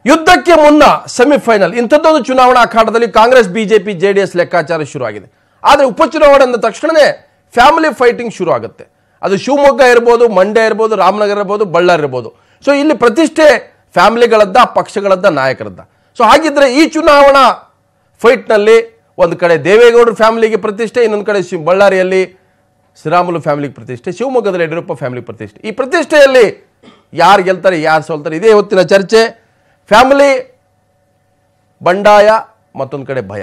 ಯುದ್ಧಕ್ಕೆ ಮುನ್ನ ಸೆಮಿಫೈನಲ್ ಇಂಥದ್ದೊಂದು ಚುನಾವಣಾ ಅಖಾಡದಲ್ಲಿ Congress BJP J D S ಲೆಕ್ಕಾಚಾರ ಶುರುವಾಗಿದೆ ಆದರೆ ಉಪಚುನಾವಣೆ ಅಂದ ತಕ್ಷಣವೇ ಫ್ಯಾಮಿಲಿ ಫೈಟಿಂಗ್ ಶುರು ಆಗುತ್ತೆ ಅದು ಶಿವಮೊಗ್ಗ ಇರ್ಬೋದು ಮಂಡ್ಯ ಇರ್ಬೋದು ರಾಮನಗರ ಇರ್ಬೋದು ಬಳ್ಳಾರಿ ಇರ್ಬೋದು ಸೊ ಇಲ್ಲಿ ಪ್ರತಿಷ್ಠೆ ಫ್ಯಾಮಿಲಿಗಳದ್ದ ಪಕ್ಷಗಳದ್ದ ನಾಯಕರದ್ದ ಸೊ ಹಾಗಿದ್ರೆ ಈ ಚುನಾವಣಾ ಫೈಟ್ನಲ್ಲಿ ಒಂದು ಕಡೆ ದೇವೇಗೌಡರ ಫ್ಯಾಮಿಲಿಗೆ ಪ್ರತಿಷ್ಠೆ ಇನ್ನೊಂದು ಕಡೆ ಶಿವ್ ಬಳ್ಳಾರಿಯಲ್ಲಿ ಶ್ರೀರಾಮುಲು ಫ್ಯಾಮಿಲಿಗೆ ಪ್ರತಿಷ್ಠೆ ಶಿವಮೊಗ್ಗದಲ್ಲಿ ಯಡಿಯೂರಪ್ಪ ಫ್ಯಾಮಿಲಿ ಪ್ರತಿಷ್ಠೆ ಈ ಪ್ರತಿಷ್ಠೆಯಲ್ಲಿ ಯಾರು ಗೆಲ್ತಾರೆ ಯಾರು ಸೋಲ್ತಾರೆ ಇದೇ ಹೊತ್ತಿನ ಚರ್ಚೆ ಫ್ಯಾಮಿಲಿ ಬಂಡಾಯ ಮತ್ತೊಂದು ಕಡೆ ಭಯ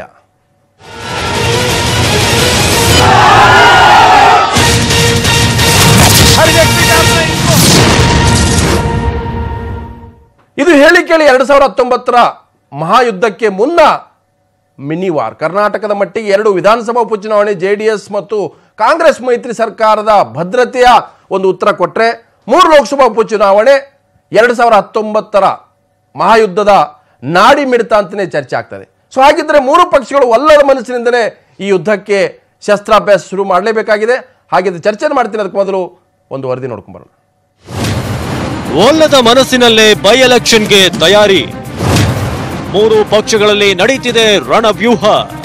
ಇದು ಹೇಳಿ ಕೇಳಿ ಎರಡು ಸಾವಿರದ ಹತ್ತೊಂಬತ್ತರ ಮಹಾಯುದ್ಧಕ್ಕೆ ಮುನ್ನ ಮಿನಿ ವಾರ್ ಕರ್ನಾಟಕದ ಮಟ್ಟಿಗೆ ಎರಡು ವಿಧಾನಸಭಾ ಉಪಚುನಾವಣೆ ಜೆ ಡಿ ಎಸ್ ಮತ್ತು ಕಾಂಗ್ರೆಸ್ ಮೈತ್ರಿ ಸರ್ಕಾರದ ಭದ್ರತೆಯ ಒಂದು ಉತ್ತರ ಕೊಟ್ಟರೆ ಮೂರು ಲೋಕಸಭಾ ಉಪಚುನಾವಣೆ ಎರಡು ಸಾವಿರದ ಹತ್ತೊಂಬತ್ತರ ಮಹಾಯುದ್ಧದ ನಾಡಿ ಮಿಡಿತ ಅಂತಲೇ ಚರ್ಚೆ ಆಗ್ತದೆ ಸೊ ಹಾಗಿದ್ರೆ ಮೂರು ಪಕ್ಷಗಳು ಒಲ್ಲದ ಮನಸ್ಸಿನಿಂದಲೇ ಈ ಯುದ್ಧಕ್ಕೆ ಶಸ್ತ್ರಾಭ್ಯಾಸ ಶುರು ಮಾಡಲೇಬೇಕಾಗಿದೆ ಹಾಗಿದ್ರೆ ಚರ್ಚೆ ಮಾಡ್ತೀನಿ ಅದಕ್ಕೆ ಮೊದಲು ಒಂದು ವರದಿ ನೋಡ್ಕೊಂಬರೋಣ ಒಲ್ಲದ ಮನಸ್ಸಿನಲ್ಲೇ ಬೈ ಎಲೆಕ್ಷನ್ಗೆ ತಯಾರಿ ಮೂರು ಪಕ್ಷಗಳಲ್ಲಿ ನಡೀತಿದೆ ರಣವ್ಯೂಹ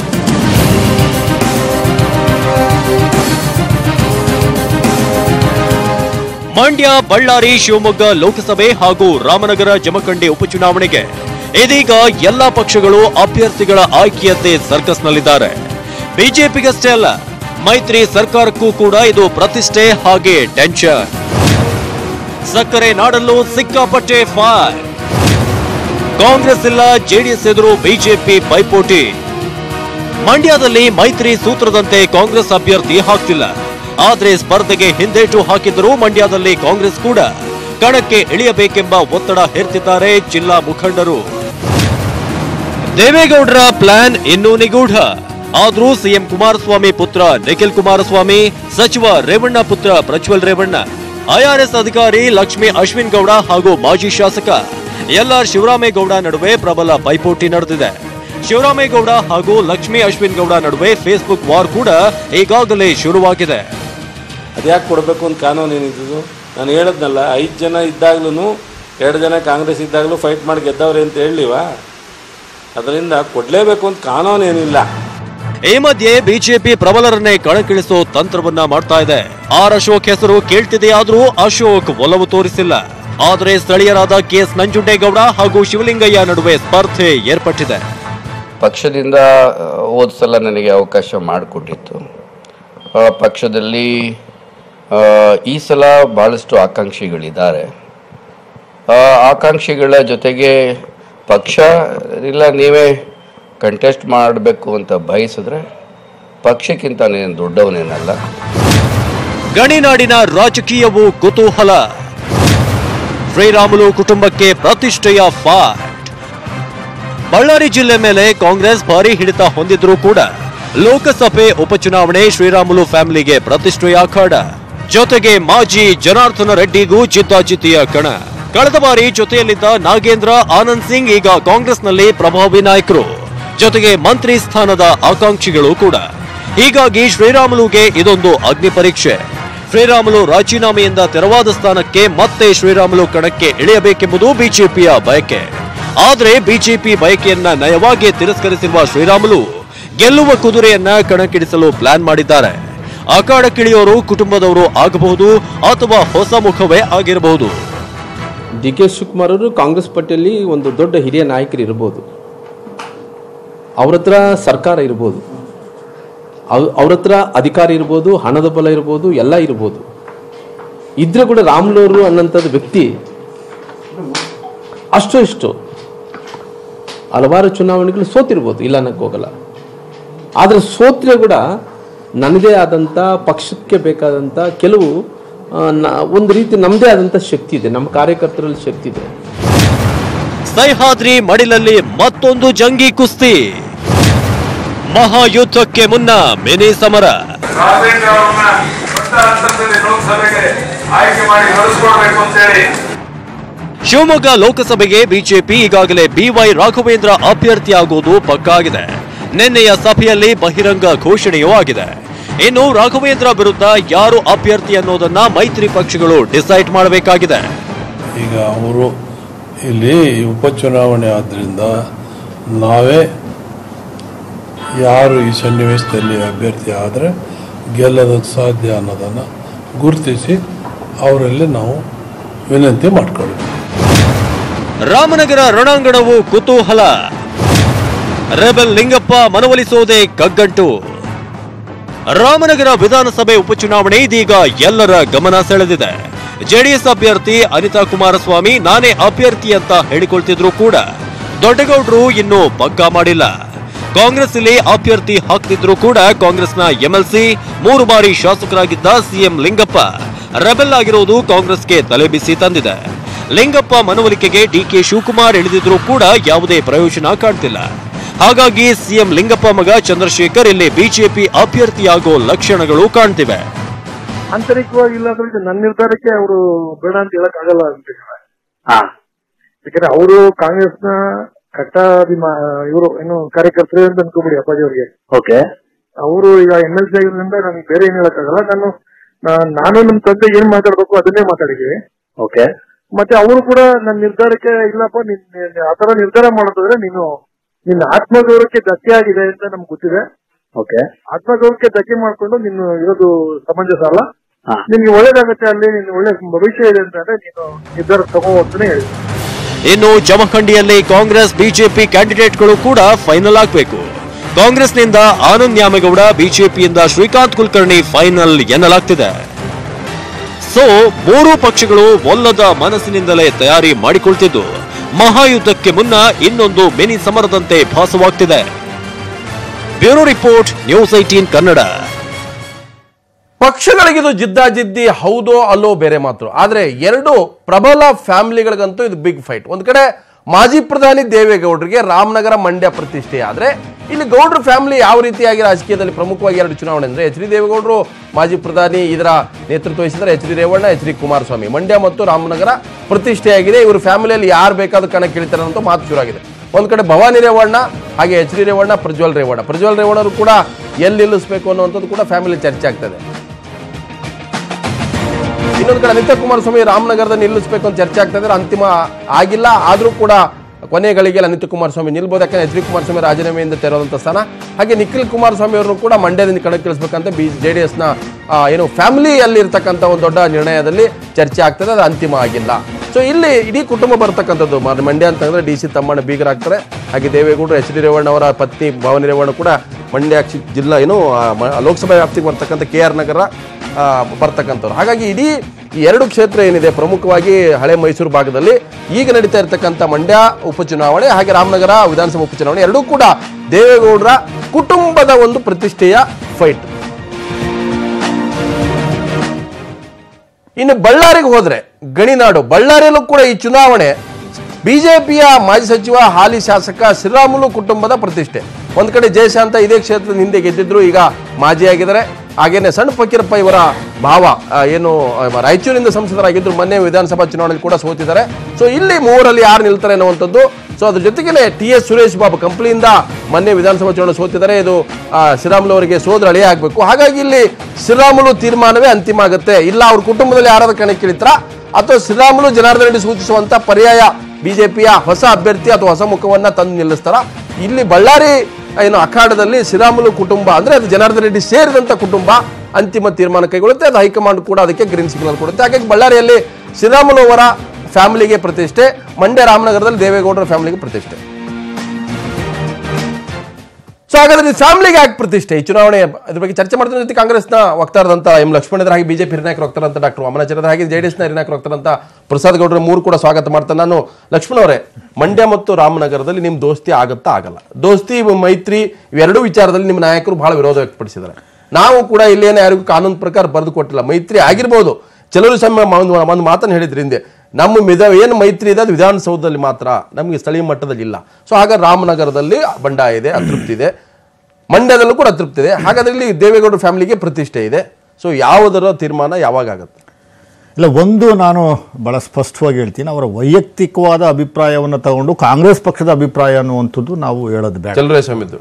ಮಂಡ್ಯ ಬಳ್ಳಾರಿ ಶಿವಮೊಗ್ಗ ಲೋಕಸಭೆ ಹಾಗೂ ರಾಮನಗರ ಜಮಖಂಡಿ ಉಪಚುನಾವಣೆಗೆ ಇದೀಗ ಎಲ್ಲಾ ಪಕ್ಷಗಳು ಅಭ್ಯರ್ಥಿಗಳ ಆಯ್ಕೆಯಂತೆ ಸರ್ಕಸ್ನಲ್ಲಿದ್ದಾರೆ ಬಿಜೆಪಿಗಷ್ಟೇ ಅಲ್ಲ ಮೈತ್ರಿ ಸರ್ಕಾರಕ್ಕೂ ಕೂಡ ಇದು ಪ್ರತಿಷ್ಠೆ ಹಾಗೆ ಟೆನ್ಷನ್ ಸಕ್ಕರೆ ನಾಡಲ್ಲೂ ಸಿಕ್ಕಾಪಟ್ಟೆ ಫೈರ್ ಕಾಂಗ್ರೆಸ್ ಇಲ್ಲ ಜೆಡಿಎಸ್ ಎದುರು ಬಿಜೆಪಿ ಪೈಪೋಟಿ ಮಂಡ್ಯದಲ್ಲಿ ಮೈತ್ರಿ ಸೂತ್ರದಂತೆ ಕಾಂಗ್ರೆಸ್ ಅಭ್ಯರ್ಥಿ ಹಾಕ್ತಿಲ್ಲ ಆದ್ರೆ ಸ್ಪರ್ಧೆಗೆ ಹಿಂದೇಟು ಹಾಕಿದರೂ ಮಂಡ್ಯದಲ್ಲಿ ಕಾಂಗ್ರೆಸ್ ಕೂಡ ಕಣಕ್ಕೆ ಇಳಿಯಬೇಕೆಂಬ ಒತ್ತಡ ಹೇರ್ತಿದ್ದಾರೆ ಜಿಲ್ಲಾ ಮುಖಂಡರು ದೇವೇಗೌಡರ ಪ್ಲಾನ್ ಇನ್ನೂ ನಿಗೂಢ ಆದ್ರೂ ಸಿಎಂ ಕುಮಾರಸ್ವಾಮಿ ಪುತ್ರ ನಿಖಿಲ್ ಕುಮಾರಸ್ವಾಮಿ ಸಚಿವ ರೇವಣ್ಣ ಪುತ್ರ ಪ್ರಜ್ವಲ್ ರೇವಣ್ಣ ಐಆರ್ಎಸ್ ಅಧಿಕಾರಿ ಲಕ್ಷ್ಮಿ ಅಶ್ವಿನ್ ಗೌಡ ಹಾಗೂ ಮಾಜಿ ಶಾಸಕ ಎಲ್ಆರ್ ಶಿವರಾಮೇಗೌಡ ನಡುವೆ ಪ್ರಬಲ ಪೈಪೋಟಿ ನಡೆದಿದೆ ಶಿವರಾಮೇಗೌಡ ಹಾಗೂ ಲಕ್ಷ್ಮಿ ಅಶ್ವಿನ್ ಗೌಡ ನಡುವೆ ಫೇಸ್ಬುಕ್ ವಾರ್ ಕೂಡ ಈಗಾಗಲೇ ಶುರುವಾಗಿದೆ ಅದ್ಯಾಕೆ ಕೊಡಬೇಕು ಅಂತ ಕಾನೂನು ಏನಿದ್ದು ನಾನು ಹೇಳದ್ನಲ್ಲ ಐದು ಜನ ಇದ್ದಾಗ್ಲೂ ಎರಡು ಜನ ಕಾಂಗ್ರೆಸ್ ಇದ್ದಾಗಲೂ ಫೈಟ್ ಮಾಡಿ ಗೆದ್ದವ್ರೆ ಅಂತ ಹೇಳಿವಾ ಅದರಿಂದ ಕೊಡಲೇಬೇಕು ಅಂತ ಕಾನೂನು ಏನಿಲ್ಲ ಈ ಮಧ್ಯೆ ಬಿಜೆಪಿ ಪ್ರಬಲರನ್ನೇ ಕಣಕ್ಕಿಳಿಸೋ ತಂತ್ರವನ್ನ ಮಾಡ್ತಾ ಇದೆ ಆರ್ ಅಶೋಕ್ ಹೆಸರು ಕೇಳ್ತಿದೆಯಾದ್ರೂ ಅಶೋಕ್ ಒಲವು ತೋರಿಸಿಲ್ಲ ಆದರೆ ಸ್ಥಳೀಯರಾದ ಕೆಎಸ್ ನಂಜುಂಡೇಗೌಡ ಹಾಗೂ ಶಿವಲಿಂಗಯ್ಯ ನಡುವೆ ಸ್ಪರ್ಧೆ ಏರ್ಪಟ್ಟಿದೆ ಪಕ್ಷದಿಂದ ಆ, ಹೋದ್ ಸಲ ನನಗೆ ಅವಕಾಶ ಮಾಡಿಕೊಟ್ಟಿತ್ತು ಆ, ಪಕ್ಷದಲ್ಲಿ ಆ, ಈ ಸಲ ಭಾಳಷ್ಟು ಆಕಾಂಕ್ಷಿಗಳಿದ್ದಾರೆ ಆ, ಆಕಾಂಕ್ಷಿಗಳ ಜೊತೆಗೆ ಪಕ್ಷ ಇಲ್ಲ ನೀವೇ ಕಂಟೆಸ್ಟ್ ಮಾಡಬೇಕು ಅಂತ ಬಯಸಿದ್ರೆ ಪಕ್ಷಕ್ಕಿಂತ ನೀನು ದೊಡ್ಡವನೇನಲ್ಲ ಗಣಿನಾಡಿನ ರಾಜಕೀಯವು ಕುತೂಹಲ ಶ್ರೀರಾಮುಲು ಕುಟುಂಬಕ್ಕೆ ಪ್ರತಿಷ್ಠೆಯ ಫಾಟ್ ಬಳ್ಳಾರಿ ಜಿಲ್ಲೆ ಮೇಲೆ ಕಾಂಗ್ರೆಸ್ ಭಾರಿ ಹಿಡಿತ ಹೊಂದಿದ್ರೂ ಕೂಡ ಲೋಕಸಭೆ ಉಪಚುನಾವಣೆ ಶ್ರೀರಾಮುಲು ಫ್ಯಾಮಿಲಿಗೆ ಪ್ರತಿಷ್ಠೆಯ ಅಖಾಡ ಜೊತೆಗೆ ಮಾಜಿ ಜನಾರ್ದನ ರೆಡ್ಡಿಗೂ ಜಿದ್ದಾಜಿದ್ದಿಯ ಕಣ ಕಳೆದ ಬಾರಿ ಜೊತೆಯಲ್ಲಿದ್ದ ನಾಗೇಂದ್ರ ಆನಂದ್ ಸಿಂಗ್ ಈಗ ಕಾಂಗ್ರೆಸ್ನಲ್ಲಿ ಪ್ರಭಾವಿ ನಾಯಕರು ಜೊತೆಗೆ ಮಂತ್ರಿ ಸ್ಥಾನದ ಆಕಾಂಕ್ಷಿಗಳು ಕೂಡ ಹೀಗಾಗಿ ಶ್ರೀರಾಮುಲುಗೆ ಇದೊಂದು ಅಗ್ನಿ ಪರೀಕ್ಷೆ ಶ್ರೀರಾಮುಲು ರಾಜೀನಾಮೆಯಿಂದ ತೆರವಾದ ಸ್ಥಾನಕ್ಕೆ ಮತ್ತೆ ಶ್ರೀರಾಮುಲು ಕಣಕ್ಕೆ ಇಳಿಯಬೇಕೆಂಬುದು ಬಿಜೆಪಿಯ ಬಯಕೆ ಆದರೆ ಬಿಜೆಪಿ ಬಯಕೆಯನ್ನ ನಯವಾಗಿ ತಿರಸ್ಕರಿಸಿರುವ ಶ್ರೀರಾಮುಲು ಗೆಲ್ಲುವ ಕುದುರೆಯನ್ನ ಕಣಕ್ಕಿಳಿಸಲು ಪ್ಲಾನ್ ಮಾಡಿದ್ದಾರೆ ಅಖಾಡಕ್ಕಿಳಿಯೋರು ಕುಟುಂಬದವರು ಆಗಬಹುದು ಅಥವಾ ಹೊಸ ಮುಖವೇ ಆಗಿರಬಹುದು ಡಿ ಕೆ ಶಿವಕುಮಾರ್ ಅವರು ಕಾಂಗ್ರೆಸ್ ಪಾರ್ಟಿಯಲ್ಲಿ ಒಂದು ದೊಡ್ಡ ಹಿರಿಯ ನಾಯಕರು ಇರ್ಬೋದು ಅವ್ರ ಹತ್ರ ಸರ್ಕಾರ ಇರ್ಬೋದು ಅವ್- ಅವ್ರ ಹತ್ರ ಅಧಿಕಾರ ಇರ್ಬೋದು ಹಣದ ಬಲ ಇರ್ಬೋದು ಎಲ್ಲ ಇರ್ಬೋದು ಇದ್ರೆ ಕೂಡ ರಾಮ್ಲೂರು ಅನ್ನೋಂಥದ್ದು ವ್ಯಕ್ತಿ ಅಷ್ಟು ಇಷ್ಟು ಹಲವಾರು ಚುನಾವಣೆಗಳು ಸೋತಿರ್ಬೋದು ಇಲ್ಲ ಅನ್ನಕ್ಕೆ ಹೋಗಲ್ಲ ಆದರೆ ಸೋತ್ರೆ ಕೂಡ ನನ್ನದೇ ಆದಂಥ ಪಕ್ಷಕ್ಕೆ ಬೇಕಾದಂಥ ಕೆಲವು ಆ, ನ- ಒಂದು ರೀತಿ ನಮ್ಮದೇ ಆದಂಥ ಶಕ್ತಿ ಇದೆ ನಮ್ಮ ಕಾರ್ಯಕರ್ತರಲ್ಲಿ ಶಕ್ತಿ ಇದೆ ಸಹ್ಯಾದ್ರಿ ಮಡಿಲಲ್ಲಿ ಮತ್ತೊಂದು ಜಂಗಿ ಕುಸ್ತಿ ಮಹಾಯುದ್ಧಕ್ಕೆ ಮುನ್ನ ಮಿನಿ ಸಮರ ರಾಘವೇಂದ್ರ ಅವರನ್ನ ದೊಡ್ಡ ಅಂತರದಲ್ಲಿ ಲೋಕಸಭೆಗೆ ಆಯ್ಕೆ ಮಾಡಿ ಕಳಿಸ್ಕೊಡ್ಬೇಕು ಅಂತೇಳಿ ಶಿವಮೊಗ್ಗ ಲೋಕಸಭೆಗೆ ಬಿಜೆಪಿ ಈಗಾಗಲೇ ಬಿವೈ ರಾಘವೇಂದ್ರ ಅಭ್ಯರ್ಥಿಯಾಗುವುದು ಪಕ್ಕಾಗಿದೆ ನಿನ್ನೆಯ ಸಭೆಯಲ್ಲಿ ಬಹಿರಂಗ ಘೋಷಣೆಯೂ ಆಗಿದೆ ಇನ್ನು ರಾಘವೇಂದ್ರ ವಿರುದ್ಧ ಯಾರು ಅಭ್ಯರ್ಥಿ ಅನ್ನೋದನ್ನ ಮೈತ್ರಿ ಪಕ್ಷಗಳು ಡಿಸೈಡ್ ಮಾಡಬೇಕಾಗಿದೆ ಈಗ ಅವರು ಇಲ್ಲಿ ಉಪಚುನಾವಣೆ ಆದ್ದರಿಂದ ನಾವೇ ಯಾರು ಈ ಸನ್ನಿವೇಶದಲ್ಲಿ ಅಭ್ಯರ್ಥಿ ಆದರೆ ಗೆಲ್ಲೋದಕ್ಕೆ ಸಾಧ್ಯ ಅನ್ನೋದನ್ನು ಗುರುತಿಸಿ ಅವರಲ್ಲಿ ನಾವು ವಿನಂತಿ ಮಾಡ್ಕೊಳ್ಬೇಕು ರಾಮನಗರ ರಣಾಂಗಣವು ಕುತೂಹಲ ರೆಬೆಲ್ ಲಿಂಗಪ್ಪ ಮನವೊಲಿಸೋದೇ ಕಗ್ಗಂಟು ರಾಮನಗರ ವಿಧಾನಸಭೆ ಉಪಚುನಾವಣೆ ಇದೀಗ ಎಲ್ಲರ ಗಮನ ಸೆಳೆದಿದೆ ಜೆಡಿಎಸ್ ಅಭ್ಯರ್ಥಿ ಅನಿತಾ ಕುಮಾರಸ್ವಾಮಿ ನಾನೇ ಅಭ್ಯರ್ಥಿ ಅಂತ ಹೇಳಿಕೊಳ್ತಿದ್ರು ಕೂಡ ದೊಡ್ಡಗೌಡರು ಇನ್ನೂ ಪಕ್ಕಾ ಮಾಡಿಲ್ಲ ಕಾಂಗ್ರೆಸ್ ಇಲ್ಲಿ ಅಭ್ಯರ್ಥಿ ಹಾಕ್ತಿದ್ರು ಕೂಡ ಕಾಂಗ್ರೆಸ್ನ ಎಂಎಲ್ಸಿ ಮೂರು ಬಾರಿ ಶಾಸಕರಾಗಿದ್ದ ಸಿಎಂ ಲಿಂಗಪ್ಪ ರೆಬೆಲ್ ಆಗಿರೋದು ಕಾಂಗ್ರೆಸ್ಗೆ ತಲೆಬಿಸಿ ತಂದಿದೆ ಲಿಂಗಪ್ಪ ಮನವೊಲಿಕೆಗೆ ಡಿಕೆ ಶಿವಕುಮಾರ್ ಇಳಿದಿದ್ರು ಕೂಡ ಯಾವುದೇ ಪ್ರಯೋಜನ ಕಾಣ್ತಿಲ್ಲ ಹಾಗಾಗಿ ಸಿಎಂ ಲಿಂಗಪ್ಪ ಮಗ ಚಂದ್ರಶೇಖರ್ ಇಲ್ಲಿ ಬಿಜೆಪಿ ಅಭ್ಯರ್ಥಿಯಾಗೋ ಲಕ್ಷಣಗಳು ಕಾಣ್ತಿವೆ ಆಂತರಿಕವಾಗಿ ಇಲ್ಲ ಅಂದ್ರೆ ನನ್ನ ನಿರ್ಧಾರಕ್ಕೆ ಅವರು ಬೇಡ ಅಂತ ಹೇಳಕ್ ಆಗಲ್ಲ ಅಂತಿದ್ದಾರೆ ಯಾಕಂದ್ರೆ ಅವರು ಕಾಂಗ್ರೆಸ್ನ ಕಟ್ಟಾಭಿಮಾ ಇವರು ಏನು ಕಾರ್ಯಕರ್ತರು ಅಂತ ಅನ್ಕೋಬಿಡಿ ಅಪ್ಪಾಜಿ ಅವ್ರಿಗೆ ಓಕೆ ಅವರು ಈಗ ಎಂ ಎಲ್ ಸಿ ಆಗಿರೋದ್ರಿಂದ ನನಗೆ ಬೇರೆ ಏನ್ ಹೇಳಕ್ಕಾಗಲ್ಲ ನಾನು ನಾ- ನಾನು ನಮ್ಮ ತಂದೆ ಏನ್ ಮಾತಾಡ್ಬೇಕು ಅದನ್ನೇ ಮಾತಾಡಿದೀವಿ ಓಕೆ ಮತ್ತೆ ಅವರು ಕೂಡ ನನ್ನ ನಿರ್ಧಾರಕ್ಕೆ ಇಲ್ಲಪ್ಪ ನಿನ್ ನಿನ್ ಆತರ ನಿರ್ಧಾರ ಮಾಡೋದಾದ್ರೆ ನೀನು ನಿನ್ನ ಆತ್ಮಗೌರವಕ್ಕೆ ಧಕ್ಕೆ ಆಗಿದೆ ಅಂತ ನಮ್ಗೆ ಗೊತ್ತಿದೆ ಓಕೆ ಆತ್ಮಗೌರವಕ್ಕೆ ಧಕ್ಕೆ ಮಾಡ್ಕೊಂಡು ನೀನು ಇರೋದು ಸಮಂಜಸ ಅಲ್ಲ ಹಾ. ನಿನ್ಗೆ ಒಳ್ಳೇದಾಗತ್ತೆ ಅಲ್ಲಿ ನಿನ್ ಒಳ್ಳೆ ಭವಿಷ್ಯ ಇದೆ ಅಂತಂದ್ರೆ ನೀನು ನಿರ್ಧಾರ ತಗೋ ಅಂತಾನೆ ಹೇಳಿ ಇನ್ನು ಜಮಖಂಡಿಯಲ್ಲಿ ಕಾಂಗ್ರೆಸ್ ಬಿಜೆಪಿ ಕ್ಯಾಂಡಿಡೇಟ್ಗಳು ಕೂಡ ಫೈನಲ್ ಆಗಬೇಕು ಕಾಂಗ್ರೆಸ್ನಿಂದ ಆನಂದ್ ನ್ಯಾಮೇಗೌಡ ಬಿಜೆಪಿಯಿಂದ ಶ್ರೀಕಾಂತ್ ಕುಲಕರ್ಣಿ ಫೈನಲ್ ಎನ್ನಲಾಗ್ತಿದೆ ಸೊ ಮೂರೂ ಪಕ್ಷಗಳು ಒಲ್ಲದ ಮನಸ್ಸಿನಿಂದಲೇ ತಯಾರಿ ಮಾಡಿಕೊಳ್ತಿದ್ದು ಮಹಾಯುದ್ಧಕ್ಕೆ ಮುನ್ನ ಇನ್ನೊಂದು ಮಿನಿ ಸಮರದಂತೆ ಭಾಸವಾಗ್ತಿದೆ bureau report news eighteen Kannada ಪಕ್ಷಗಳಿಗಿದು ಜಿದ್ದಾಜಿದ್ದಿ ಹೌದೋ ಅಲ್ಲೋ ಬೇರೆ ಮಾತು ಆದ್ರೆ ಎರಡು ಪ್ರಬಲ ಫ್ಯಾಮಿಲಿಗಳಿಗಂತೂ ಇದು ಬಿಗ್ ಫೈಟ್ ಒಂದ್ ಕಡೆ ಮಾಜಿ ಪ್ರಧಾನಿ ದೇವೇಗೌಡರಿಗೆ ರಾಮನಗರ ಮಂಡ್ಯ ಪ್ರತಿಷ್ಠೆ ಆದ್ರೆ ಇಲ್ಲಿ ಗೌಡ್ರ ಫ್ಯಾಮಿಲಿ ಯಾವ ರೀತಿಯಾಗಿ ರಾಜಕೀಯದಲ್ಲಿ ಪ್ರಮುಖವಾಗಿ ಎರಡು ಚುನಾವಣೆ ಅಂದ್ರೆ ಎಚ್ ಡಿ ದೇವೇಗೌಡರು ಮಾಜಿ ಪ್ರಧಾನಿ ಇದರ ನೇತೃತ್ವ ವಹಿಸಿದರೆ H D Revanna H D Kumaraswamy Mandya ಮತ್ತು ರಾಮನಗರ ಪ್ರತಿಷ್ಠೆಯಾಗಿದೆ ಇವರು ಫ್ಯಾಮಿಲಿಯಲ್ಲಿ ಯಾರು ಬೇಕಾದ ಕಣ ಕೇಳ್ತಾರೆ ಅಂತ ಮಾತು ಶುರುವಾಗಿದೆ ಒಂದ್ ಕಡೆ ಭವಾನಿ ರೇವಣ್ಣ ಹಾಗೆ ಎಚ್ ಡಿ ರೇವಣ್ಣ ಪ್ರಜ್ವಲ್ ರೇವಣ್ಣ ಪ್ರಜ್ವಲ್ ರೇವಣ್ಣರು ಕೂಡ ಎಲ್ಲಿ ನಿಲ್ಲಿಸಬೇಕು ಅನ್ನುವಂಥದ್ದು ಕೂಡ ಫ್ಯಾಮಿಲಿ ಚರ್ಚೆ ಆಗ್ತದೆ ಇನ್ನೊಂದು ಕಡೆ ಅನಿತಾ ಕುಮಾರಸ್ವಾಮಿ ರಾಮನಗರದ ನಿಲ್ಲಿಸಬೇಕು ಅಂತ ಚರ್ಚೆ ಆಗ್ತಾ ಇದ್ರೆ ಅಂತಿಮ ಆಗಿಲ್ಲ ಆದ್ರೂ ಕೂಡ ಕೊನೆ ಗಳಿಗೆ ಅನಿತಾ ಕುಮಾರಸ್ವಾಮಿ ನಿಲ್ಬೋದು ಯಾಕಂದ್ರೆ ಎಚ್ ಡಿ ಕುಮಾರಸ್ವಾಮಿ ರಾಜೀನಾಮೆಯಿಂದ ತೆರವಂತ ಸ್ಥಾನ ಹಾಗೆ ನಿಖಿಲ್ ಕುಮಾರಸ್ವಾಮಿ ಅವರನ್ನು ಕೂಡ ಮಂಡ್ಯದಿಂದ ಕಣಕ್ಕಿಳಿಸಬೇಕಂತ ಬಿ ಜೆ ಡಿ ಎಸ್ನ ಏನು ಫ್ಯಾಮಿಲಿಯಲ್ಲಿ ಇರ್ತಕ್ಕಂಥ ಒಂದು ದೊಡ್ಡ ನಿರ್ಣಯದಲ್ಲಿ ಚರ್ಚೆ ಆಗ್ತದೆ ಅದು ಅಂತಿಮ ಆಗಿಲ್ಲ ಸೊ ಇಲ್ಲಿ ಇಡೀ ಕುಟುಂಬ ಬರ್ತಕ್ಕಂಥದ್ದು ಮ- ಮಂಡ್ಯ ಅಂತಂದ್ರೆ ಡಿ ಸಿ ತಮ್ಮಣ್ಣ ಬೀಗರಾಗ್ತಾರೆ ಹಾಗೆ ದೇವೇಗೌಡರು ಎಚ್ ಡಿ ರೇವಣ್ಣ ಅವರ ಪತ್ನಿ ಭವಾನಿ ರೇವಣ್ಣ ಕೂಡ ಮಂಡ್ಯ ಕ್ಷಿ- ಜಿಲ್ಲಾ ಏನು ಆ, ಮ- ಲೋಕಸಭಾ ವ್ಯಾಪ್ತಿಗೆ ಬರ್ತಕ್ಕಂಥ ಕೆ ಆರ್ ನಗರ ಆ, ಬರ್ತಕ್ಕಂಥವ್ರು ಹಾಗಾಗಿ ಇಡೀ ಈ ಎರಡು ಕ್ಷೇತ್ರ ಏನಿದೆ ಪ್ರಮುಖವಾಗಿ ಹಳೆ ಮೈಸೂರು ಭಾಗದಲ್ಲಿ ಈಗ ನಡೀತಾ ಇರತಕ್ಕಂಥ ಮಂಡ್ಯ ಉಪಚುನಾವಣೆ ಹಾಗೆ ರಾಮನಗರ ವಿಧಾನಸಭಾ ಉಪಚುನಾವಣೆ ಎರಡೂ ಕೂಡ ದೇವೇಗೌಡರ ಕುಟುಂಬದ ಒಂದು ಪ್ರತಿಷ್ಠೆಯ ಫೈಟ್ ಇನ್ನು ಬಳ್ಳಾರಿಗೆ ಹೋದ್ರೆ ಗಣಿನಾಡು ಬಳ್ಳಾರಿಯಲ್ಲೂ ಕೂಡ ಈ ಚುನಾವಣೆ ಬಿಜೆಪಿಯ ಮಾಜಿ ಸಚಿವ ಹಾಲಿ ಶಾಸಕ ಶ್ರೀರಾಮುಲು ಕುಟುಂಬದ ಪ್ರತಿಷ್ಠೆ ಒಂದ್ ಕಡೆ ಜಯಶಾಂತ ಇದೇ ಕ್ಷೇತ್ರದ ಹಿಂದೆ ಗೆದ್ದಿದ್ರು ಈಗ ಮಾಜಿಯಾಗಿದ್ದಾರೆ ಹಾಗೇನೆ ಸಣ್ಣ ಫಕೀರಪ್ಪ ಇವರ ಭಾವ ಆ, ಏನು ಆ, ರಾಯಚೂರಿನಿಂದ ಸಂಸದರಾಗಿದ್ರು ಮೊನ್ನೆ ವಿಧಾನಸಭಾ ಚುನಾವಣೆಯಲ್ಲಿ ಕೂಡ ಸೋತಿದ್ದಾರೆ ಸೊ ಇಲ್ಲಿ ಮೂವರಲ್ಲಿ ಯಾರು ನಿಲ್ತಾರೆ ಅನ್ನುವಂಥದ್ದು ಸೊ ಅದ್ರ ಜೊತೆಗೇನೆ ಟಿ ಎಸ್ ಸುರೇಶ್ ಬಾಬು ಕಂಪ್ನಿಯಿಂದ ಮೊನ್ನೆ ವಿಧಾನಸಭಾ ಚುನಾವಣೆ ಸೋತಿದ್ದಾರೆ ಇದು ಆ, ಶ್ರೀರಾಮುಲು ಅವರಿಗೆ ಸೋದರ ಅಳಿಯ ಆಗಬೇಕು ಹಾಗಾಗಿ ಇಲ್ಲಿ ಶ್ರೀರಾಮುಲು ತೀರ್ಮಾನವೇ ಅಂತಿಮ ಆಗುತ್ತೆ ಇಲ್ಲ ಅವ್ರ ಕುಟುಂಬದಲ್ಲಿ ಯಾರಾದ್ರೂ ಕಣಕ್ಕಿಳಿತ್ರ ಅಥವಾ ಶ್ರೀರಾಮುಲು ಜನಾರ್ದನ್ ರೆಡ್ಡಿ ಸೂಚಿಸುವಂತ ಪರ್ಯಾಯ ಬಿಜೆಪಿಯ ಹೊಸ ಅಭ್ಯರ್ಥಿ ಅಥವಾ ಹೊಸ ಮುಖವನ್ನ ತಂದು ನಿಲ್ಲಿಸ್ತಾರ ಇಲ್ಲಿ ಬಳ್ಳಾರಿ ಏನು ಅಖಾಡದಲ್ಲಿ ಶ್ರೀರಾಮುಲು ಕುಟುಂಬ ಅಂದ್ರೆ ಅದು ಜನಾರ್ದನ್ ರೆಡ್ಡಿ ಸೇರಿದಂತ ಕುಟುಂಬ ಅಂತಿಮ ತೀರ್ಮಾನ ಕೈಗೊಳ್ಳುತ್ತೆ ಅದು ಹೈಕಮಾಂಡ್ ಕೂಡ ಅದಕ್ಕೆ ಗ್ರೀನ್ ಸಿಗ್ನಲ್ ಕೊಡುತ್ತೆ ಹಾಗಾಗಿ ಬಳ್ಳಾರಿಯಲ್ಲಿ ಶ್ರೀರಾಮುಲು ಅವರ ಫ್ಯಾಮಿಲಿಗೆ ಪ್ರತಿಷ್ಠೆ ಮಂಡ್ಯ ರಾಮನಗರದಲ್ಲಿ ದೇವೇಗೌಡರ ಫ್ಯಾಮಿಲಿಗೆ ಪ್ರತಿಷ್ಠೆ ಸೊ ಹಾಗಾದ್ರೆ ಫ್ಯಾಮಿಲಿಗೆ ಯಾಕೆ ಪ್ರತಿಷ್ಠೆ ಈ ಚುನಾವಣೆ ಅದ್ರ ಬಗ್ಗೆ ಚರ್ಚೆ ಮಾಡ್ತಾರೆ ಜೊತೆ ಕಾಂಗ್ರೆಸ್ನ ವಕ್ತಾರದಂತ ಎಂ ಲಕ್ಷ್ಮಣ ಹಾಗೆ ಬಿಜೆಪಿ ಹಿರಿನಾಯಕರು ವಕ್ತಾರಂತ ಡಾಕ್ಟರ್ ವಾಮನಾಚಾರ್ಯ ಹಾಗೆ ಜೆಡಿಎಸ್ನ ಹಿರಿನಾಯಕರು ವಕ್ತಾರಂತ ಪ್ರಸಾದ್ ಗೌಡ್ರ ಮೂರು ಕೂಡ ಸ್ವಾಗತ ಮಾಡ್ತಾನೆ ನಾನು ಲಕ್ಷ್ಮಣ ಅವರೇ ಮಂಡ್ಯ ಮತ್ತು ರಾಮನಗರದಲ್ಲಿ ನಿಮ್ ದೋಸ್ತಿ ಆಗತ್ತಾ ಆಗಲ್ಲ ದೋಸ್ತಿ ಮೈತ್ರಿ ಇವೆರಡೂ ವಿಚಾರದಲ್ಲಿ ನಿಮ್ಮ ನಾಯಕರು ಬಹಳ ವಿರೋಧ ವ್ಯಕ್ತಪಡಿಸಿದ್ದಾರೆ ನಾವು ಕೂಡ ಇಲ್ಲೇನೇ ಯಾರಿಗೂ ಕಾನೂನು ಪ್ರಕಾರ ಬರೆದು ಕೊಟ್ಟಿಲ್ಲ ಮೈತ್ರಿ ಆಗಿರ್ಬೋದು ಕೆಲವರು ಸಮ ಒಂದು ಒಂದು ಮಾತನ್ನು ಹೇಳಿದ್ರು ಹಿಂದೆ ನಮ್ಮ ಮಿದ ಏನು ಮೈತ್ರಿ ಇದೆ ಅದು ವಿಧಾನಸೌಧದಲ್ಲಿ ಮಾತ್ರ ನಮಗೆ ಸ್ಥಳೀಯ ಮಟ್ಟದಲ್ಲಿ ಇಲ್ಲ ಸೊ ಹಾಗಾಗಿ ರಾಮನಗರದಲ್ಲಿ ಬಂಡಾಯ ಇದೆ ಅತೃಪ್ತಿ ಇದೆ ಮಂಡ್ಯದಲ್ಲೂ ಕೂಡ ಅತೃಪ್ತಿ ಇದೆ ಹಾಗಾದ್ರೆ ಇಲ್ಲಿ ದೇವೇಗೌಡ ಫ್ಯಾಮಿಲಿಗೆ ಪ್ರತಿಷ್ಠೆ ಇದೆ ಸೊ ಯಾವುದರ ತೀರ್ಮಾನ ಯಾವಾಗ ಆಗುತ್ತೆ ಇಲ್ಲ ಒಂದು ನಾನು ಬಹಳ ಸ್ಪಷ್ಟವಾಗಿ ಹೇಳ್ತೀನಿ ಅವರ ವೈಯಕ್ತಿಕವಾದ ಅಭಿಪ್ರಾಯವನ್ನು ತಗೊಂಡು ಕಾಂಗ್ರೆಸ್ ಪಕ್ಷದ ಅಭಿಪ್ರಾಯ ಅನ್ನುವಂಥದ್ದು ನಾವು ಹೇಳೋದು ಬೇಡ ಚಲುವರಾಯ ಸ್ವಾಮಿದ್ದು ನಾನು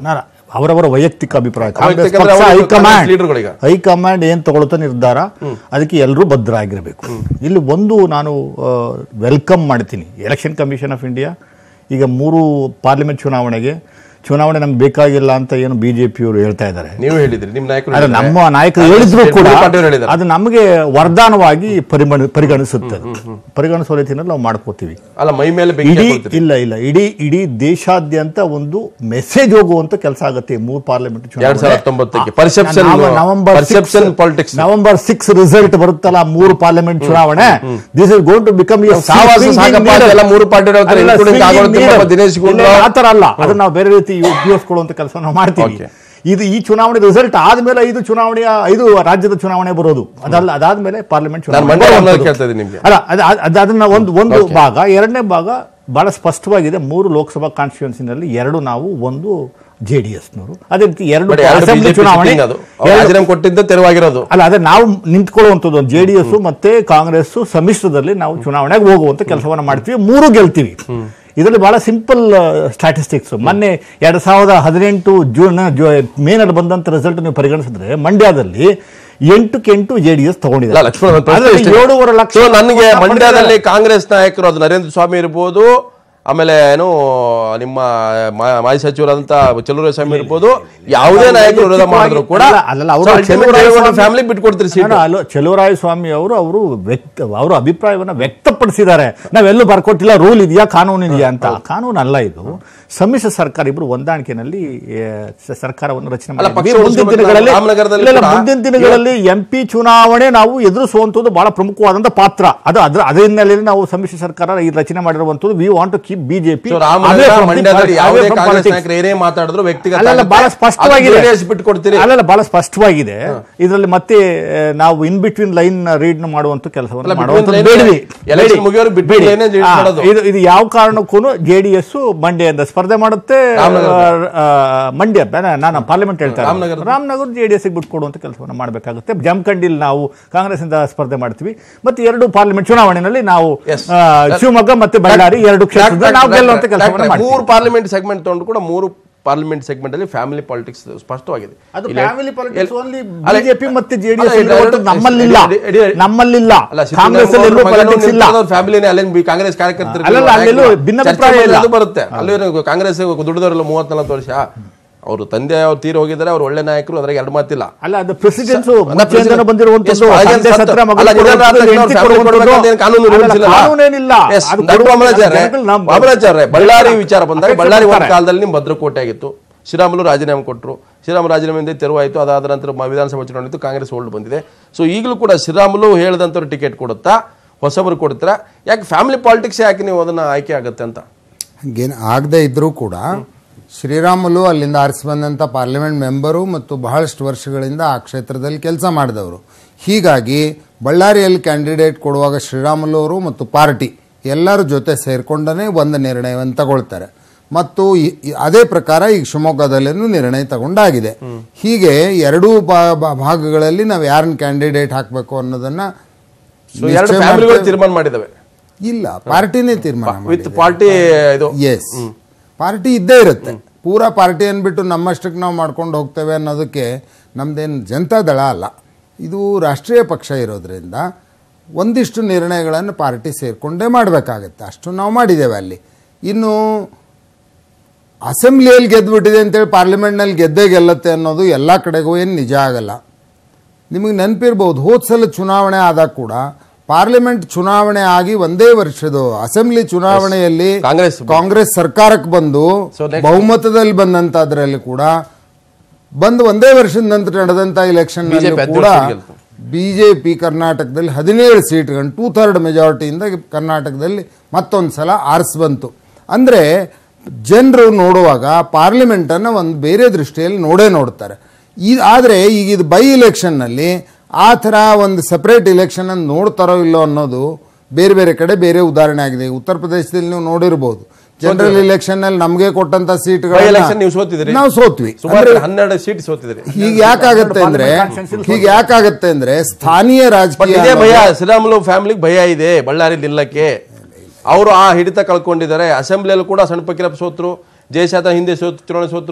ಅವರವರ ವೈಯಕ್ತಿಕ ಅಭಿಪ್ರಾಯ ಕಾಂಗ್ರೆಸ್ ವೈಯಕ್ತಿಕ ಅಂದ್ರೆ ಪಕ್ಷ ಅವರು ಹೈಕಮಾಂಡ್ ಲೀಡರ್ಗಳೀಗ. ಹೈಕಮಾಂಡ್ ಏನ್ ತಗೊಳ್ತಾ ನಿರ್ಧಾರ ಅದಕ್ಕೆ ಎಲ್ಲರೂ ಬದ್ಧರಾಗಿರ್ಬೇಕು ಇಲ್ಲಿ ಒಂದು ನಾನು ವೆಲ್ಕಮ್ ಮಾಡ್ತೀನಿ ಎಲೆಕ್ಷನ್ ಕಮಿಷನ್ ಆಫ್ ಇಂಡಿಯಾ ಈಗ ಮೂರು ಪಾರ್ಲಿಮೆಂಟ್ ಚುನಾವಣೆಗೆ ಚುನಾವಣೆ ನಮ್ಗೆ ಬೇಕಾಗಿಲ್ಲ ಅಂತ ಏನು ಬಿಜೆಪಿಯವರು ಹೇಳ್ತಾ ಇದ್ದಾರೆ ನೀವು ಹೇಳಿದ್ರಿ ನಿಮ್ ನಾಯಕರು ಅಲ್ಲ ಹೇಳಿದ್ದಾರೆ. ನಮ್ಮ ನಾಯಕರು ಕಾಂಗ್ರೆಸ್ ಹೇಳಿದ್ರು ಕೂಡ ಡಿ ಪಾಟೀಲ್ ಹೇಳಿದ್ದಾರೆ. ಅದು ನಮಗೆ ವರದಾನವಾಗಿ ಪರಿಗಣ ಪರಿಗಣಿಸುತ್ತೆ ಅದು. ಪರಿಗಣಿಸೋ ರೀತಿಯಲ್ಲಿ ನಾವು ಮಾಡ್ಕೋತೀವಿ ಅಲ್ಲ ಮೈ ಮೇಲೆ ಬೆಂಕಿ ಇಡೀ ಹಾಕೊಳ್ತೀರಿ. ಇಲ್ಲ ಇಲ್ಲ ಇಡೀ ಇಡೀ ದೇಶಾದ್ಯಂತ ಒಂದು ಮೆಸೇಜ್ ಹೋಗುವಂತ ಕೆಲಸ ಆಗುತ್ತೆ ಈ ಮೂರು ಪಾರ್ಲಿಮೆಂಟ್ ಎರಡ್ ಸಾವಿರದ ಹತ್ತೊಂಬತ್ತಕ್ಕೆ. Perception- November perception politics. November six result ಬರುತ್ತಲ್ಲ ಮೂರು ಪಾರ್ಲಿಮೆಂಟ್ ಚುನಾವಣೆ this is going to become ಸಾವಾಸ ಸಾಕಪ್ಪ ಅದೆಲ್ಲ ಮೂರು ಪಾರ್ಟಿ ಇರೋದು, including ಕಾಗೋಡು ತಿಮ್ಮಪ್ಪ, ದಿನೇಶ್ ಗುಂಡೂರಾವ್. ಆತರ ಅಲ್ಲ ಅದನ್ನ ನಾವು ಬೇರೆ ರೀತಿ ಉಪಯೋಗಿಸ್ಕೊಳ್ಳುವಂತ ಕೆಲಸ ನಾವು ಮಾಡ್ತೀವಿ Okay. ಇದು ಈ ಚುನಾವಣೆ ರಿಸಲ್ಟ್ ಆದ್ಮೇಲೆ ಐದು ಚುನಾವಣೆಯ ಐದು ರಾಜ್ಯದ ಚುನಾವಣೆ ಬರೋದು ಅದಲ್ಲ ಅದಾದ್ಮೇಲೆ ಪಾರ್ಲಿಮೆಂಟ್ ನಾನು ಮಂಡ್ಯ ಚುನಾವಣೆ ರಾಮನಗರ ಬರುವಂಥದ್ದು. ಕೇಳ್ತಾ ಇದ್ದೀನಿ ನಿಮ್ಗೆ. ಅಲ್ಲ ಅದ ಅದ್- ಅದ್- ಅದನ್ನ ಒಂದು ಒಂದು Okay. ಭಾಗ ಎರಡನೇ ಭಾಗ ಬಹಳ ಸ್ಪಷ್ಟವಾಗಿದೆ ಮೂರು ಲೋಕಸಭಾ ಕಾನ್ಸ್ಟಿಟ್ಯೂನ್ಸಿನಲ್ಲಿ ಎರಡು ನಾವು ಒಂದು ಜೆ ಡಿ ಎಸ್ನವರು ಅದೇ ರೀತಿ ಎರಡು ಬಟ್ ಎರಡು ಅಸೆಂಬ್ಲಿ BJP ಚುನಾವಣೆ sitting ಅದು ಅವ್ರು ಎರಡು- ರಾಜೀನಾಮೆ ಕೊಟ್ಟಿದ್ದ ತೆರವಾಗಿರೋದು ಅಲ್ಲ ಅದೇ ನಾವು ನಿಂತ್ಕೊಳ್ಳುವಂಥದ್ದು ಜೆ ಡಿ ಎಸ್ ಮತ್ತೆ ಕಾಂಗ್ರೆಸ್ ಸಮ್ಮಿಶ್ರದಲ್ಲಿ ನಾವು ಚುನಾವಣೆಗೆ ಹೋಗುವಂತ ಕೆಲಸವನ್ನ ಮಾಡ್ತೀವಿ ಮೂರು ಗೆಲ್ತೀವಿ ಇದರಲ್ಲಿ ಬಹಳ ಸಿಂಪಲ್ ಸ್ಟ್ಯಾಟಿಸ್ಟಿಕ್ಸ್ ಮೊನ್ನೆ ಎರಡ್ ಸಾವಿರದ ಹದಿನೆಂಟು ಜೂನ್ ಮೇನಲ್ಲಿ ಬಂದಂತ ರಿಸಲ್ಟ್ ನೀವು ಪರಿಗಣಿಸಿದ್ರೆ ಮಂಡ್ಯದಲ್ಲಿ ಎಂಟಕ್ಕೆ ಎಂಟು ಜೆ ಡಿ ಎಸ್ ಇಲ್ಲ ತಗೊಂಡಿದ್ದಾರೆ ಲಕ್ಷ್ಮಣ ನನ್ನ ಪ್ರಶ್ನೆ ಅದರಲ್ಲಿ ಇಷ್ಟೇ. ಏಳೂವರೆ ಲಕ್ಷ So, ನನಗೆ ಮತ ಮಂಡ್ಯದಲ್ಲಿ ಪಡೆದಿದ್ದಾರೆ. ಕಾಂಗ್ರೆಸ್ ನಾಯಕರು ಅದು ನರೇಂದ್ರ ಸ್ವಾಮಿ ಇರ್ಬೋದು ಆಮೇಲೆ ಏನು ನಿಮ್ಮ ಮಾ- ಮಾಜಿ ಸಚಿವರಾದಂತ ಸ್ವಾಮಿ ಇರ್ಬೋದು ಯಾವುದೇ ನಾಯಕರು ವಿರೋಧ ಮಾಡಿದ್ರು ಕೂಡ ಅಲ್ಲ, ಅಲ್ಲಲ್ಲ, ಅವರು ಫ್ಯಾಮಿಲಿ ಬಿಟ್ಕೊಡ್ತೀರಿ ಸೀಟ್ ಅಲ್ಲ, ಅಲ್ಲ, ಚೆಲುವರಾಯ ಸ್ವಾಮಿ ಅವರು ಅವರು ವ್ಯಕ್ತ ಅವರ ಅಭಿಪ್ರಾಯವನ್ನ ವ್ಯಕ್ತಪಡಿಸಿದ್ದಾರೆ ನಾವೆಲ್ಲೂ ಬರ್ಕೊಟ್ಟಿಲ್ಲ ರೂಲ್ ಇದೆಯಾ ಕಾನೂನು ಇದೆಯಾ ಅಂತ ಕಾನೂನು ಅಲ್ಲ ಇದು ಸಮ್ಮಿಶ್ರ ಸರ್ಕಾರ ಇಬ್ರು ಹೊಂದಾಣಿಕೆಯಲ್ಲಿ ಏ, ಸ- ಸರ್ಕಾರವನ್ನು ರಚನೆ ಅಲ್ಲ, ಪಕ್ಷ ಮಾಡಿದ್ವಿ. ಮುಂದಿನ ಉಳಿಸ್ಬೇಕು ದಿನಗಳಲ್ಲಿ ರಾಮನಗರದಲ್ಲಿ ಇಲ್ಲ, ಇಲ್ಲ, ಕೂಡ ಮುಂದಿನ ದಿನಗಳಲ್ಲಿ ಎಂ ಪಿ ಚುನಾವಣೆ ನಾವು ಎದುರಿಸುವಂತದ್ದು ಬಹಳ ಪ್ರಮುಖವಾದಂತ ಪಾತ್ರ ಅದು ಅದ್ರ ಅದ್ರ ಹಿನ್ನೆಲೆಯಲ್ಲಿ ನಾವು ಸಮ್ಮಿಶ್ರ ಸರ್ಕಾರ ಈ ರಚನೆ ಮಾಡಿರುವಂತದ್ದು we want to keep BJP So, Ramanagara ಮಂಡ್ಯದಲ್ಲಿ ಯಾವುದೇ ಕಾಂಗ್ರೆಸ್ ನಾಯಕರು ಏನೇ ಮಾತಾಡಿದ್ರು ವ್ಯಕ್ತಿಗತ ಅಲ್ಲಲ್ಲ ಬಹಳ ಆಗುತ್ತೆ. ಸ್ಪಷ್ಟವಾಗಿದೆ ಅದು JDS ಬಿಟ್ಕೊಡ್ತೀರಿ ಅಲ್ಲಲ್ಲ ಬಹಳ ಸ್ಪಷ್ಟವಾಗಿದೆ ಇದರಲ್ಲಿ ಮತ್ತೆ ಆ, ನಾವು ಇನ್ ಬಿಟ್ವೀನ್ ಲೈನ್ ರೀಡ್ ಮಾಡುವಂತ ಅಲ್ಲ, ಕೆಲಸವನ್ನು between ಮಾಡುವಂತ line- ಬೇಡವಿ election ಬೇಡಿ. ಮುಗಿಯೋವರೆಗೆ between ಬೇಡಿ. line ಏ read ಆ, ಮಾಡೋದು. ಇದು ಇದು ಯಾವ ಕಾರಣಕ್ಕೂ ಜೆಡಿಎಸ್ ಮಂಡ್ಯದಿಂದ ಸ್ಪರ್ಧೆ ಮಾಡುತ್ತೆ ರಾಮನಗರ. ಆ, ಮಂಡ್ಯ ಬೇಡ, ನಾನು ಪಾರ್ಲಿಮೆಂಟ್ ಹೇಳ್ತಾ ರಾಮನಗರ. ಇರೋದು. ರಾಮನಗರ ಜೆಡಿಎಸ್ ಬಿಟ್ಕೊಡುವಂತ ಕೆಲಸವನ್ನು ಮಾಡಬೇಕಾಗುತ್ತೆ ಜಮಖಂಡಿಲ್ ನಾವು ಕಾಂಗ್ರೆಸ್ ಇಂದ ಸ್ಪರ್ಧೆ ಮಾಡ್ತೀವಿ ಮತ್ತೆ ಎರಡು ಪಾರ್ಲಿಮೆಂಟ್ ಚುನಾವಣೆಯಲ್ಲಿ ನಾವು Yes. ಆ, ಶಿವಮೊಗ್ಗ ಮತ್ತೆ ಬಳ್ಳಾರಿ ಎರಡು ಕ್ಷೇತ್ರದಲ್ಲಿ ನಾವು ಗೆಲ್ಲುವಂತ ಕೆಲಸವನ್ನು ಮಾಡ್ತೀವಿ ಮೂರು ಪಾರ್ಲಿಮೆಂಟ್ ಸೆಗ್ಮೆಂಟ್ ತಗೊಂಡು ಕೂಡ ಮೂರು ಪಾರ್ಲಿಮೆಂಟ್ ಸೆಗ್ಮೆಂಟ್ ಅಲ್ಲಿ ಫ್ಯಾಮಿಲಿ ಪಾಲಿಟಿಕ್ಸ್ ಸ್ಪಷ್ಟವಾಗಿದೆ ಅದು ಇಲ್ಲಿ- ಫ್ಯಾಮಿಲಿ ಪಾಲಿಟಿಕ್ಸ್ ಎಲ್- ಓನ್ಲಿ ಅಲ್ಲ, ಬಿಜೆಪಿ ಮತ್ತೆ ಅಲ್ಲ, ಜೆಡಿಎಸ್ ಇದು ಎರಡು- ನಮ್ಮಲ್ಲಿಲ್ಲ ಎಡಿ- ಎಡಿ- ಎಡಿ- ನಮ್ಮಲ್ಲಿಲ್ಲ ಅಲ್ಲ, ಕಾಂಗ್ರೆಸ್ ಅಲ್ಲಿ ಎಲ್ಲೂ ಪಾಲಿಟಿಕ್ಸ್ ಇಲ್ಲ ಫ್ಯಾಮಿಲಿನೇ ಅಲ್ಲಿ ಕಾಂಗ್ರೆಸ್ ಕಾರ್ಯಕರ್ತರು ಅಲ್ಲಲ್ಲ, ಅಲ್ಲೆಲ್ಲೂ ಭಿನ್ನಾಭಿಪ್ರಾಯ ಇಲ್ಲ. ಅದು ಬರುತ್ತೆ ಅಲ್ಲಿ ಕಾಂಗ್ರೆಸ್ ದುಡಿದವರೆಲ್ಲ ಮೂವತ್ತ್ ನಲವತ್ತು ವರ್ಷ ಅವರು ತಂದೆ ಅವ್ರು ತೀರಿ ಹೋಗಿದ್ದಾರೆ ಅವ್ರು ಒಳ್ಳೆ ನಾಯಕರು ಅದ್ರಾಗ ಎರಡು ಮಾತಿಲ್ಲ ಅಲ್ಲ ಅದು ಪ್ರೆಸಿಡೆನ್ಸ್ ಅಲ್ಲ, president- ಬಂದಿರುವಂತದ್ದು Yes, ಹಾಗೆ ತಂದೆ ಸತ್ತು- ಸತ್ರ ಮಗನಿಗೆ ಅಲ್ಲ, ನಿಧನ ಆದ ಕೊಡುವಂಥದ್ದು, ತಕ್ಷಣ ಹೆಂಡ್ತಿ family ಕೊಡುವಂಥದ್ದು. ಕೊಡ್ಬೇಕಂತ ಏನು ಕಾನೂನು ಅಲ್ಲ, rules ಇಲ್ಲ. ಕಾನೂನೇನಿಲ್ಲ Yes, ಅದು ನಡುವ ಕೊಡುವಂಥದ್ದು ಬಾಬರಾಚಾರ್ಯ ಜನಗಳು ನಮ್ಮ- ಬಾಬರಾಚಾರ್ಯ ಬಳ್ಳಾರಿ ವಿಚಾರ ಬಂದಾಗ ಅಪೇಕ್ಷೆ ಬಳ್ಳಾರಿ ಒಂದು ಪಡ್ತಾರೆ. ಕಾಲದಲ್ಲಿ ನಿಮ್ ಭದ್ರಕೋಟೆ ಆಗಿತ್ತು ಶ್ರೀರಾಮುಲು ರಾಜೀನಾಮೆ ಕೊಟ್ಟರು ಶ್ರೀರಾಮ ರಾಜೀನಾಮೆಯಿಂದ ತೆರವಾಯಿತು ಅದಾದ ನಂತರ ಮ- ವಿಧಾನಸಭಾ ಚುನಾವಣೆ ಇತ್ತು, ಕಾಂಗ್ರೆಸ್ ಹೋಲ್ಡ್ ಬಂದಿದೆ ಸೊ ಈಗಲೂ ಕೂಡ ಶ್ರೀರಾಮುಲು ಹೇಳಿದಂಥವ್ರು ಟಿಕೆಟ್ ಕೊಡುತ್ತಾ ಹೊಸಬರು ಕೊಡ್ತೀರಾ ಯಾಕೆ ಫ್ಯಾಮಿಲಿ ಪಾಲಿಟಿಕ್ಸ್ ಯಾಕೆ ನೀವು ಅದನ್ನ ಆಯ್ಕೆ ಆಗುತ್ತೆ ಅಂತ ಹಂಗೇನು ಆಗದೆ ಇದ್ರೂ ಕೂಡ ಶ್ರೀರಾಮುಲು ಅಲ್ಲಿಂದ ಆರಿಸಿ ಬಂದಂಥ ಪಾರ್ಲಿಮೆಂಟ್ ಮೆಂಬರು ಮತ್ತು ಬಹಳಷ್ಟು ವರ್ಷಗಳಿಂದ ಆ ಕ್ಷೇತ್ರದಲ್ಲಿ ಕೆಲಸ ಮಾಡಿದವರು ಹೀಗಾಗಿ ಬಳ್ಳಾರಿಯಲ್ಲಿ ಕ್ಯಾಂಡಿಡೇಟ್ ಕೊಡುವಾಗ ಶ್ರೀರಾಮುಲು ಅವರು ಮತ್ತು ಪಾರ್ಟಿ ಎಲ್ಲರ ಜೊತೆ ಸೇರ್ಕೊಂಡೇ ಒಂದು ನಿರ್ಣಯವನ್ನು ತಗೊಳ್ತಾರೆ ಮತ್ತು ಈ- ಈ- ಅದೇ ಪ್ರಕಾರ ಈಗ ಶಿವಮೊಗ್ಗದಲ್ಲೂ ನಿರ್ಣಯ ತಗೊಂಡಾಗಿದೆ ಹೀಗೆ ಎರಡೂ ಬಾ- ಬಾ- ಭಾಗಗಳಲ್ಲಿ ನಾವು ಯಾರನ್ನ ಕ್ಯಾಂಡಿಡೇಟ್ ಹಾಕಬೇಕು ಅನ್ನೋದನ್ನ ಸೊ ಎರಡು ನಿಶ್ಚಯ ಫ್ಯಾಮಿಲಿಗಳು ಮಾಡ್ತೇವೆ. ತೀರ್ಮಾನ ಮಾಡಿದಾವೆ ಇಲ್ಲ ಪಾರ್ಟಿನೇ ತೀರ್ಮಾನ ವಿತ್ ಮಾಡಿದೆ. ಪಾರ್ಟಿ ಇದು ಎಸ್ ಪಾರ್ಟಿ ಇದ್ದೇ ಇರುತ್ತೆ ಪೂರಾ ಪಾರ್ಟಿ ಅಂದ್ಬಿಟ್ಟು ನಮ್ಮಷ್ಟಕ್ಕೆ ನಾವು ಮಾಡ್ಕೊಂಡು ಹೋಗ್ತೇವೆ ಅನ್ನೋದಕ್ಕೆ ನಮ್ದೇನು ಜನತಾ ದಳ ಅಲ್ಲ ಇದು ರಾಷ್ಟ್ರೀಯ ಪಕ್ಷ ಇರೋದ್ರಿಂದ ಒಂದಿಷ್ಟು ನಿರ್ಣಯಗಳನ್ನು ಪಾರ್ಟಿ ಸೇರಿಕೊಂಡೇ ಮಾಡಬೇಕಾಗತ್ತೆ ಅಷ್ಟು ನಾವು ಮಾಡಿದ್ದೇವೆ ಅಲ್ಲಿ ಇನ್ನು ಅಸೆಂಬ್ಲಿಯಲ್ಲಿ ಗೆದ್ದುಬಿಟ್ಟಿದೆ ಅಂತೇಳಿ ಪಾರ್ಲಿಮೆಂಟ್ನಲ್ಲಿ ಗೆದ್ದೇ ಗೆಲ್ಲತ್ತೆ ಅನ್ನೋದು ಎಲ್ಲ ಕಡೆಗೂ ಏನು ನಿಜ ಆಗಲ್ಲ ನಿಮಗೆ ನೆನಪಿರ್ಬೋದು ಹೋದ ಸಲ ಚುನಾವಣೆ ಆದಾಗ ಕೂಡ ಪಾರ್ಲಿಮೆಂಟ್ ಚುನಾವಣೆ ಆಗಿ ಒಂದೇ ವರ್ಷದ ಅಸೆಂಬ್ಲಿ ಚುನಾವಣೆಯಲ್ಲಿ ಕಾಂಗ್ರೆಸ್ ಕಾಂಗ್ರೆಸ್ ಸರ್ಕಾರಕ್ಕೆ ಬಂದು So next- ಬಹುಮತದಲ್ಲಿ ಬಂದಂತದ್ರಲ್ಲಿ ಕೂಡ ಬಂದು ಒಂದೇ ವರ್ಷದ ನಂತರ ನಡೆದಂತ ಇಲೆಕ್ಷನ್ BJP ಕೂಡ ಹದಿನೇಳು ಸೀಟ್ ಗೆಲ್ತು. ಬಿಜೆಪಿ ಕರ್ನಾಟಕದಲ್ಲಿ ಹದಿನೇಳು ಸೀಟ್ಗಳು ಟೂ ಥರ್ಡ್ ಮೆಜಾರಿಟಿಯಿಂದ ಕರ್ನಾಟಕದಲ್ಲಿ ಮತ್ತೊಂದು ಸಲ ಆರಿಸಿ ಬಂತು ಅಂದರೆ ಜನರು ನೋಡುವಾಗ ಪಾರ್ಲಿಮೆಂಟನ್ನು ಒಂದು ಬೇರೆ ದೃಷ್ಟಿಯಲ್ಲಿ ನೋಡೇ ನೋಡ್ತಾರೆ ಈ ಆದರೆ ಈಗ ಇದು ಬೈ ಇಲೆಕ್ಷನ್ನಲ್ಲಿ ಆ ಥರ ಒಂದು ಸಪ್ರೇಟ್ ಇಲೆಕ್ಷನ್ ಅನ್ನು ನೋಡ್ತಾರೋ ಇಲ್ಲೋ ಅನ್ನೋದು ಬೇರೆ ಬೇರೆ ಕಡೆ ಬೇರೆ ಉದಾಹರಣೆ ಆಗಿದೆ ಈಗ ಉತ್ತರ ಪ್ರದೇಶದಲ್ಲಿ ನೀವು ನೋಡಿರ್ಬೋದು ಜನರಲ್ ಇಲೆಕ್ಷನ್ ನಲ್ಲಿ ನಮಗೆ ಕೊಟ್ಟಂತ ಬೈ ಎಲೆಕ್ಷನ್ ನೀವು ಸೀಟ್ಗಳು ಸೋತಿದ್ರಿ ನಾವು ಸೋತ್ವಿ ಸುಮಾರು ಅಂದ್ರೆ ಹನ್ನೆರಡು ಸೀಟ್ ಸೋತಿದ್ರಿ ಹೀಗೆ ಯಾಕಾಗತ್ತೆ ಅಂದ್ರೆ ಹೀಗೆ ಯಾಕಾಗತ್ತೆ ಅಂದ್ರೆ ಸ್ಥಾನೀಯ ಬಟ್ ರಾಜಕೀಯ ಇದೇ ಭಯ ಅನ್ನೋದು- ಶ್ರೀರಾಮುಲು ಫ್ಯಾಮಿಲಿಗೆ ಭಯ ಇದೆ ಬಳ್ಳಾರಿ ನಿಲ್ಲಕ್ಕೆ ಅವರು ಆ ಹಿಡಿತ ಕಳ್ಕೊಂಡಿದ್ದಾರೆ ಅಸೆಂಬ್ಲಿಯಲ್ಲಿ ಕೂಡ ಸಣ್ಣ ಪಕ್ಕಿರಪ್ಪ ಸೋತ್ರು ಜಯಶಾತ ಹಿಂದೆ ಸೋತ್ ಚುನಾವಣೆ ಸೋತ್ರು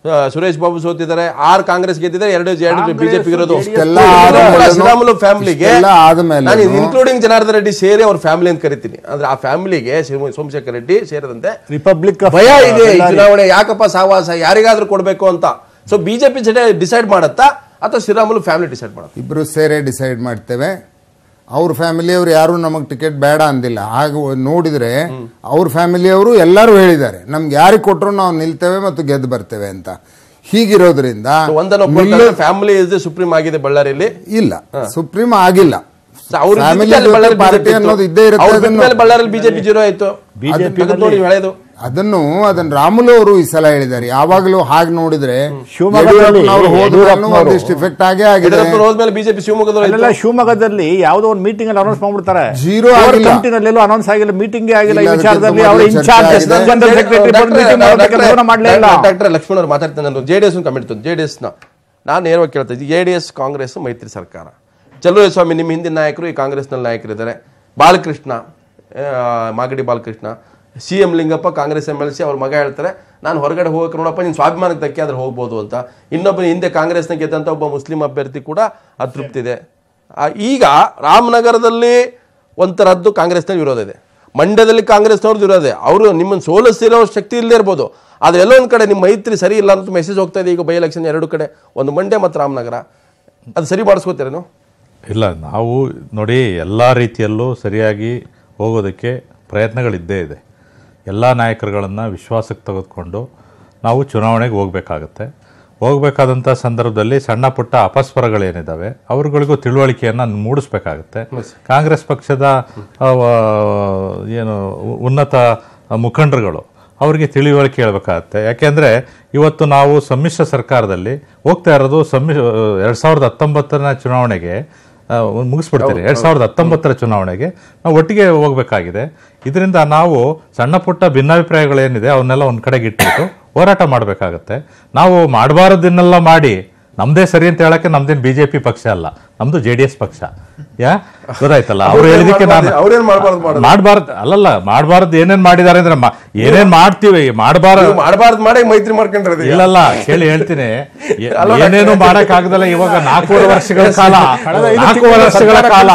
ಆ, ಸುರೇಶ್ ಬಾಬು ಸೋತಿದ್ದಾರೆ ಆರು ಕಾಂಗ್ರೆಸ್ ಗೆದ್ದಿದ್ದಾರೆ ಎರಡು ಎರಡು ಕಾಂಗ್ರೆಸ್, ಬಿಜೆಪಿ ಇರೋದು ಇಷ್ಟೆಲ್ಲ ಆದ್ಮೇಲೆನೂ- ಶ್ರೀರಾಮುಲು ಫ್ಯಾಮಿಲಿಗೆ ಇಷ್ಟೆಲ್ಲ ಆದ್ಮೇಲೆನೂ- ನಾನು ಇನ್ಕ್ಲೂಡಿಂಗ್ ಜನಾರ್ದನ್ ರೆಡ್ಡಿ ಸೇರಿ ಅವ್ರ ಫ್ಯಾಮಿಲಿ ಅಂತ ಕರಿತೀನಿ ಅಂದ್ರೆ ಆ ಫ್ಯಾಮಿಲಿಗೆ ಸೋಮಶೇಖರ್ ರೆಡ್ಡಿ ಸೇರಿದಂತೆ ರಿಪಬ್ಲಿಕ್ ಆಫ್ ಭಯ ಇದೆ ಈ ಬಳ್ಳಾರಿ. ಚುನಾವಣೆ ಯಾಕಪ್ಪ ಸಹವಾಸ ಯಾರಿಗಾದ್ರೂ ಕೊಡ್ಬೇಕು ಅಂತ ಸೊ ಬಿಜೆಪಿ ಜೊತೆ ಡಿಸೈಡ್ ಮಾಡತ್ತಾ ಅಥವಾ ಶ್ರೀರಾಮುಲು ಫ್ಯಾಮಿಲಿ ಡಿಸೈಡ್ ಮಾಡುತ್ತಾ ಇಬ್ರು ಸೇರೇ ಡಿಸೈಡ್ ಮಾಡ್ತೇವೆ ಅವ್ರ ಫ್ಯಾಮಿಲಿಯವರು ಯಾರು ನಮಗೆ ಟಿಕೆಟ್ ಬೇಡ ಅಂದಿಲ್ಲ ಹಾಗೆ ನೋಡಿದ್ರೆ ಅವ್ರ ಫ್ಯಾಮಿಲಿಯವರು ಎಲ್ಲರೂ ಹೇಳಿದ್ದಾರೆ ನಮ್ಗೆ ಯಾರಿಗೆ ಕೊಟ್ಟರು ನಾವು ನಿಲ್ತೇವೆ ಮತ್ತು ಗೆದ್ದು ಬರ್ತೇವೆ ಅಂತ ಹೀಗಿರೋದ್ರಿಂದ ಒಂದನ್ನು ನಿಲ್ಲು- ಫ್ಯಾಮಿಲಿ ಇಸ್ ಸುಪ್ರೀಂ ಆಗಿದೆ ಬಳ್ಳಾರಿಯಲ್ಲಿ ಇಲ್ಲ ಸುಪ್ರೀಂ ಆಗಿಲ್ಲ So ಅವ್ರ Family ಜೊತೆ ಜೊತೆ ಬಳ್ಳಾರಿ party BJP ಇತ್ತು. ಅನ್ನೋದು ಇದ್ದೇ ಇರುತ್ತೆ ಅವ್ರ ಬಿಟ್ಟ ಅದನ್ನು- ಮೇಲೆ ಬಳ್ಳಾರಿಯಲ್ಲಿ ಬಿಜೆಪಿ ಜೀರೋ ಆಯ್ತು BJP ತೆಗೆದು ನೋಡಿ ಹಳೆದು ಅದನ್ನು ಅದನ್ನ ರಾಮುಲು ಅವರು ಈ ಸಲ ಹೇಳಿದ್ದಾರೆ ಯಾವಾಗಲೂ ಹಾಗೆ ನೋಡಿದ್ರೆ ಶಿವಮೊಗ್ಗದಲ್ಲಿ ಯಡಿಯೂರಪ್ಪನವರು ಹೋದ್ಮೇಲೂ ಯಡಿಯೂರಪ್ಪನವರು ಒಂದಿಷ್ಟು ಇಫೆಕ್ಟ್ ಆಗೇ ಆಗಿದೆ ಯಡಿಯೂರಪ್ಪ ಹೋದ್ಮೇಲೆ ಬಿಜೆಪಿ ಶಿವಮೊಗ್ಗದಲ್ಲಿ ಅಲ್ಲೆಲ್ಲ ಶಿವಮೊಗ್ಗದಲ್ಲಿ ಯಾವುದೋ ಒಂದು ಮೀಟಿಂಗ್ ಅಲ್ಲಿ ಅನೌನ್ಸ್ ಮಾಡ್ಬಿಡ್ತಾರೆ Zero ಆಗಿಲ್ಲ. ಕಮಿಟಿನಲ್ಲೆಲ್ಲೂ ಅನೌನ್ಸ್ ಆಗಿಲ್ಲ ಮೀಟಿಂಗ್ ಆಗಿಲ್ಲ ಈ ಇಲ್ಲ, ಅದಕ್ಕಿಂತ ವಿಚಾರದಲ್ಲಿ ಮೊದಲು ಅವರ ಚರ್ಚೆ ಇನ್ಚಾರ್ಜ್ ಆಗಿದೆ. ಜನರಲ್ ಸೆಕ್ರೆಟರಿ ಬಂದು ಮೀಟಿಂಗ್ ಮಾಡೋ ಕೆಲಸವನ್ನ ಮಾಡಲೇ ಇಲ್ಲ ಡಾಕ್ಟರ್ ಲಕ್ಷ್ಮಣ್ ಅವರು ಮಾತಾಡ್ತಾನೆ ನಾನು J D S commit J D S ನ ನಾನು ನೇರವಾಗಿ ಕೇಳ್ತಾ ಇದ್ದೀನಿ ಜೆ ಡಿ ಎಸ್ ಕಾಂಗ್ರೆಸ್ ಮೈತ್ರಿ ಸರ್ಕಾರ ಚಲುವೇ ಸ್ವಾಮಿ ನಿಮ್ಮ ಹಿಂದಿನ ನಾಯಕರು ಈ ಕಾಂಗ್ರೆಸ್ನಲ್ಲಿ ನಾಯಕರಿದ್ದಾರೆ ಬಾಲಕೃಷ್ಣ ಆ, Magadi Balakrishna C M Lingappa Congress M L C ಅವ್ರ ಮಗ ಹೇಳ್ತಾರೆ ನಾನು ಹೊರಗಡೆ ಹೋಗಕ್ಕೆ ನೋಡಪ್ಪ ನಿನ್ನ ಸ್ವಾಭಿಮಾನಕ್ಕೆ ಧಕ್ಕೆ ಆದ್ರೆ ಹೋಗ್ಬೋದು ಅಂತ ಇನ್ನೊಬ್ಬ ಹಿಂದೆ ಕಾಂಗ್ರೆಸ್ನ ಗೆದ್ದಂಥ ಒಬ್ಬ ಮುಸ್ಲಿಂ ಅಭ್ಯರ್ಥಿ ಕೂಡ ಅತೃಪ್ತಿದೆ ಆ, ಈಗ ರಾಮನಗರದಲ್ಲಿ ಒಂಥರದ್ದು ಕಾಂಗ್ರೆಸ್ನಲ್ಲಿ ವಿರೋಧ ಇದೆ ಮಂಡ್ಯದಲ್ಲಿ ಕಾಂಗ್ರೆಸ್ನವ್ರದ್ದು ವಿರೋಧ ಇದೆ ಅವರು ನಿಮ್ಮನ್ನು ಸೋಲಿಸಿರೋ ಶಕ್ತಿ ಇಲ್ಲದೆ ಇರ್ಬೋದು ಆದ್ರೆ ಎಲ್ಲೋ ಒಂದು ಕಡೆ ನಿಮ್ಮ ಮೈತ್ರಿ ಸರಿ ಇಲ್ಲ ಅಂತ ಮೆಸೇಜ್ ಹೋಗ್ತಾ ಇದೆ ಈಗ ಬೈ ಎಲೆಕ್ಷನ್ ಎರಡು ಕಡೆ ಒಂದು ಮಂಡ್ಯ ಮತ್ತು ರಾಮನಗರ ಅದು ಸರಿ ಮಾಡಿಸ್ಕೋತೀರೇನು ಇಲ್ಲ ನಾವು ನೋಡಿ ಎಲ್ಲ ರೀತಿಯಲ್ಲೂ ಸರಿಯಾಗಿ ಹೋಗೋದಕ್ಕೆ ಪ್ರಯತ್ನಗಳಿದ್ದೇ ಇದೆ ಎಲ್ಲ ನಾಯಕರುಗಳನ್ನು ವಿಶ್ವಾಸಕ್ಕೆ ತೆಗೆದುಕೊಂಡು ನಾವು ಚುನಾವಣೆಗೆ ಹೋಗಬೇಕಾಗತ್ತೆ ಹೋಗಬೇಕಾದಂಥ ಸಂದರ್ಭದಲ್ಲಿ ಸಣ್ಣ ಪುಟ್ಟ ಅಪಸ್ವರಗಳೇನಿದ್ದಾವೆ ಅವ್ರುಗಳಿಗೂ ತಿಳುವಳಿಕೆಯನ್ನು ಮೂಡಿಸ್ಬೇಕಾಗತ್ತೆ ಕಾಂಗ್ರೆಸ್ ಪಕ್ಷದ ಆ, ಏನು ಉ- ಉನ್ನತ ಮುಖಂಡರುಗಳು ಅವರಿಗೆ ತಿಳಿವಳಿಕೆ ಹೇಳ್ಬೇಕಾಗತ್ತೆ ಯಾಕೆಂದರೆ ಇವತ್ತು ನಾವು ಸಮ್ಮಿಶ್ರ ಸರ್ಕಾರದಲ್ಲಿ ಹೋಗ್ತಾ ಇರೋದು ಸಮ್ಮಿ ಎರಡು ಸಾವಿರದ ಹತ್ತೊಂಬತ್ತರ ಚುನಾವಣೆಗೆ ಆ, ಒಂದ್ ಮುಗಿಸ್ಬಿಡ್ತೀರಿ ಎರಡು ಸಾವಿರದ ಹತ್ತೊಂಬತ್ತರ ಚುನಾವಣೆಗೆ ನಾವು ಒಟ್ಟಿಗೆ ಹೋಗಬೇಕಾಗಿದೆ ಇದರಿಂದ ನಾವು ಸಣ್ಣ ಪುಟ್ಟ ಭಿನ್ನಾಭಿಪ್ರಾಯಗಳೇನಿದೆ ಅವನ್ನೆಲ್ಲ ಒಂದು ಕಡೆಗೆ ಇಟ್ಬಿಟ್ಟು ಹೋರಾಟ ಮಾಡಬೇಕಾಗತ್ತೆ ನಾವು ಮಾಡಬಾರದನ್ನೆಲ್ಲ ಮಾಡಿ ನಮ್ದೇ ಸರಿ ಅಂತ ಹೇಳಕ್ಕೆ ನಮ್ದೇನು ಬಿಜೆಪಿ ಪಕ್ಷ ಅಲ್ಲ ನಮ್ದು ಜೆ ಡಿ ಎಸ್ ಪಕ್ಷ ಯಾ ಗೊತ್ತಾಯ್ತಲ್ಲ ಅವ್ರು ಹೇಳಿದಕ್ಕೆ ನಾನು ಅವ್ರೇನ್ ಮಾಡ್ಬಾರ್ದು ಮಾಡೋದು ಮಾಡಬಾರ್ದು ಅಲ್ಲಲ್ಲ ಮಾಡಬಾರ್ದು ಏನೇನ್ ಮಾಡಿದ್ದಾರೆ ಅಂದ್ರೆ ಮಾ- ಏನೇನ್ ಮಾಡ್ತೀವಿ ಮಾಡಬಾರ್ದು ಮಾಡಬಾರ್ದು ಮಾಡಿ ಮೈತ್ರಿ ಮಾಡ್ಕೊಂಡ್ರೆ ಇಲ್ಲಲ್ಲ ಕೇಳಿ ಹೇಳ್ತೀನಿ ಏ- ಏನೇನು ಮಾಡಕ್ ಆಗದಲ್ಲ ಇವಾಗ ನಾಲ್ಕೂವರೆ ವರ್ಷಗಳ ಕಾಲ ನಾಲ್ಕೂವರೆ ವರ್ಷಗಳ ಕಾಲ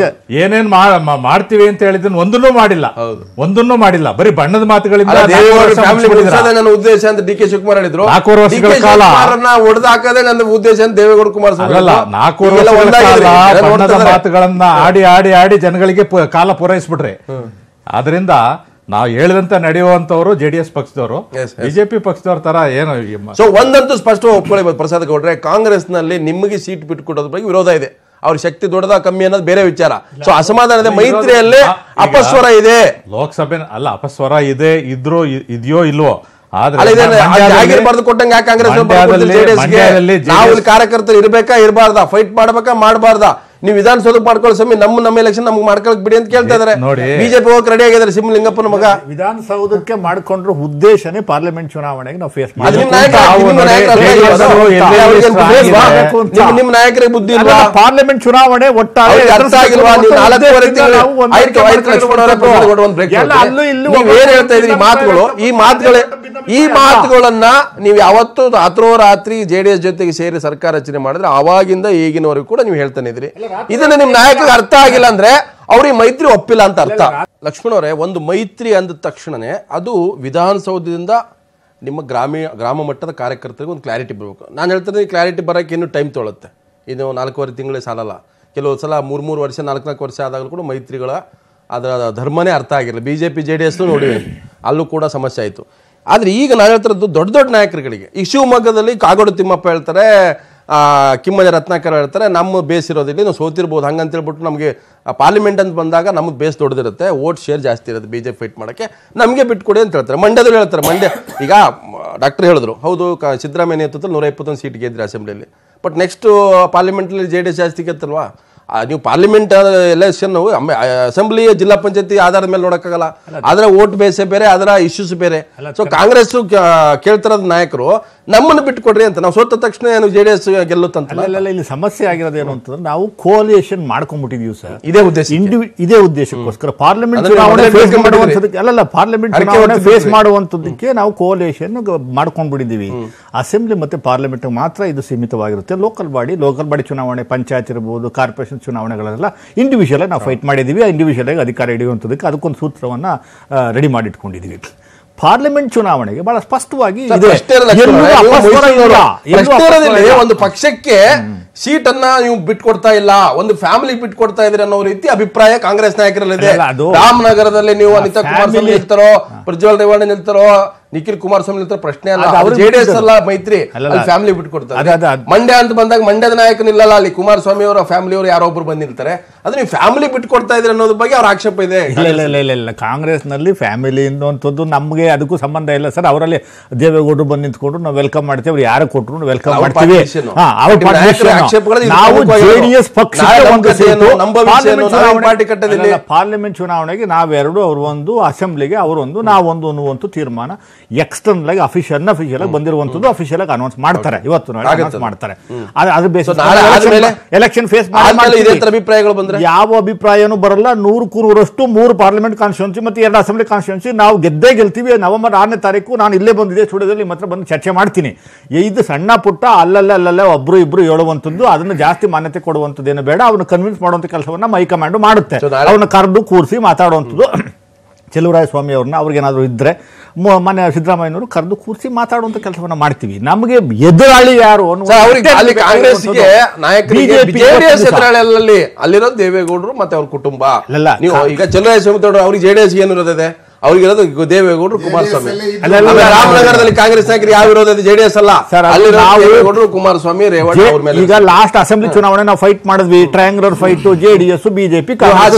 ಏನೇನ್ ಮಾ- ಮಾ- ಮಾಡ್ತೀವಿ ಅಂತ ಹೇಳಿದ್ದನ್ನ ಒಂದನ್ನೂ ಮಾಡಿಲ್ಲ ಒಂದನ್ನೂ ಮಾಡಿಲ್ಲ ಬರೀ ಬಣ್ಣದ ಮಾತುಗಳಿಂದ ಅಲ್ಲ, ನಾಲ್ಕೂವರೆ ದೇವೇಗೌಡ ವರ್ಷ ಫ್ಯಾಮಿಲಿ ಮುಗಿಸ್ಬಿಟ್ಟಿದ್ದೀರಾ. ಉಳಿಸೋದೇ ನನ್ನ ಉದ್ದೇಶ ಅಂತ ಡಿ ಕೆ ಶಿವಕುಮಾರ್ ಹೇಳಿದ್ರು ನಾಲ್ಕೂವರೆ ವರ್ಷಗಳ DK ಕಾಲ. ಶಿವಕುಮಾರನ್ನ ಹೊಡೆದು ಹಾಕೋದೇ ನನ್ನ ಉದ್ದೇಶ ಅಂತ ದೇವೇಗೌಡ ಕುಮಾರಸ್ವಾಮಿ ಅಲ್ಲಲ್ಲ ಹೇಳಿದ್ರು. ನಾಲ್ಕೂವರೆ ಈಗೆಲ್ಲ ವರ್ಷಗಳ ಒಂದಾಗಿದ್ರಿ. ಕಾಲ ಎಲ್ಲ ಬಣ್ಣದ ನೋಡ್ತಿದ್ದಾರೆ. ಮಾತುಗಳನ್ನ ಆಡಿ ಆಡಿ ಆಡಿ ಜನಗಳಿಗೆ ಪು- ಕಾಲ ಪೂರೈಸ್ಬಿಟ್ರಿ ಆದ್ರಿಂದ ನಾವು ಹೇಳಿದಂತ ನಡೆಯುವಂತವ್ರು ಜೆ ಡಿ ಎಸ್ ಪಕ್ಷದವರು Yes, yes. ಬಿಜೆಪಿ ಪಕ್ಷದವ್ರ ತರ ಏನು ಈ ಮ- ಸೊ ಒಂದಂತೂ ಸ್ಪಷ್ಟವಾಗಿ ಒಪ್ಕೊಳ್ಳಿ ಪ್ರಸಾದ್ ಗೌಡ್ರೆ ಕಾಂಗ್ರೆಸ್ನಲ್ಲಿ ನಿಮಗೆ ಸೀಟ್ ಬಿಟ್ಟುಕೊಡೋದ್ರ ಬಗ್ಗೆ ವಿರೋಧ ಇದೆ ಅವ್ರ ಶಕ್ತಿ ದೊಡ್ಡದ ಕಮ್ಮಿ ಅನ್ನೋದು ಬೇರೆ ವಿಚಾರ ಸೊ ಅಸಮಾಧಾನ ಇದೆ ಮೈತ್ರಿಯಲ್ಲಿ ಈಗ- ಅಪಸ್ವರ ಇದೆ ಲೋಕಸಭೆ ಅಲ್ಲ ಅಪಸ್ವರ ಇದೆ ಇದ್ರೋ ಇ- ಇದೆಯೋ ಇಲ್ವೋ ಆದ್ರೆ ಅಲ್ಲ ಇದೇನು ಮಂಡ್ಯದಲ್ಲಿ- ಜಾಗೀರ್ ಬರೆದು ಕೊಟ್ಟಂಗೆ ಯಾಕೆ ಕಾಂಗ್ರೆಸ್ ಮಂಡ್ಯದಲ್ಲಿ- ಜೆಡಿಎಸ್ಗೆ ಮಂಡ್ಯದಲ್ಲಿ ನಾವು JDS ಇಲ್ಲಿ ಕಾರ್ಯಕರ್ತರು ಇರ್ಬೇಕಾ ಇರಬಾರ್ದಾ ಫೈಟ್ ಮಾಡ್ಬೇಕಾ ಮಾಡಬಾರ್ದಾ ನೀವು ವಿಧಾನಸೌಧಕ್ಕೆ ಮಾಡ್ಕೊಳ್ಳಿ ಸ್ವಾಮಿ ನಮ್ಮ ನಮ್ಮ ಎಲೆಕ್ಷನ್ ನಮ್ಗೆ ಮಾಡ್ಕೊಳಕ್ ಬಿಡಿ ಅಂತ ಕೇಳ್ತಾ ಇದಾರೆ ನೋಡಿ. ಬಿಜೆಪಿ ಹೋಗಕ್ ರೆಡಿ ಆಗಿದ್ದಾರೆ ಸಿಂಹಲಿಂಗಪ್ಪನ ಮಗ ವಿಧಾನಸೌಧಕ್ಕೆ ಮಾಡ್ಕೊಂಡ್ರ ಉದ್ದೇಶನೇ ಪಾರ್ಲಿಮೆಂಟ್ ಚುನಾವಣೆಗೆ ನಾವು ಫೇಸ್ ಅದು ನಿಮ್ಮ ಮಾಡಿ ನಾಯಕ ನಾವು ನಿಮ್ಮ ನೋಡಿ, ನಾಯಕರ ಅರ್ಥ JDS ಆಗಿಲ್ವಾ? ಅವರು ಎಲ್ಲಿ ಅವ್ರಿಗೆ strong ಬುದ್ಧಿ ಇಲ್ವಾ? ಇದೆ? ನಿಮ್ಮ- ನಿಮ್ಮ ನಾಯಕರಿಗೆ ಬುದ್ಧಿ ಇಲ್ವಾ ಪಾರ್ಲಿಮೆಂಟ್ ಚುನಾವಣೆ ಒಟ್ಟಾರೆ ಅವ್ರಿಗೆ ಅರ್ಥ ಆಗಿಲ್ವಾ ನೀವು ನಾಲ್ಕೂವರೆ ತಿಂಗಳು ಆಯ್ತು ಆಯ್ತು ಲಕ್ಷ್ಮಣ ಅವರೇ ಪ್ರಸಾದ್ ಗೌಡ ಒಂದು ಬ್ರೇಕ್ ಎಲ್ಲ ಅಲ್ಲೂ ಇಲ್ಲೂ ನೀವು ಏನ್ ಹೇಳ್ತಾ ಇದ್ರಿ ಈ ಮಾತುಗಳು ಈ ಮಾತುಗಳೇ ಈ ಮಾತುಗಳನ್ನ ನೀವು ಯಾವತ್ತು ರಾತ್ರಿ ಜೆ ಡಿ ಎಸ್ ಜೊತೆಗೆ ಸೇರಿ ಸರ್ಕಾರ ರಚನೆ ಮಾಡಿದ್ರೆ ಅವಾಗಿಂದ ಈಗಿನವರೆಗೂ ಕೂಡ ನೀವು ಹೇಳ್ತಾನೆ ಇದ್ರಿ ಇದನ್ನ ನಿಮ್ ನಾಯಕರಿಗೆ ಅರ್ಥ ಆಗಿಲ್ಲ ಅಂದ್ರೆ ಅವ್ರಿಗೆ ಮೈತ್ರಿ ಒಪ್ಪಿಲ್ಲ ಅಂತ ಅರ್ಥ ಲಕ್ಷ್ಮಣ ಅವರೇ ಒಂದು ಮೈತ್ರಿ ಅಂದ ತಕ್ಷಣನೇ ಅದು ವಿಧಾನಸೌಧದಿಂದ ನಿಮ್ಮ ಗ್ರಾಮೀಣ ಗ್ರಾಮ ಮಟ್ಟದ ಕಾರ್ಯಕರ್ತರಿಗೆ ಒಂದು ಕ್ಲಾರಿಟಿ ಬರಬೇಕು ನಾನು ಹೇಳ್ತೀನಿ ಕ್ಲಾರಿಟಿ ಬರೋಕ್ಕೆ ಇನ್ನೂ ಟೈಮ್ ತೊಗೊಳುತ್ತೆ ಇದು ನಾಲ್ಕೂವರೆ ತಿಂಗಳೇ ಸಾಲಲ್ಲ ಕೆಲವು ಸಲ ಮೂರು ಮೂರು ವರ್ಷ ನಾಲ್ಕು ನಾಲ್ಕು ವರ್ಷ ಆದಾಗಲೂ ಕೂಡ ಮೈತ್ರಿಗಳ ಅದರ ಧರ್ಮನೇ ಅರ್ಥ ಆಗಿರಲಿಲ್ಲ B J P J D S ನೋಡಿವೆ ಅಲ್ಲೂ ಕೂಡ ಸಮಸ್ಯೆ ಆಯಿತು ಆದರೆ ಈಗ ನಾನು ಹೇಳ್ತಿರೋದು ದೊಡ್ಡ ದೊಡ್ಡ ನಾಯಕರುಗಳಿಗೆ ಈ ಶಿವಮೊಗ್ಗದಲ್ಲಿ ಕಾಗೋಡು ತಿಮ್ಮಪ್ಪ ಹೇಳ್ತಾರೆ ಆ, ಕಿಮ್ಮನೆ ರತ್ನಾಕರ್ ಹೇಳ್ತಾರೆ ನಮ್ಮ ಬೇಸ್ ಇರೋದಿಲ್ಲ ನಾವು ಸೋತಿರ್ಬೋದು ಹಂಗಂತ ಹೇಳ್ಬಿಟ್ಟು ನಮಗೆ ಪಾರ್ಲಿಮೆಂಟ್ ಅಂತ ಬಂದಾಗ ನಮಗೆ ಬೇಸ್ ದೊಡ್ಡದಿರುತ್ತೆ ಓಟ್ ಶೇರ್ ಜಾಸ್ತಿ ಇರುತ್ತೆ ಬಿ ಜೆ ಪಿ ಫೈಟ್ ಮಾಡೋಕ್ಕೆ ನಮಗೆ ಬಿಟ್ಕೊಡಿ ಅಂತ ಹೇಳ್ತಾರೆ ಮಂಡ್ಯದಲ್ಲಿ ಹೇಳ್ತಾರೆ ಮಂಡ್ಯ ಈಗ ಡಾಕ್ಟರ್ ಹೇಳಿದ್ರು ಹೌದು ಕ ಸಿದ್ದರಾಮಯ್ಯ ನೇತೃತ್ವದಲ್ಲಿ ನೂರ ಇಪ್ಪತ್ತೊಂದು ಸೀಟ್ ಗೆದ್ರಿ ಅಸೆಂಬ್ಲಿಯಲ್ಲಿ ಬಟ್ ನೆಕ್ಸ್ಟ್ ಪಾರ್ಲಿಮೆಂಟಲ್ಲಿ ಜೆ ಡಿ ಎಸ್ ಜಾಸ್ತಿ ಗೆತ್ತಲ್ವಾ ಆ, ನೀವು ಪಾರ್ಲಿಮೆಂಟ್ ಎಲೆಕ್ಷನ್ ಅಸೆಂಬ್ಲಿ ಜಿಲ್ಲಾ ಪಂಚಾಯತಿ ಆಧಾರದ ಮೇಲೆ ನೋಡಕ್ಕಾಗಲ್ಲ ಅದರ ವೋಟ್ ಬೇಸೇ ಬೇರೆ ಅದರ ಇಶ್ಯೂಸ್ ಬೇರೆ ಸೊ ಕಾಂಗ್ರೆಸ್ ಕೇಳ್ತಿರೋದ್ ನಾಯಕರು ನಮ್ಮನ್ನು ಬಿಟ್ಕೊಡ್ರಿ ಅಂತ ನಾವು ಸೋತ ತಕ್ಷಣ ಏನು ಜೆ ಡಿ ಎಸ್ ಗೆಲ್ಲುತ್ತಂತ ಅಲ್ಲೆಲ್ಲ ಇಲ್ಲಿ ಸಮಸ್ಯೆ ಆಗಿರೋದು ಏನು ಅಂತಂದ್ರೆ ನಾವು ಕೋಲಿಯೇಷನ್ ಮಾಡ್ಕೊಂಡ್ಬಿಟ್ಟಿದೀವಿ ಸರ್ ಇದೇ ಉದ್ದೇಶ ಇಂಡಿವಿ ಇದೇ ಉದ್ದೇಶಕ್ಕೋಸ್ಕರ ಪಾರ್ಲಿಮೆಂಟ್ ಅದನ್ನ ಚುನಾವಣೆ ಮೊದಲೇ ಫೇಸ್ ತಿಳ್ಕೊಂಡ್ಬಿಟ್ಟಿದ್ದೀರಿ. ಮಾಡುವಂಥದ್ದಕ್ಕೆ ಅಲ್ಲಲ್ಲ ಪಾರ್ಲಿಮೆಂಟ್ ಅರಿಕೆ ಚುನಾವಣೆ ಹೊತ್ತಿದ್ದೀರಿ. ಫೇಸ್ ಮಾಡುವಂಥದ್ದಕ್ಕೆ ನಾವು ಕೋಲಿಯೇಷನ್ ಮಾಡ್ಕೊಂಡ್ಬಿಟ್ಟಿದ್ದೀವಿ ಅಸೆಂಬ್ಲಿ ಮತ್ತೆ ಪಾರ್ಲಿಮೆಂಟ್ ಮಾತ್ರ ಇದು ಸೀಮಿತವಾಗಿರುತ್ತೆ ಲೋಕಲ್ ಬಾಡಿ ಲೋಕಲ್ ಬಾಡಿ ಚುನಾವಣೆ ಪಂಚಾಯತ್ ಇರ್ಬೋದು ಕಾರ್ಪೊರೇಷನ್ ಚುನಾವಣೆಗಳೆಲ್ಲ ಇಂಡಿವಿಜುವಲ್ ನಾವು ಫೈಟ್ ಮಾಡಿದ್ದೀವಿ ಆ ಇಂಡಿವಿಜುವಲ್ ಆಗಿ ಅಧಿಕಾರ ಹಿಡಿಯುವಂಥದ್ದಕ್ಕೆ ಅದಕ್ಕೊಂದು ಸೂತ್ರವನ್ನ ರೆಡಿ ಮಾಡಿಟ್ಕೊಂಡಿದ್ದೀವಿ ಪಾರ್ಲಿಮೆಂಟ್ ಚುನಾವಣೆಗೆ ಬಹಳ ಸ್ಪಷ್ಟವಾಗಿ ಸರ್, ಇದೆ. ಪ್ರಶ್ನೆ ಇರಲ್ಲ ಎಲ್ಲೂ ಲಕ್ಷ್ಮಣ. ನೀವು ಅಪಸ್ವರ ಮೈಸೂರಿನವರು. ಇಲ್ಲ. ಎಲ್ಲೂ ಪ್ರಶ್ನೆ ಅಪಸ್ವರ ಇರೋದಿಲ್ಲ. ಇಲ್ಲ. ಒಂದು ಪಕ್ಷಕ್ಕೆ ಸೀಟ್ ಅನ್ನ ನೀವು ಬಿಟ್ಕೊಡ್ತಾ ಇಲ್ಲ ಒಂದು ಫ್ಯಾಮಿಲಿ ಬಿಟ್ಕೊಡ್ತಾ ಇದ್ರಿ ಅನ್ನೋ ರೀತಿ ಅಭಿಪ್ರಾಯ ಕಾಂಗ್ರೆಸ್ ನಾಯಕರಲ್ಲಿದೆ ಅಲ್ಲ, ಅದು- ರಾಮನಗರದಲ್ಲಿ ನೀವು ಅನಿತಾ ಕುಮಾರಸ್ವಾಮಿ family- ನಿಲ್ತಾರೋ ಪ್ರಜ್ವಲ್ ರೇವಣ್ಣ ನಿಲ್ತಾರೋ ನಿಖಿಲ್ ಕುಮಾರಸ್ವಾಮಿ ನಿಲ್ತಾರೋ ಪ್ರಶ್ನೆ ಅಲ್ಲ ಅದು ಅವ್ರು ಜೆಡಿಎಸ್ ಬಿಟ್ಟಿದ್ದು. ಅಲ್ಲ ಮೈತ್ರಿ ಅಲ್ಲಲ್ಲ. ಅಲ್ಲಿ ಫ್ಯಾಮಿಲಿ ಅದು- ಬಿಟ್ಕೊಡ್ತಾರೆ ಅದು- ಅದು- ಮಂಡ್ಯ ಅಂತ ಬಂದಾಗ ಮಂಡ್ಯದ ನಾಯಕ ನಿಲ್ಲಲ್ಲ ಅಲ್ಲಿ ಕುಮಾರಸ್ವಾಮಿ ಅವರ ಫ್ಯಾಮಿಲಿ ಅವರು ಯಾರೋ ಒಬ್ರು ಬಂದು ನಿಲ್ತಾರೆ ಅದು ನೀವು ಫ್ಯಾಮಿಲಿ ಬಿಟ್ಕೊಡ್ತಾ ಇದ್ರಿ ಅನ್ನೋದ್ರ ಬಗ್ಗೆ ಅವ್ರ ಆಕ್ಷೇಪ ಇದೆ ಇಲ್ಲ ಇಲ್ಲ ಇಲ್ಲ ಇಲ್ಲ ಇಲ್ಲ ಕಾಂಗ್ರೆಸ್ನಲ್ಲಿ ಫ್ಯಾಮಿಲಿ ಅನ್ನುವಂಥದ್ದು ನಮಗೆ ಅದಕ್ಕೂ ಸಂಬಂಧ ಇಲ್ಲ ಸರ್ ಅವರಲ್ಲಿ ದೇವೇಗೌಡರು ಬಂದು ನಿಂತ್ಕೊಂಡ್ರು ನಾವು ವೆಲ್ಕಮ್ ಮಾಡ್ತೀವಿ ಅವ್ರು ಯಾರು ಕೊಟ್ಟರು ವೆಲ್ಕಮ್ ಅವ್ರ ಮಾಡ್ತೀವಿ partition. ಹಾ, ಅವ್ರ ನಿಮ್ಮ ನಾಯಕರ partition. ಆಕ್ಷೇಪಗಳು ಇದು ನಾವು ಪ್ರಮುಖವಾಗಿರೋದು. ಜೆಡಿಎಸ್ ಪಕ್ಷ ನಾಳೆ ನಮ್ಮ ಒಂದು ಕಥೆ ಏನು, ಸೀಟು, ನಮ್ಮ ಭವಿಷ್ಯ ಏನು, ಪಾರ್ಲಿಮೆಂಟ್ ನಾವು ಚುನಾವಣೆ- ಪಾರ್ಟಿ ಕಟ್ಟೋದಿಲ್ಲ. ಅಲ್ಲ, ಪಾರ್ಲಿಮೆಂಟ್ ಚುನಾವಣೆಗೆ ನಾವೆರಡು ಅವರು ಒಂದು ಅಸೆಂಬ್ಲಿಗೆ ಅವರೊಂದು ನಾವೊಂದು ಅನ್ನುವಂಥ ತೀರ್ಮಾನ ಎಕ್ಸ್ಟರ್ನಲ್ ಆಗಿ ಅಫಿಷಿಯಲ್ ಅಫಿಷಿಯಲ್ ಆಗಿ ಬಂದಿರುವಂತದ್ದು ಅಫಿಷಿಯಲ್ ಆಗಿ ಅನೌನ್ಸ್ ಮಾಡ್ತಾರೆ ಇವತ್ತು ನಾಳೆ ಆಗುತ್ತೆ. announce ಮಾಡ್ತಾರೆ ಅದು- ಅದು So, ಬೇಸಿಸ್ ನಾಳೆ ಆದ್ಮೇಲೆ- ಎಲೆಕ್ಷನ್ ಫೇಸ್ ಆದ್ಮೇಲೆ ಇದೇ ತರ ಅಭಿಪ್ರಾಯಗಳು ಬಂದ್ರೆ ಯಾವ ಅಭಿಪ್ರಾಯನೂ ಬರಲ್ಲ ನೂರಕ್ಕೂ ನೂರಷ್ಟು ಮೂರು ಪಾರ್ಲಿಮೆಂಟ್ ಕಾನ್ಸ್ಟಿಟ್ಯೂನ್ಸಿ ಮತ್ತು ಎರಡು ಅಸೆಂಬ್ಲಿ ಕಾನ್ಸ್ಟಿಟ್ಯೂನ್ಸಿ ನಾವು ಗೆದ್ದೇ ಗೆಲ್ತೀವಿ ನವೆಂಬರ್ ಆರನೇ ತಾರೀಕು ನಾನು ಇಲ್ಲೇ ಬಂದಿದೆ ಸ್ಟುಡಿಯೋದಲ್ಲಿ ನಿಮ್ಮ ಹತ್ರ ಬಂದು ಚರ್ಚೆ ಮಾಡ್ತೀನಿ ಇದು ಸಣ್ಣ ಪುಟ್ಟ ಅಲ್ಲಲ್ಲೇ ಅಲ್ಲಲ್ಲೇ ಒಬ್ರು ಇಬ್ರು ಹೇಳುವಂಥದ್ದು ಅದನ್ನು ಜಾಸ್ತಿ ಮಾನ್ಯತೆ ಕೊಡುವಂಥದ್ದು ಏನು ಬೇಡ ಅವನು ಕನ್ವಿನ್ಸ್ ಮಾಡುವಂಥ ಕೆಲಸವನ್ನ ಹೈಕಮಾಂಡ್ ಮಾಡುತ್ತೆ So, ನಾಳೆ- ಅವನ್ನ ಕರೆದು ಕೂರಿಸಿ ಮಾತಾಡುವಂಥದ್ದು ಚೆಲುವರಾಯ ಸ್ವಾಮಿ ಅವ್ರನ್ನ ಅವ್ರಿಗೇನಾದ್ರು ಇದ್ರೆ ಮೊ- ಮೊನ್ನೆ ಸಿದ್ದರಾಮಯ್ಯನವರು ಕರೆದು ಕೂರಿಸಿ ಮಾತಾಡುವಂಥ ಕೆಲಸವನ್ನ ಮಾಡ್ತೀವಿ ನಮಗೆ ಎದುರಾಳಿ ಯಾರು ಅನ್ನುವ ಸರ್, ಅವ್ರಿಗೆ ಅಲ್ಲಿ ಬೇಕಾಗಿರುವಂಥದ್ದು. ಕಾಂಗ್ರೆಸ್ಗೆ ನಾಯಕರಿಗೆ BJP ಜೆಡಿಎಸ್ ಇವತ್ತು ದಿವಸ- ಎದುರಾಳಿಯಲ್ಲಿ ಅಲ್ಲಿರೋದು ದೇವೇಗೌಡರು ಮತ್ತೆ ಅವ್ರ ಕುಟುಂಬ ಅಲ್ಲಲ್ಲ, ನೀವು ಕಾ- ಈಗ ಚಂದ್ರರಾಯ ಸ್ವಾಮಿ ಅವ್ರಿಗೆ ಜೆಡಿಎಸ್ ಏನು ಇರೋದಿದೆ ಅವ್ರಿಗಿರೋದು ದೇವೇಗೌಡರು ಕುಮಾರಸ್ವಾಮಿ JDS ಅಲ್ಲ, ಅಲ್ಲ, ಆಮೇಲೆ ಅಲ್ಲ, ರಾಮನಗರದಲ್ಲಿ ಕಾಂಗ್ರೆಸ್ ನಾಯಕರು ಯಾವ ಇರೋದು ಜೆಡಿಎಸ್ ಅಲ್ಲ ಸರ್, ಅದು ಅಲ್ಲಿರೋದು ನಾವು- ದೇವೇಗೌಡರು ಕುಮಾರಸ್ವಾಮಿ ರೇವಣ್ಣ ಜೆ- ಅವ್ರ ಮೇಲೆ ಈಗ ಲಾಸ್ಟ್ ಅಸೆಂಬ್ಲಿ ಚುನಾವಣೆ ನಾವು ಫೈಟ್ ಮಾಡಿದ್ವಿ triangular fight JDS BJP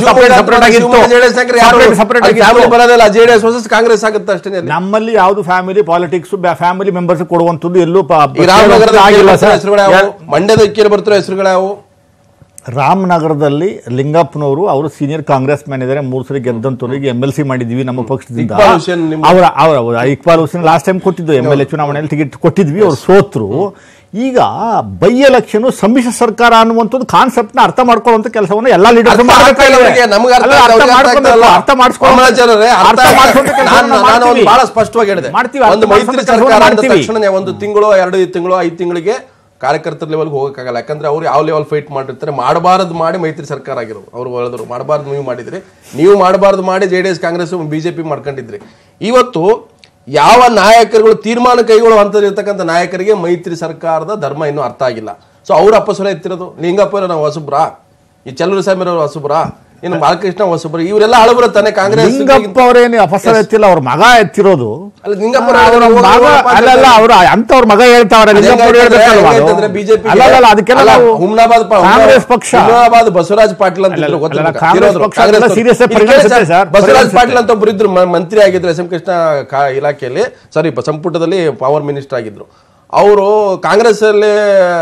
family ಬರೋದಿಲ್ಲ ಜೆಡಿಎಸ್ ವರ್ಸಸ್ ಕಾಂಗ್ರೆಸ್ ಆಗುತ್ತೆ ಅಷ್ಟೇ ಅಲ್ಲಿ. ನಮ್ಮಲ್ಲಿ ಯಾವುದು ಫ್ಯಾಮಿಲಿ ಪಾಲಿಟಿಕ್ಸ್ ಫ್ಯಾಮಿಲಿ ಮೆಂಬರ್ಸ್ ಕೊಡುವಂತದ್ದು ಎಲ್ಲೂ ಪ- ಈ ರಾಮನಗರದ ಆಗಿಲ್ಲ ಸರ್ ಹೆಸರುಗಳು ಯಾವ ಮಂಡ್ಯದ ಇಕ್ಕಿಯಲ್ಲಿ ಬರ್ತಿರೋ ಹೆಸರುಗಳು ಯಾವ ರಾಮನಗರದಲ್ಲಿ ಲಿಂಗಪ್ಪನವರು ಅವರು ಸೀನಿಯರ್ ಕಾಂಗ್ರೆಸ್ ಮ್ಯಾನ್ ಇದ್ದಾರೆ ಮೂರು ಸರಿ ಗೆದ್ದಂತವ್ರಿಗೆ ಎಂ ಎಲ್ ಸಿ ಮಾಡಿದ್ವಿ ನಮ್ಮ ಪಕ್ಷದಿಂದ ಇಕ್ಬಾಲ್ ಹುಸೇನ್ ನಿಮ್ಮ- ಅವರ ಅವರ ಅವರ ಇಕ್ಬಾಲ್ ಹುಸೇನ್ ಲಾಸ್ಟ್ ಟೈಮ್ ಕೊಟ್ಟಿದ್ದು ಎಂ ಎಲ್ ಎ ಚುನಾವಣೆಯಲ್ಲಿ ಟಿಕೆಟ್ ಕೊಟ್ಟಿದ್ವಿ ಅವ್ರು ಸೋತ್ರು ಈಗ ಬೈ ಎಲೆಕ್ಷನ್ ಸಮ್ಮಿಶ್ರ ಸರ್ಕಾರ ಅನ್ನುವಂಥದ್ದು ಕಾನ್ಸೆಪ್ಟ್ ನ ಅರ್ಥ ಮಾಡ್ಕೊಳ್ಳುವಂತ ಕೆಲಸವನ್ನು ಎಲ್ಲಾ ಲೀಡರ್ಸ್ ಅರ್ಥ ಆಗ್ತಾ ಇಲ್ಲ ಅವ್ರಿಗೆ, ನಮ್ಗೆ ಅರ್ಥ ಆಗ್ತಾ ಇಲ್ಲ, ಅವ್ರಿಗೆ ಅರ್ಥ ಆಗ್ತಾ ಇಲ್ಲ. ಅರ್ಥ ಮಾಡ್ಕೊಳ್ಳೋ ವಾಮನಾಚಾರ್ಯರೇ, ಅರ್ಥ ಅರ್ಥ ಮಾಡ್ಕೊಳ್ಳೋ ಕೆಲಸವನ್ನ ನಾನು- ನಾನು ಒಂದು ಮಾಡ್ತೀವಿ. ಬಹಳ ಸ್ಪಷ್ಟವಾಗಿ ಹೇಳಿದೆ ಮಾಡ್ತೀವಿ, ಒಂದು ಅರ್ಥ ಮೈತ್ರಿ ಮಾಡ್ಕೊಳ್ಳೋ ಸರ್ಕಾರ ಅಂದ ಮಾಡ್ತೀವಿ. ತಕ್ಷಣ ಒಂದು ತಿಂಗಳು ಎರಡು ತಿಂಗಳು ಐದು ತಿಂಗಳಿಗೆ ಕಾರ್ಯಕರ್ತರ ಲೆವೆಲ್ಗೆ ಹೋಗಕ್ಕಾಗಲ್ಲ ಯಾಕಂದ್ರೆ ಅವ್ರು ಯಾವ ಲೆವೆಲ್ ಫೈಟ್ ಮಾಡಿರ್ತಾರೆ ಮಾಡಬಾರದು ಮಾಡಿ ಮೈತ್ರಿ ಸರ್ಕಾರ ಆಗಿರೋದು ಅವ್ರು ಹೇಳಿದ್ರು ಮಾಡಬಾರ್ದು ನೀವು ಮಾಡಿದ್ರಿ ನೀವು ಮಾಡಬಾರ್ದು ಮಾಡಿ J D S Congress BJP ಮಾಡ್ಕೊಂಡಿದ್ರಿ ಇವತ್ತು ಯಾವ ನಾಯಕರುಗಳು ತೀರ್ಮಾನ ಕೈಗೊಳ್ಳುವ ಹಂತದಲ್ಲಿರ್ತಕ್ಕಂಥ ನಾಯಕರಿಗೆ ಮೈತ್ರಿ ಸರ್ಕಾರದ ಧರ್ಮ ಇನ್ನೂ ಅರ್ಥ ಆಗಿಲ್ಲ ಸೊ ಅವ್ರ ಅಪಸ್ವರ ಎತ್ತಿರೋದು ಲಿಂಗಪ್ಪ ನಾವು ಹೊಸಬ್ರಾ ಈ ಚಲುವರಿ ಸ್ವಾಮಿರವರು ಹೊಸಬ್ರಾ ಇನ್ನು ಬಾಲಕೃಷ್ಣ ಹೊಸಬ್ರು ಇವರೆಲ್ಲ ಹಳಬರ ತಾನೆ ಕಾಂಗ್ರೆಸ್ ಲಿಂಗಪ್ಪ ಅವರೇನು ಅಪಸರ ಎತ್ತಿಲ್ಲ ಅವ್ರ ಮಗ ಎತ್ತಿರೋದು ಅಲ್ಲ ಲಿಂಗಪ್ಪ ಅವ್ರ ಮಗ ಅಲ್ಲಲ್ಲ ಅವ್ರ ಅಂತವ್ರ ಮಗ ಹೇಳ್ತಾವ್ರೆ ಲಿಂಗಪ್ಪ ಅವ್ರು ಹೇಳ್ಬೇಕಲ್ವಾ ಅದು? ಬಿಜೆಪಿ ಅಲ್ಲ ಅಲ್ಲ ಅದಕ್ಕೆಲ್ಲ ನಾವು ಹುಮ್ನಾಬಾದ್ ಪ- ಕಾಂಗ್ರೆಸ್ ಪಕ್ಷ ಹುಮ್ನಾಬಾದ್ ಬಸವರಾಜ್ ಪಾಟೀಲ್ ಅಂತ ಇದ್ರು ಅಲ್ಲ, ಗೊತ್ತಿಲ್ಲ ಅಲ್ಲ, ಕಾಂಗ್ರೆಸ್ ಇರೋರು, ಪಕ್ಷ ಕಾಂಗ್ರೆಸ್ ಅದೆಲ್ಲ serious ಆಗಿ ಇಲ್ಲಿ ಕೇಳಿ ಪರಿಗಣಿಸುತ್ತೆ ಸರ್, ಸರ್, ಬಸವರಾಜ್ ಪರಿಗಣಿಸುತ್ತೆ. ಪಾಟೀಲ್ ಅಂತ ಒಬ್ರು ಇದ್ರು ಮ- ಮಂತ್ರಿ ಆಗಿದ್ರು ಎಸ್ ಎಂ ಕೃಷ್ಣ ಕಾ- ಇಲಾಖೆಯಲ್ಲಿ ಸಾರಿ ಸಂಪುಟದಲ್ಲಿ ಪವರ್ ಮಿನಿಸ್ಟರ್ ಆಗಿದ್ರು ಅವರು ಕಾಂಗ್ರೆಸ್ ಅಲ್ಲಿ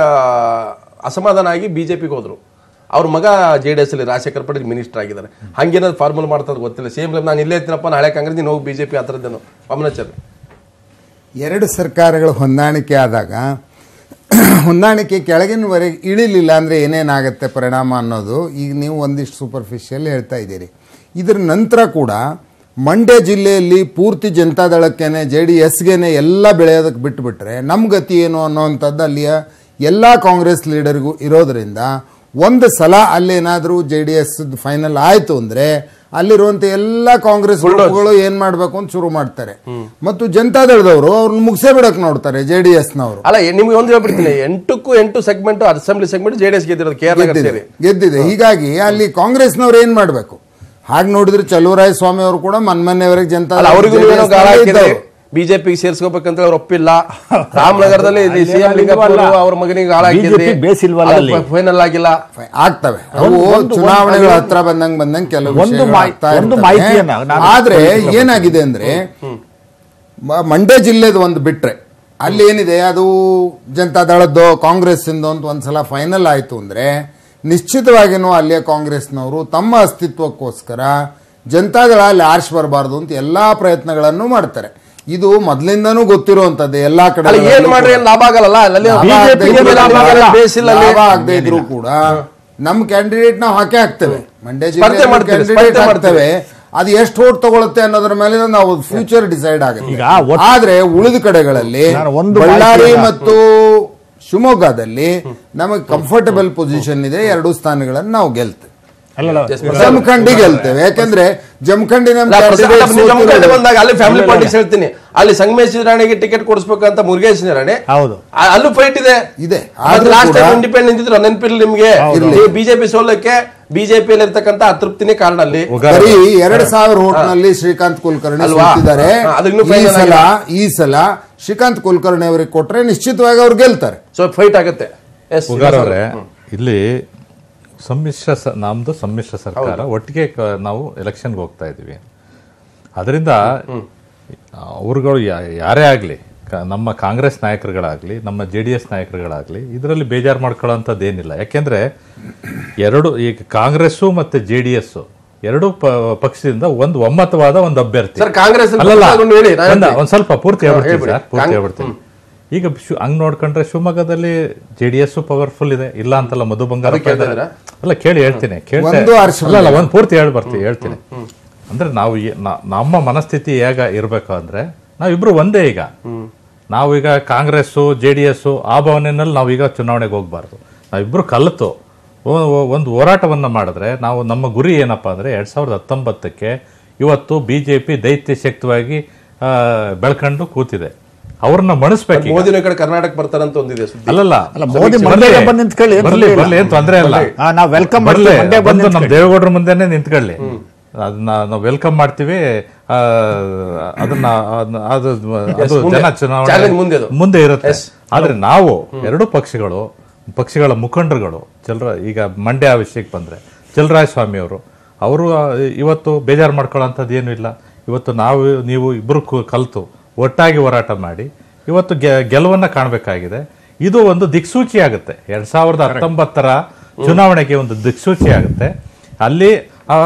ಅಸಮಾಧಾನ ಆಗಿ ಬಿಜೆಪಿಗೆ ಹೋದ್ರು ಅವ್ರ ಮಗ ಜೆ ಡಿ ಎಸ್ ಅಲ್ಲಿ ರಾಜಶೇಖರ್ ಪಟೇಲ್ ಮಿನಿಸ್ಟರ್ ಆಗಿದ್ದಾರೆ ಹಂಗೇನಾದ್ರು ಫಾರ್ಮುಲ್ ಮಾಡ್ತಾರೆ ಗೊತ್ತಿಲ್ಲ ಸೇಮ್ ನಾನು ಇಲ್ಲೇ ಇರ್ತೀನಪ್ಪ ನಾಳೆ ಕಾಂಗ್ರೆಸ್ ನೀನು ಹೋಗಿ ಬಿಜೆಪಿ ಆ ಥರದ್ದೇನು ವಾಮನಾಚಾರ್ಯ ಎರಡು ಸರ್ಕಾರಗಳು ಹೊಂದಾಣಿಕೆ ಆದಾಗ ಹೊಂದಾಣಿಕೆ ಕೆಳಗಿನವರೆಗೆ ಇಳಿಲಿಲ್ಲ ಅಂದರೆ ಏನೇನಾಗುತ್ತೆ ಪರಿಣಾಮ ಅನ್ನೋದು ಈಗ ನೀವು ಒಂದಿಷ್ಟು ಸೂಪರ್ಫಿಷಿಯಲ್ ಹೇಳ್ತಾ ಇದ್ದೀರಿ ಇದರ ನಂತರ ಕೂಡ ಮಂಡ್ಯ ಜಿಲ್ಲೆಯಲ್ಲಿ ಪೂರ್ತಿ ಜನತಾದಳಕ್ಕೇನೆ ಜೆ ಡಿ ಎಸ್ಗೆನೆ ಎಲ್ಲ ಬೆಳೆಯೋದಕ್ಕೆ ಬಿಟ್ಟುಬಿಟ್ರೆ ನಮ್ಮ ಗತಿ ಏನು ಅನ್ನೋವಂಥದ್ದು ಅಲ್ಲಿಯ ಎಲ್ಲ ಕಾಂಗ್ರೆಸ್ ಲೀಡರ್ಗೂ ಇರೋದರಿಂದ ಒಂದು ಸಲ ಅಲ್ಲೇನಾದರೂ ಜೆ ಡಿ ಎಸ್ ಫೈನಲ್ ಆಯಿತು ಅಂದರೆ ಅಲ್ಲಿರುವಂಥ ಎಲ್ಲ ಕಾಂಗ್ರೆಸ್ ಗ್ರೂಪ್ಗಳು ಏನ್ ಮಾಡಬೇಕು ಅಂತ ಶುರು ಮಾಡ್ತಾರೆ ಮತ್ತು ಜನತಾದಳದವರು ಅವ್ರನ್ನ ಮುಗಿಸೇ ಬಿಡಕ್ ನೋಡ್ತಾರೆ ಜೆ ಡಿ ಎಸ್ನವರು ಅಲ್ಲ ಎ- ನಿಮ್ಗೆ ಒಂದು ಹೇಳ್ಬಿಡ್ತೀನಿ ಎಂಟಕ್ಕೂ ಎಂಟು segment assembly segment J D S ಗೆದ್ದಿರೋದು ಕೇರಳ ಗೆದ್ದಿದೆ ಸೇರಿ ಗೆದ್ದಿದೆ ಹೀಗಾಗಿ ಅಲ್ಲಿ ಕಾಂಗ್ರೆಸ್ನವ್ರು ಏನ್ ಮಾಡಬೇಕು ಹಾಗೆ ನೋಡಿದ್ರೆ ಚಲುವರಾಯ ಸ್ವಾಮಿ ಅವರು ಕೂಡ ಮನ್ಮನೆಯವರೆಗೆ ಜನತಾ ಅಲ್ಲ ಅವರಿಗೂ ನೀವೇನೋ ಗಾಳ ಹಾಕಿದ್ರಿ ಬಿಜೆಪಿಗೆ ಸೇರ್ಸ್ಕೋಬೇಕಂತ ಅವ್ರು ಒಪ್ಪಿಲ್ಲ ರಾಮನಗರದಲ್ಲಿ ಅಲ್ಲಿ ಸಿಎಂ ಏನು ಲಿಂಗಪ್ಪ ಇಲ್ವಲ್ಲ. ಅವ್ರ ಮಗನಿಗೆ ಗಾಳ ಹಾಕಿದ್ರಿ BJP ಬೇಸ್ ಇಲ್ವಲ್ಲ ಅಲ್ಲಿ. ಫೈನಲ್ ಆಗಿಲ್ಲ ಆಗ್ತವೆ ಅವು ಒಂದು- ಒಂದು- ಚುನಾವಣೆಗಳ ಒಂದು- ಹತ್ರ ಬಂದಂಗ್ ಬಂದಂಗ್ ಕೆಲವು ಒಂದು ವಿಷಯಗಳು ಮಾಹಿ- ಆಗ್ತಾ ಒಂದು ಇರ್ತವೆ. ಮಾಹಿತಿಯನ್ನ ನಾನು ಆದ್ರೆ ತಿಳಿಸ್ಬೇಕು. ಏನಾಗಿದೆ ಅಂದ್ರೆ ಮ- ಮಂಡ್ಯ ಜಿಲ್ಲೆದು ಒಂದು ಬಿಟ್ರೆ ಅಲ್ಲಿ ಏನಿದೆ ಅದು ಜನತಾದಳದ್ದು ಕಾಂಗ್ರೆಸ್ ಇಂದು ಅಂತ ಒಂದ್ಸಲ ಫೈನಲ್ ಆಯ್ತು ಅಂದ್ರೆ ನಿಶ್ಚಿತವಾಗಿನೂ ಅಲ್ಲಿಯ ಕಾಂಗ್ರೆಸ್ನವರು ತಮ್ಮ ಅಸ್ತಿತ್ವಕ್ಕೋಸ್ಕರ ಜನತಾದಳ ಅಲ್ಲಿ ಆರ್ಶ್ ಬರಬಾರ್ದು ಅಂತ ಎಲ್ಲಾ ಪ್ರಯತ್ನಗಳನ್ನು ಮಾಡ್ತಾರೆ ಇದು ಮೊದ್ಲಿಂದನೂ ಗೊತ್ತಿರುವಂತದ್ದು ಎಲ್ಲಾ ಕಡೆ ಅಲ್ಲ ಏನ್ ಮಾಡ್ರಿ ಏನ್ ಲಾಭ ಆಗಲ್ಲ ಅಲ್ಲಿ BJP ಲಾಭ ಆಗಲ್ಲ, ಬೇಸಿಲ್ಲ ಅಲ್ಲಿ. ಲಾಭ ಆಗದೆ ಇದ್ರು ಕೂಡ ನಮ್ ಕ್ಯಾಂಡಿಡೇಟ್ ನಾವು ಹಾಕೇ ಹಾಕ್ತೇವೆ ಮಂಡ್ಯ ಸ್ಪರ್ಧೆ ಮಾಡ್ತೀವಿ, ಕ್ಯಾಂಡಿಡೇಟ್ ಸ್ಪರ್ಧೆ ಹಾಕ್ತೇವೆ ಅದು ಎಷ್ಟು ಓಟ್ ತಗೊಳುತ್ತೆ ಅನ್ನೋದ್ರ ಮೇಲೆ ನಾವು ಫ್ಯೂಚರ್ ಡಿಸೈಡ್ ಆಗುತ್ತೆ ಈಗ ಒಟ್ಟು- ಆದ್ರೆ ಉಳಿದ ಕಡೆಗಳಲ್ಲಿ ನಾನು ಒಂದು ಬಳ್ಳಾರಿ ಮಾಹಿತಿಯನ್ನ- ಮತ್ತು ಶಿವಮೊಗ್ಗದಲ್ಲಿ ನಮಗೆ ಕಂಫರ್ಟಬಲ್ ಪೊಸಿಷನ್ ಇದೆ ಎರಡು ಸ್ಥಾನಗಳನ್ನು ನಾವು ಗೆಲ್ತೇವೆ ಅಲ್ಲಲ್ಲ ಜಮಖಂಡಿ ಗೆಲ್ತೇವೆ ಯಾಕಂದ್ರೆ ಜಮಖಂಡಿ ನಮ್ಮ ಅಲ್ಲ, ಪ್ರಸ- candidate ಅಲ್ಲ, ನೀವು ಜಮ್ಮು ಕಡೆ ಸೋತಿರೋದು. ಬಂದಾಗ ಅಲ್ಲಿ ಫ್ಯಾಮಿಲಿ ಪಾಲಿಟಿಕ್ಸ್ ಹೇಳ್ತೀನಿ ಅಲ್ಲಿ ಸಂಗಮೇಶ್ ರಾಣಿಗೆ ಟಿಕೆಟ್ ಕೊಡಿಸ್ಬೇಕಂತ ಮುರುಗೇಶ್ ರಾಣೆ ಹೌದು ಆ- ಅಲ್ಲೂ ಫೈಟ್ ಇದೆ ಇದೆ ಆದ್ರೆ ಆದ್ರೂ ಲಾಸ್ಟ್ ಕೂಡ- ಟೈಮ್ ಇಂಡಿಪೆಂಡೆಂಟ್ ನಿಂತಿದ್ರು ನೆನಪಿರ್ಲಿ ನಿಮ್ಗೆ ಇರ್ಲಿ. ಬಿಜೆಪಿ ಸೋಲಕ್ಕೆ ಬಿಜೆಪಿಯಲ್ಲಿ ಇರ್ತಕ್ಕಂಥ ಅತೃಪ್ತಿನೇ ಕಾರಣ ಅಲ್ಲಿ ಬರೀ ಎರಡ್ ಸಾವಿರ ಓಟ್ನಲ್ಲಿ ಶ್ರೀಕಾಂತ್ ಕುಲಕರ್ಣಿ ಅಲ್ವಾ? ಸೋತಿದ್ದಾರೆ ಹಾ, ಅದು ಇನ್ನೂ ಈ final ಸಲ ಆಗಿಲ್ಲ. ಈ ಸಲ ಶ್ರೀಕಾಂತ್ ಕುಲಕರ್ಣಿ ಅವರಿಗೆ ಕೊಟ್ರೆ ನಿಶ್ಚಿತವಾಗಿ ಅವ್ರು ಗೆಲ್ತಾರೆ ಸೊ ಫೈಟ್ ಆಗುತ್ತೆ ಎಸ್ ಉಗಾರ್ ಅವರೇ ಇಲ್ಲಿ ಸಮ್ಮಿಶ್ರ ಸ ನಮ್ದು ಸಮ್ಮಿಶ್ರ ಸರ್ಕಾರ ಒಟ್ಟಿಗೆ ಕ- ನಾವು ಎಲೆಕ್ಷನ್ಗೆ ಹೋಗ್ತಾ ಇದ್ದೀವಿ ಅದರಿಂದ ಅವ್ರುಗಳು ಯಾ- ಯಾರೇ ಆಗಲಿ ನಮ್ಮ ಕಾಂಗ್ರೆಸ್ ನಾಯಕರುಗಳಾಗಲಿ ನಮ್ಮ ಜೆ ಡಿ ಎಸ್ ನಾಯಕರುಗಳಾಗಲಿ ಇದರಲ್ಲಿ ಬೇಜಾರು ಮಾಡ್ಕೊಳ್ಳೋಂಥದ್ದು ಏನಿಲ್ಲ ಯಾಕೆಂದ್ರೆ ಎರಡು ಈಗ ಕಾಂಗ್ರೆಸ್ಸು ಮತ್ತು ಜೆ ಡಿ ಎಸ್ ಎರಡು ಪ- ಪಕ್ಷದಿಂದ ಒಂದು ಒಮ್ಮತವಾದ ಒಂದು ಅಭ್ಯರ್ಥಿ ಸರ್, ಕಾಂಗ್ರೆಸ್ ಅಲ್ಲಿ ಅಲ್ಲಲ್ಲ, ಪಕ್ಷ ಹೇಳಿ, ನಾನು ಒಂದ- ಹೇಳ್ತೀನಿ. ಒಂದ್ ಸ್ವಲ್ಪ ಪೂರ್ತಿ ಹಾ, ಹೇಳ್ಬಿಡ್ತೀನಿ ಹೇಳ್ಬಿಡಿ. ಸರ್ ಪೂರ್ತಿ ಕಾಂಗ್- ಹೇಳ್ಬಿಡ್ತೀನಿ ಈಗ ಶು- ಹಂಗ್ ನೋಡ್ಕೊಂಡ್ರೆ ಶಿವಮೊಗ್ಗದಲ್ಲಿ ಜೆ ಡಿ ಎಸ್ ಪವರ್ಫುಲ್ ಇದೆ ಇಲ್ಲ ಅಂತಲ್ಲ ಮಧು ಬಂಗಾರ ಅದಕ್ಕೆ ಹೇಳ್ತಾ ಇದ್ದೀರಾ? ಅಲ್ಲ ಕೇಳಿ ಹೇಳ್ತೀನಿ ಕೇಳ್ತಾ ಒಂದು ಆರ್ಸಿ ಅಲ್ಲ ಅಲ್ಲ ಒಂದು ಪೂರ್ತಿ ಹೇಳಿ ಬರ್ತೀವಿ ಹೇಳ್ತೀನಿ ಅಂದ್ರೆ ನಾವು ಈ- ನಾ- ನಮ್ಮ ಮನಸ್ಥಿತಿ ಹೇಗ ಇರಬೇಕು ಅಂದ್ರೆ ನಾವಿಬ್ರು ಒಂದೇ ಈಗ ನಾವೀಗ ಕಾಂಗ್ರೆಸ್ಸು ಜೆ ಡಿ ಎಸ್ ಆ ಭಾವನೆಯಲ್ಲಿ ನಾವೀಗ ಚುನಾವಣೆಗೆ ಹೋಗ್ಬಾರ್ದು ನಾವಿಬ್ರು ಕಲಿತು ಒ- ಒ- ಒಂದು ಹೋರಾಟವನ್ನ ಮಾಡಿದ್ರೆ ನಾವು ನಮ್ಮ ಗುರಿ ಏನಪ್ಪಾ ಅಂದ್ರೆ ಎರಡ್ ಸಾವಿರದ ಹತ್ತೊಂಬತ್ತಕ್ಕೆ ಇವತ್ತು ಬಿಜೆಪಿ ದೈತ್ಯ ಶಕ್ತವಾಗಿ ಆ, ಬೆಳ್ಕೊಂಡು ಕೂತಿದೆ ಅವ್ರನ್ನ ಮಣಿಸ್ಬೇಕು ಈಗ. ಮೋದಿನ ಈ ಕಡೆ ಕರ್ನಾಟಕ ಬರ್ತಾರಂತ ಒಂದಿದೆ ಸುದ್ದಿ ಅಲ್ಲಲ್ಲ ಅಲ್ಲ, ಮೋದಿ ಬರ್ಲಿ. ಮಂಡ್ಯಕ್ಕೆ ಬಂದು ನಿಂತ್ಕೊಳ್ಳಿ, ಏನ್ ಬರ್ಲಿ ತೊಂದ್ರೆ ಇಲ್ಲ. ಬರ್ಲಿ ಏನ್ ತೊಂದ್ರೆ ಇಲ್ಲ ಹಾ, ನಾವು welcome ಬರ್ಲಿ ಮಾಡ್ತೀವಿ, ಮಂಡ್ಯಕ್ಕೆ ಬಂದು ಬಂದು ನಮ್ಮ ನಿಂತ್ಕೊಳ್ಳಿ. ದೇವೇಗೌಡರ ಮುಂದೆನೆ ನಿಂತ್ಕೊಳ್ಳಿ ಅದನ್ನ ನಾವು ವೆಲ್ಕಮ್ ಮಾಡ್ತೀವಿ ಆ, ಅದನ್ನ ಅದನ್ನ- ಅದು ಅದು ಮುಂದೆ. ಜನ ಚುನಾವಣೆ Challenge ಮುಂದೆ ಅದು. ಮುಂದೆ ಇರುತ್ತೆ ಆದ್ರೆ ನಾವು ಎರಡು ಪಕ್ಷಗಳು ಪಕ್ಷಗಳ ಮುಖಂಡರುಗಳು ಚಲ್ರ ಈಗ ಮಂಡ್ಯ ವಿಷಯಕ್ಕೆ ಬಂದ್ರೆ ಚಲರಾಯ ಸ್ವಾಮಿ ಅವರು ಅವರು ಆ, ಇವತ್ತು ಬೇಜಾರು ಮಾಡ್ಕೊಳ್ಳೋಂಥದ್ದು ಏನೂ ಇಲ್ಲ ಇವತ್ತು ನಾವು ನೀವು ಇಬ್ಬರು ಕಲಿತು ಒಟ್ಟಾಗಿ ಹೋರಾಟ ಮಾಡಿ ಇವತ್ತು ಗೆ- ಗೆಲುವನ್ನ ಕಾಣಬೇಕಾಗಿದೆ ಇದು ಒಂದು ದಿಕ್ಸೂಚಿ ಆಗುತ್ತೆ ಎರಡ್ ಸಾವಿರದ ಹತ್ತೊಂಬತ್ತರ ಚುನಾವಣೆಗೆ ಒಂದು ದಿಕ್ಸೂಚಿ ಆಗುತ್ತೆ ಅಲ್ಲಿ ಆ,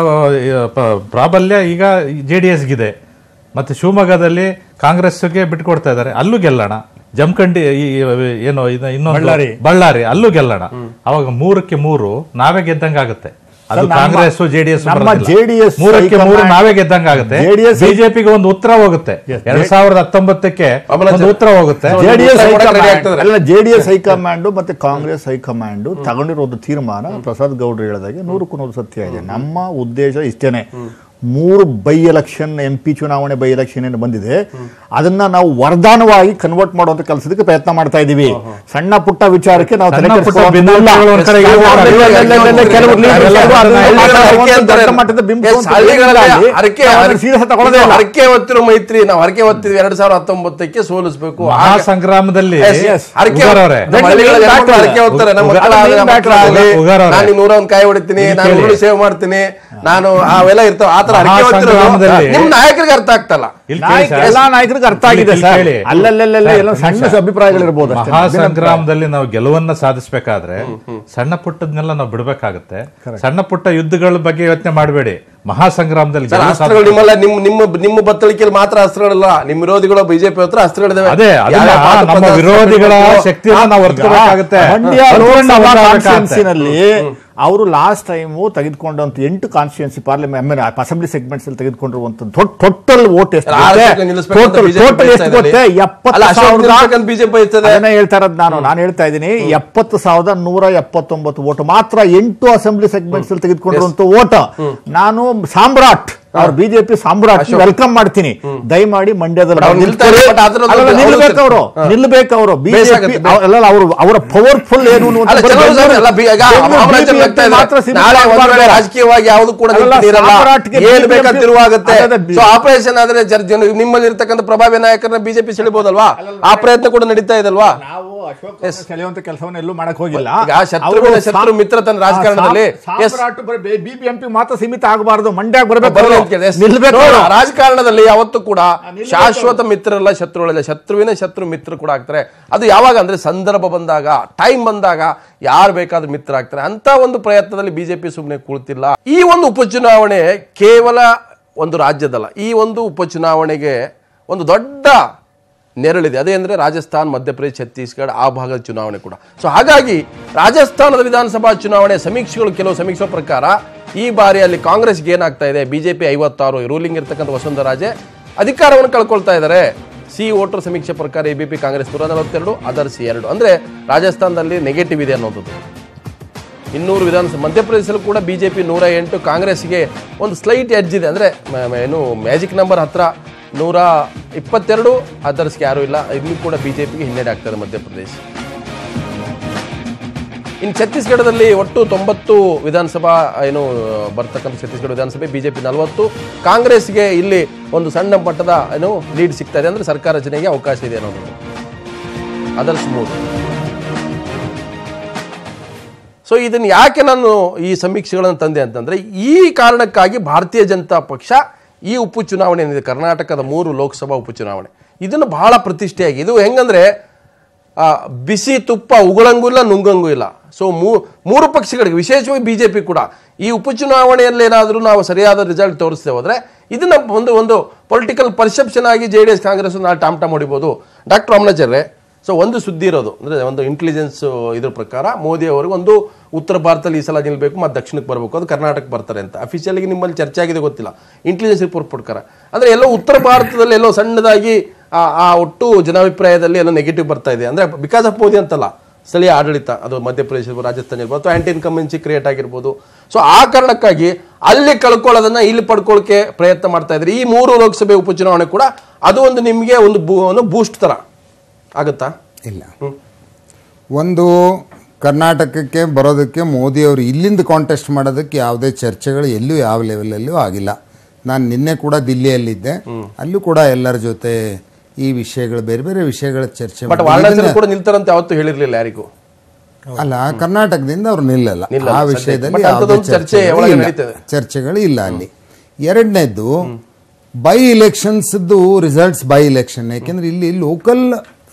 ಪ- ಪ್ರಾಬಲ್ಯ ಈಗ ಜೆ ಡಿ ಎಸ್ಗಿದೆ ಮತ್ತೆ ಶಿವಮೊಗ್ಗದಲ್ಲಿ ಕಾಂಗ್ರೆಸ್ಗೆ ಬಿಟ್ಕೊಡ್ತಾ ಇದ್ದಾರೆ ಅಲ್ಲೂ ಗೆಲ್ಲೋಣ ಜಮಖಂಡಿ ಈ ಏನೋ ಇದು ಇನ್ನೊಂದು ಬಳ್ಳಾರಿ. ಬಳ್ಳಾರಿ ಅಲ್ಲೂ ಗೆಲ್ಲೋಣ ಅವಾಗ ಮೂರಕ್ಕೆ ಮೂರು ನಾವೇ ಗೆದ್ದಂಗ ಆಗುತ್ತೆ ಅದು ನಮ್ಮ- ಕಾಂಗ್ರೆಸ್ ಜೆಡಿಎಸ್ ನಮ್ಮ JDS ಮೂರಕ್ಕೆ ಮೂರು ಹೈಕಮಾಂಡ್- ನಾವೇ ಗೆದ್ದಂಗ ಆಗುತ್ತೆ JDS ಬಿಜೆಪಿಗೆ ಒಂದು ಉತ್ತರ ಹೋಗುತ್ತೆ ಎರಡ್ ಸಾವಿರದ ಹತ್ತೊಂಬತ್ತಕ್ಕೆ ಒಂದು ಉತ್ತರ ಹೋಗುತ್ತೆ ಜೆಡಿಎಸ್ ಉತ್ತರ ಕೊಡಕ್ಕೆ ready ಹೈಕಮಾಂಡ್ ಆಗ್ತದೆ. ಅಲ್ಲ ಜೆಡಿಎಸ್ ಹೈಕಮಾಂಡ್ ಮತ್ತೆ ಕಾಂಗ್ರೆಸ್ ಹೈಕಮಾಂಡ್ ತಗೊಂಡಿರೋ ಒಂದು ತೀರ್ಮಾನ ಪ್ರಸಾದ್ ಗೌಡ್ರು ಹೇಳಿದಾಗೆ ನೂರಕ್ಕೂ ನೂರು ಸತ್ಯ ಇದೆ ನಮ್ಮ ಉದ್ದೇಶ ಇಷ್ಟೇನೆ ಮೂರು ಬೈ ಎಲೆಕ್ಷನ್ ಎಂ ಪಿ ಚುನಾವಣೆ ಬೈ ಎಲೆಕ್ಷನ್ ಏನು ಬಂದಿದೆ ಅದನ್ನ ನಾವು ವರದಾನವಾಗಿ ಕನ್ವರ್ಟ್ ಮಾಡುವಂತ ಕೆಲಸದಕ್ಕೆ ಪ್ರಯತ್ನ ಮಾಡ್ತಾ ಇದೀವಿ ಸಣ್ಣ ಪುಟ್ಟ ವಿಚಾರಕ್ಕೆ ನಾವು ತಲೆ ಸಣ್ಣ ಪುಟ್ಟ ಕೆಡಿಸ್ಕೊಳ್ಳೋದಿಲ್ಲ. ಭಿನ್ನಾಭಿಪ್ರಾಯಗಳು ಒಂದ್ ಕಡೆ ಇಲ್ಲ, ಇರ್ಬೋದು. ಇಲ್ಲ, ಇಲ್ಲ, ಇಲ್ಲ, ಇಲ್ಲ, ಇಲ್ಲ, ಕೆಲವು leaders ಅವೆಲ್ಲ ಅದನ್ನ ಅದನ್ನ ಎಲ್ಲ ಹಳ್ಳಿಗಳ ಮಾತಾಡುವಂತ ಹರಕೆ ಅಂತಾರೆ. ದೊಡ್ಡ ಮಟ್ಟದ ಬಿಂಬಿಸುವಂತ Yes, ಹಳ್ಳಿಗಳಲ್ಲಿ ಏನಿಲ್ಲ ಅಲ್ಲಿ. ಹರಕೆ ನಾವು ಅದನ್ನ serious ಆಗಿ ತಗೊಳ್ಳೋದೇ ಇಲ್ಲ. ಹರಕೆ ಹೊತ್ತಿರೋ ಮೈತ್ರಿ ನಾವು ಹರಕೆ ಹೊತ್ತಿದ್ವಿ ಎರಡ್ ಸಾವಿರದ ಹತ್ತೊಂಬತ್ತಕ್ಕೆ ಸೋಲಿಸಬೇಕು ಮಹಾ ಸಂಗ್ರಾಮದಲ್ಲಿ Yes, yes. ಹರಕೆ ಉಗಾರ್ ಅವರೇ. ನಮ್ಮ ಹಳ್ಳಿಗಳಲ್ಲಿ Then ಹೆಣ್ಮಕ್ಳು main ಹರಕೆ ಹೊತ್ತಾರೆ ನಮ್ಮ ಉಗಾರ್- ಮಕ್ಕಳಾಗಲಿ, main ನಮ್ಮ ಮಕ್ಕಳಾಗಲಿ, ಉಗಾರ್ ಅವರೇ. ನಾನು ಈ ನೂರ ಒಂದ್ ಕಾಯಿ ಹೊಡಿತೀನಿ ಇಲ್ಲಿ ನಾನು ಕೇಳಿ. ಉರುಳು ಸೇವೆ ಮಾಡ್ತೀನಿ ನಾನು ಅವೆಲ್ಲ ಇರ್ತಾವ ಆತರ ಹರಕೆ ಮಹಾ ಹೊತ್ತಿರೋದು ಸಂಗ್ರಾಮದಲ್ಲಿ- ನಿಮ್ ನಾಯಕರಿಗೆ ಅರ್ಥ ಆಗ್ತಲ್ಲ ಇಲ್ಲಿ ಕೇಳಿ ನಾಯಕ ಸರ್. ಎಲ್ಲಾ ನಾಯಕರಿಗೆ ಅರ್ಥ ಆಗಿದೆ ಇಲ್ಲಿ ಸರ್ ಕೇಳಿ. ಅಲ್ಲಲ್ಲೆಲ್ಲ ಸರ್, ಎಲ್ಲ ಸಣ್ಣ ನಿಮಿಷ. ಅಭಿಪ್ರಾಯಗಳಿರ್ಬೋದು ಅಷ್ಟೇ. ಮಹಾಸಂಗ್ರಾಮದಲ್ಲಿ ನಾವು ಗೆಲುವನ್ನ ಸಾಧಿಸಬೇಕಾದ್ರೆ ಸಣ್ಣ ಪುಟ್ಟದ್ನೆಲ್ಲ ನಾವು ಬಿಡಬೇಕಾಗುತ್ತೆ ಸಣ್ಣ ಪುಟ್ಟ ಯುದ್ಧಗಳ ಬಗ್ಗೆ ಯೋಚನೆ ಮಾಡಬೇಡಿ ಮಹಾಸಂಗ್ರಾಮದಲ್ಲಿ ಸರ್ ಗೆಲುವು ಅಸ್ತ್ರಗಳು ನಿಮ್ಮಲ್ಲ ನಿಮ್ಮ ನಿಮ್ಮ ನಿಮ್ಮ ಬತ್ತಳಿಕೆಯಲ್ಲಿ ಮಾತ್ರ ಅಸ್ತ್ರಗಳಿಲ್ಲ ನಿಮ್ಮ ವಿರೋಧಿಗಳು ಬಿಜೆಪಿ ಹತ್ರ ಅಸ್ತ್ರಗಳಿದಾವೆ ಅದೇ ಅದನ್ನ ಯಾವ್ಯಾವ ಪಾತ್ರ ನಮ್ಮ ಪದಾರ್ಥ ವಿರೋಧಿಗಳ ಬೇಕು? ಶಕ್ತಿಯನ್ನು ನಾವು ಅರ್ಥಕೋಬೇಕಾಗುತ್ತೆ ಮಂಡ್ಯ ಲೋಕಸಭಾ ಕಾನ್ಸ್ಟಿಟ್ಯೂನ್ಸಿನಲ್ಲಿ ಅವರು ಲಾಸ್ಟ್ ಟೈಮ್ ತೆಗೆದುಕೊಂಡಂತ ಎಂಟು ಕಾನ್ಸ್ಟಿಟ್ಯೂನ್ಸಿ ಪಾರ್ಲಿಮೆಂಟ್ ಅಸೆಂಬ್ಲಿ ಸೆಗ್ಮೆಂಟ್ಸ್ ಅಲ್ಲಿ ತೆಗೆದುಕೊಂಡಿರುವಂತ ಟೋಟಲ್ ವೋಟ್ ಎಷ್ಟು ಆರ್ ಗೊತ್ತೇ? ಅಶೋಕ್ ನಿಲ್ಲಿಸ್ಬೇಕು ಅಂತ Total- BJP total ಎಷ್ಟು ಬಯಸ್ತಾ ಗೊತ್ತೇ ಇದೆ. ಎಪ್ಪತ್ತು ಅಲ್ಲ, ಅಶೋಕ್ ಸಾವಿರದ- ನಿಲ್ಲಿಸ್ಬೇಕಂತ BJP ಬಯಸ್ತದೆ. ಅದನ್ನೇ ಹೇಳ್ತಾ ಇರೋದು ನಾನು ನಾನು ಹೇಳ್ತಾ ಇದ್ದೀನಿ ಎಪ್ಪತ್ತು ಸಾವಿರದ ನೂರ ಎಪ್ಪತ್ತೊಂಬತ್ತು ವೋಟ್ ಮಾತ್ರ ಎಂಟು ಅಸೆಂಬ್ಲಿ ಸೆಗ್ಮೆಂಟ್ಸ್ ಅಲ್ಲಿ ತೆಗೆದುಕೊಂಡಿರುವಂತ ವೋಟ್ ನಾನು ಸಾಮ್ರಾಟ್ ಅವ್ರ ಬಿಜೆಪಿ ಸಾಮ್ರಾಟ್ ವೆಲ್ಕಮ್ ಮಾಡ್ತೀನಿ ದಯಮಾಡಿ ಮಂಡ್ಯದಲ್ಲಿ ಅವ್ರು ನಿಲ್ತಾರೆ, ನಿಲ್ತಾರೆ. but ಅದ್ರದ್ದು ಅಲ್ಲಲ್ಲ, ಅವ್ರು ನಿಲ್ಬೇಕು ಅವರು ಹಾ. ನಿಲ್ಬೇಕು ಅವರು ಬಿಜೆಪಿ ಬೇಸಾಗತ್ತೆ, ಬೇ- ಅಲ್ಲ ಅವರು ಅವರ ಪವರ್ಫುಲ್ ಏನು ಅನ್ನುವಂಥ ಅಲ್ಲ ಬರೀ ಕೆಲವರು ಸರ್ ಎಲ್ಲ ಬಿ- ಈಗ ಬೆಂಗಳೂರು ಮಹಾರಾಜರು BJP ಆಗ್ತಾ ಇದ್ದಾರೆ. ಮಾತ್ರ ಸೀಮಿತ ನಾಳೆ ಒಂದ್ ವೇಳೆ ಆಗ್ಬಾರ್ದು. ರಾಜಕೀಯವಾಗಿ ಯಾವುದು ಕೂಡ ಅಲ್ಲ, ನಿಂತಿರಲ್ಲ ಸಾಮ್ರಾಟ್ಗೆ ಏನ್ BJP ಬೇಕಾದ ತಿರುವಾಗುತ್ತೆ ಅದೇ, ಅದೇ, ಸೊ ಆಪರೇಷನ್ ಆದ್ರೆ ಜನ ಜನ ನಿಮ್ಮಲ್ಲಿ ಇರ್ತಕ್ಕಂಥ ಪ್ರಭಾವಿ ನಾಯಕರನ್ನ ಬಿಜೆಪಿ ಸೆಳಿಬಹುದಲ್ವಾ ಆ ಪ್ರಯತ್ನ ಕೂಡ ನಡೀತಾ ಇದಲ್ವಾ ನಾವು ಅಶೋಕ್ ಸೆಳೆಯುವಂತ ಕೆಲಸವನ್ನ ಎಲ್ಲೂ ಮಾಡಕ್ ಹೋಗಿಲ್ಲ ಈಗ ಶತ್ರುವಿನ ಅವರು ಶತ್ರು ಮಿತ್ರ ತನ್ನ ರಾಜಕಾರಣದಲ್ಲಿ ಸಾ- Yes. ಸಾಮ್ರಾಟ್ ಬಿಬಿಎಂಪಿ ಮಾತ್ರ ಸೀಮಿತ ಆಗಬಾರದು ಮಂಡ್ಯ ಬರಬೇಕು ಬರ್ಲಿ ಅವರು. ಅಂತ ಕೇಳಿದೆ. Yes. ನಿಲ್ಬೇಕು ನೋಡು, ಅವರು. ರಾಜಕಾರಣದಲ್ಲಿ ಯಾವತ್ತೂ ಕೂಡ ಶಾಶ್ವತ ಮಿತ್ರರಲ್ಲ ಶತ್ರುಗಳಿಲ್ಲ ಶತ್ರುವಿನ ಶತ್ರು ಮಿತ್ರ ಕೂಡ ಆಗ್ತಾರೆ ಅದು ಯಾವಾಗ ಅಂದ್ರೆ ಸಂದರ್ಭ ಬಂದಾಗ ಟೈಮ್ ಬಂದಾಗ ಯಾರು ಬೇಕಾದ್ರೂ ಮಿತ್ರ ಆಗ್ತಾರೆ ಅಂತ ಒಂದು ಪ್ರಯತ್ನದಲ್ಲಿ ಬಿಜೆಪಿ ಸುಮ್ಮನೆ ಕೂಳ್ತಿಲ್ಲ ಈ ಒಂದು ಉಪಚುನಾವಣೆ ಕೇವಲ ಒಂದು ರಾಜ್ಯದಲ್ಲ ಈ ಒಂದು ಉಪಚುನಾವಣೆಗೆ ಒಂದು ದೊಡ್ಡ ನೆರಳಿದೆ ಅದೇ ಅಂದರೆ ರಾಜಸ್ಥಾನ್ ಮಧ್ಯಪ್ರದೇಶ ಛತ್ತೀಸ್ಗಢ ಆ ಭಾಗದ ಚುನಾವಣೆ ಕೂಡ ಸೊ ಹಾಗಾಗಿ ರಾಜಸ್ಥಾನದ ವಿಧಾನಸಭಾ ಚುನಾವಣೆ ಸಮೀಕ್ಷೆಗಳು ಕೆಲವು ಸಮೀಕ್ಷೆ ಪ್ರಕಾರ ಈ ಬಾರಿ ಅಲ್ಲಿ ಕಾಂಗ್ರೆಸ್ಗೆ ಏನಾಗ್ತಾ ಇದೆ ಬಿಜೆಪಿ ಐವತ್ತಾರು ರೂಲಿಂಗ್ ಇರ್ತಕ್ಕಂಥ ವಸುಂಧರಾಜೆ ಅಧಿಕಾರವನ್ನು ಕಳ್ಕೊಳ್ತಾ ಇದ್ದಾರೆ ಸಿ ವೋಟರ್ ಸಮೀಕ್ಷೆ ಪ್ರಕಾರ ಎ ಬಿ ಪಿ ಕಾಂಗ್ರೆಸ್ ನೂರ ನಲವತ್ತೆರಡು ಅದರ್ಸ್ ಎರಡು ಅಂದರೆ ರಾಜಸ್ಥಾನದಲ್ಲಿ ನೆಗೆಟಿವ್ ಇದೆ ಅನ್ನೋದು ಇನ್ನೂರು ವಿಧಾನಸಭೆ ಮಧ್ಯಪ್ರದೇಶದಲ್ಲೂ ಕೂಡ ಬಿಜೆಪಿ ನೂರ ಎಂಟು ಕಾಂಗ್ರೆಸ್ಗೆ ಒಂದು ಸ್ಲೈಟ್ ಎಡ್ಜ್ ಇದೆ ಅಂದರೆ ಏನು ಮ್ಯಾಜಿಕ್ ನಂಬರ್ ಹತ್ರ ನೂರ ಇಪ್ಪತ್ತೆರಡು ಅದರ್ಸ್ಗೆ ಯಾರೂ ಇಲ್ಲ ಇಲ್ಲಿ ಕೂಡ ಬಿಜೆಪಿಗೆ ಹಿನ್ನಡೆ ಆಗ್ತದೆ ಮಧ್ಯಪ್ರದೇಶ ಇನ್ನು ಛತ್ತೀಸ್ಗಢದಲ್ಲಿ ಒಟ್ಟು ತೊಂಬತ್ತು ವಿಧಾನಸಭಾ ಏನು ಬರ್ತಕ್ಕಂಥ ಛತ್ತೀಸ್ಗಢ ವಿಧಾನಸಭೆ ಬಿಜೆಪಿ ನಲವತ್ತು ಕಾಂಗ್ರೆಸ್ಗೆ ಇಲ್ಲಿ ಒಂದು ಸಣ್ಣ ಮಟ್ಟದ ಏನು ಲೀಡ್ ಸಿಗ್ತಾ ಇದೆ ಅಂದರೆ ಸರ್ಕಾರ ರಚನೆಗೆ ಅವಕಾಶ ಇದೆ ಅನ್ನೋದು ಅದರ್ಸ್ ಮೂರು ಸೊ ಇದನ್ನು ಯಾಕೆ ನಾನು ಈ ಸಮೀಕ್ಷೆಗಳನ್ನು ತಂದೆ ಅಂತಂದರೆ ಈ ಕಾರಣಕ್ಕಾಗಿ ಭಾರತೀಯ ಜನತಾ ಪಕ್ಷ ಈ ಉಪಚುನಾವಣೆ ಚುನಾವಣೆ ಏನಿದೆ ಕರ್ನಾಟಕದ ಮೂರು ಲೋಕಸಭಾ ಉಪಚುನಾವಣೆ ಇದನ್ನು ಬಹಳ ಪ್ರತಿಷ್ಠೆಯಾಗಿ ಇದು ಹೆಂಗಂದ್ರೆ ಆ, ಬಿಸಿ ತುಪ್ಪ ಉಗುಳಂಗೂ ಇಲ್ಲ ನುಂಗಂಗೂ ಇಲ್ಲ ಸೊ ಮೂರು ಪಕ್ಷಗಳಿಗೆ ವಿಶೇಷವಾಗಿ ಬಿ ಜೆ ಪಿ ಕೂಡ ಈ ಉಪಚುನಾವಣೆಯಲ್ಲಿ ಏನಾದರೂ ನಾವು ಸರಿಯಾದ ರಿಸಲ್ಟ್ ತೋರಿಸ್ತೇವೆ ಹೋದರೆ ಇದನ್ನ ಒಂದು ಒಂದು ಪೊಲಿಟಿಕಲ್ ಪರ್ಸೆಪ್ಷನ್ ಆಗಿ ಜೆ ಡಿ ಎಸ್ ಕಾಂಗ್ರೆಸ್ ನಾವು ಟಾಮ್ ಟಾಮ್ ಹೊಡಿಬೋದು ಡಾಕ್ಟರ್ ಅಮ್ನಾಚಾರ್ಯ ಸೊ ಒಂದು ಸುದ್ದಿ ಇರೋದು ಅಂದರೆ ಒಂದು ಇಂಟೆಲಿಜೆನ್ಸ್ ಇದ್ರ ಪ್ರಕಾರ ಮೋದಿ ಅವರಿಗೆ ಒಂದು ಉತ್ತರ ಭಾರತದಲ್ಲಿ ಈ ಸಲ ನಿಲ್ಬೇಕು ಮತ್ತು ದಕ್ಷಿಣಕ್ಕೆ ಬರಬೇಕು ಅದು ಕರ್ನಾಟಕಕ್ಕೆ ಬರ್ತಾರೆ ಅಂತ ಅಫಿಷಿಯಲ್ಗೆ ನಿಮ್ಮಲ್ಲಿ ಚರ್ಚೆ ಆಗಿದೆ ಗೊತ್ತಿಲ್ಲ ಇಂಟೆಲಿಜೆನ್ಸ್ ರಿಪೋರ್ಟ್ ಪ್ರಕಾರ ಅಂದರೆ ಎಲ್ಲೋ ಉತ್ತರ ಭಾರತದಲ್ಲಿ ಎಲ್ಲೋ ಸಣ್ಣದಾಗಿ ಆ ಆ ಒಟ್ಟು ಜನಾಭಿಪ್ರಾಯದಲ್ಲಿ ಎಲ್ಲೋ ನೆಗೆಟಿವ್ ಬರ್ತಾ ಇದೆ ಅಂದರೆ ಬಿಕಾಸ್ ಆಫ್ ಮೋದಿ ಅಂತಲ್ಲ ಸ್ಥಳೀಯ ಆಡಳಿತ ಅದು ಮಧ್ಯಪ್ರದೇಶ ಇರ್ಬೋದು ರಾಜಸ್ಥಾನ ಇರ್ಬೋದು ಅಥವಾ ಆಂಟಿ ಇನ್ಕಮೆನ್ಸಿ ಕ್ರಿಯೇಟ್ ಆಗಿರ್ಬೋದು ಸೊ ಆ ಕಾರಣಕ್ಕಾಗಿ ಅಲ್ಲಿ ಕಳ್ಕೊಳ್ಳೋದನ್ನ ಇಲ್ಲಿ ಪಡ್ಕೊಳ್ಳೋಕೆ ಪ್ರಯತ್ನ ಮಾಡ್ತಾ ಇದ್ದಾರೆ ಈ ಮೂರು ಲೋಕಸಭೆ ಉಪಚುನಾವಣೆ ಕೂಡ ಅದು ಒಂದು ನಿಮಗೆ ಒಂದು ಬೂ- ಒಂದು ಬೂಸ್ಟ್ ತರ ಆಗುತ್ತಾ ಇಲ್ಲ ಒಂದು ಕರ್ನಾಟಕಕ್ಕೆ ಬರೋದಕ್ಕೆ ಮೋದಿಯವರು ಇಲ್ಲಿಂದ ಕಾಂಟೆಸ್ಟ್ ಮಾಡೋದಕ್ಕೆ ಯಾವುದೇ ಚರ್ಚೆಗಳು ಎಲ್ಲೂ ಯಾವ ಲೆವೆಲಲ್ಲೂ ಆಗಿಲ್ಲ ನಾನು ನಿನ್ನೆ ಕೂಡ ದಿಲ್ಲಿಯಲ್ಲಿದ್ದೆ ಅಲ್ಲೂ ಕೂಡ ಎಲ್ಲರ ಜೊತೆ ಈ ವಿಷಯಗಳು ಬೇರೆ ಬೇರೆ ವಿಷಯಗಳ ಚರ್ಚೆ ಬಟ್ ಮಾಡಿ ವಾರಣಾಸಿಯಲ್ಲಿ ಇದನ್ನ- ಕೂಡ ನಿಲ್ತಾರಂತ ಯಾವತ್ತೂ ಹೇಳಿರ್ಲಿಲ್ಲ ಯಾರಿಗೂ ಅಲ್ಲ ಕರ್ನಾಟಕದಿಂದ ಅವ್ರು ನಿಲ್ಲಲ್ಲ ನಿಲ್ಲಲ್ಲ, ಆ ಸದ್ಯಕ್ಕೆ. ವಿಷಯದಲ್ಲಿ ಬಟ್ ಯಾವುದೇ ಅಂಥದ್ದೊಂದು ಚರ್ಚೆ ಚರ್ಚೆಗಳು ಒಳಗೆ ಇಲ್ಲ. ನಡೀತದೆ. ಚರ್ಚೆಗಳು ಇಲ್ಲ ಅಲ್ಲಿ ಎರಡನೇದ್ದು ಬೈ ಇಲೆಕ್ಷನ್ಸ್ದು ರಿಸಲ್ಟ್ಸ್ ಬೈ ಇಲೆಕ್ಷನ್ ಯಾಕೆಂದ್ರೆ ಇಲ್ಲಿ ಲೋಕಲ್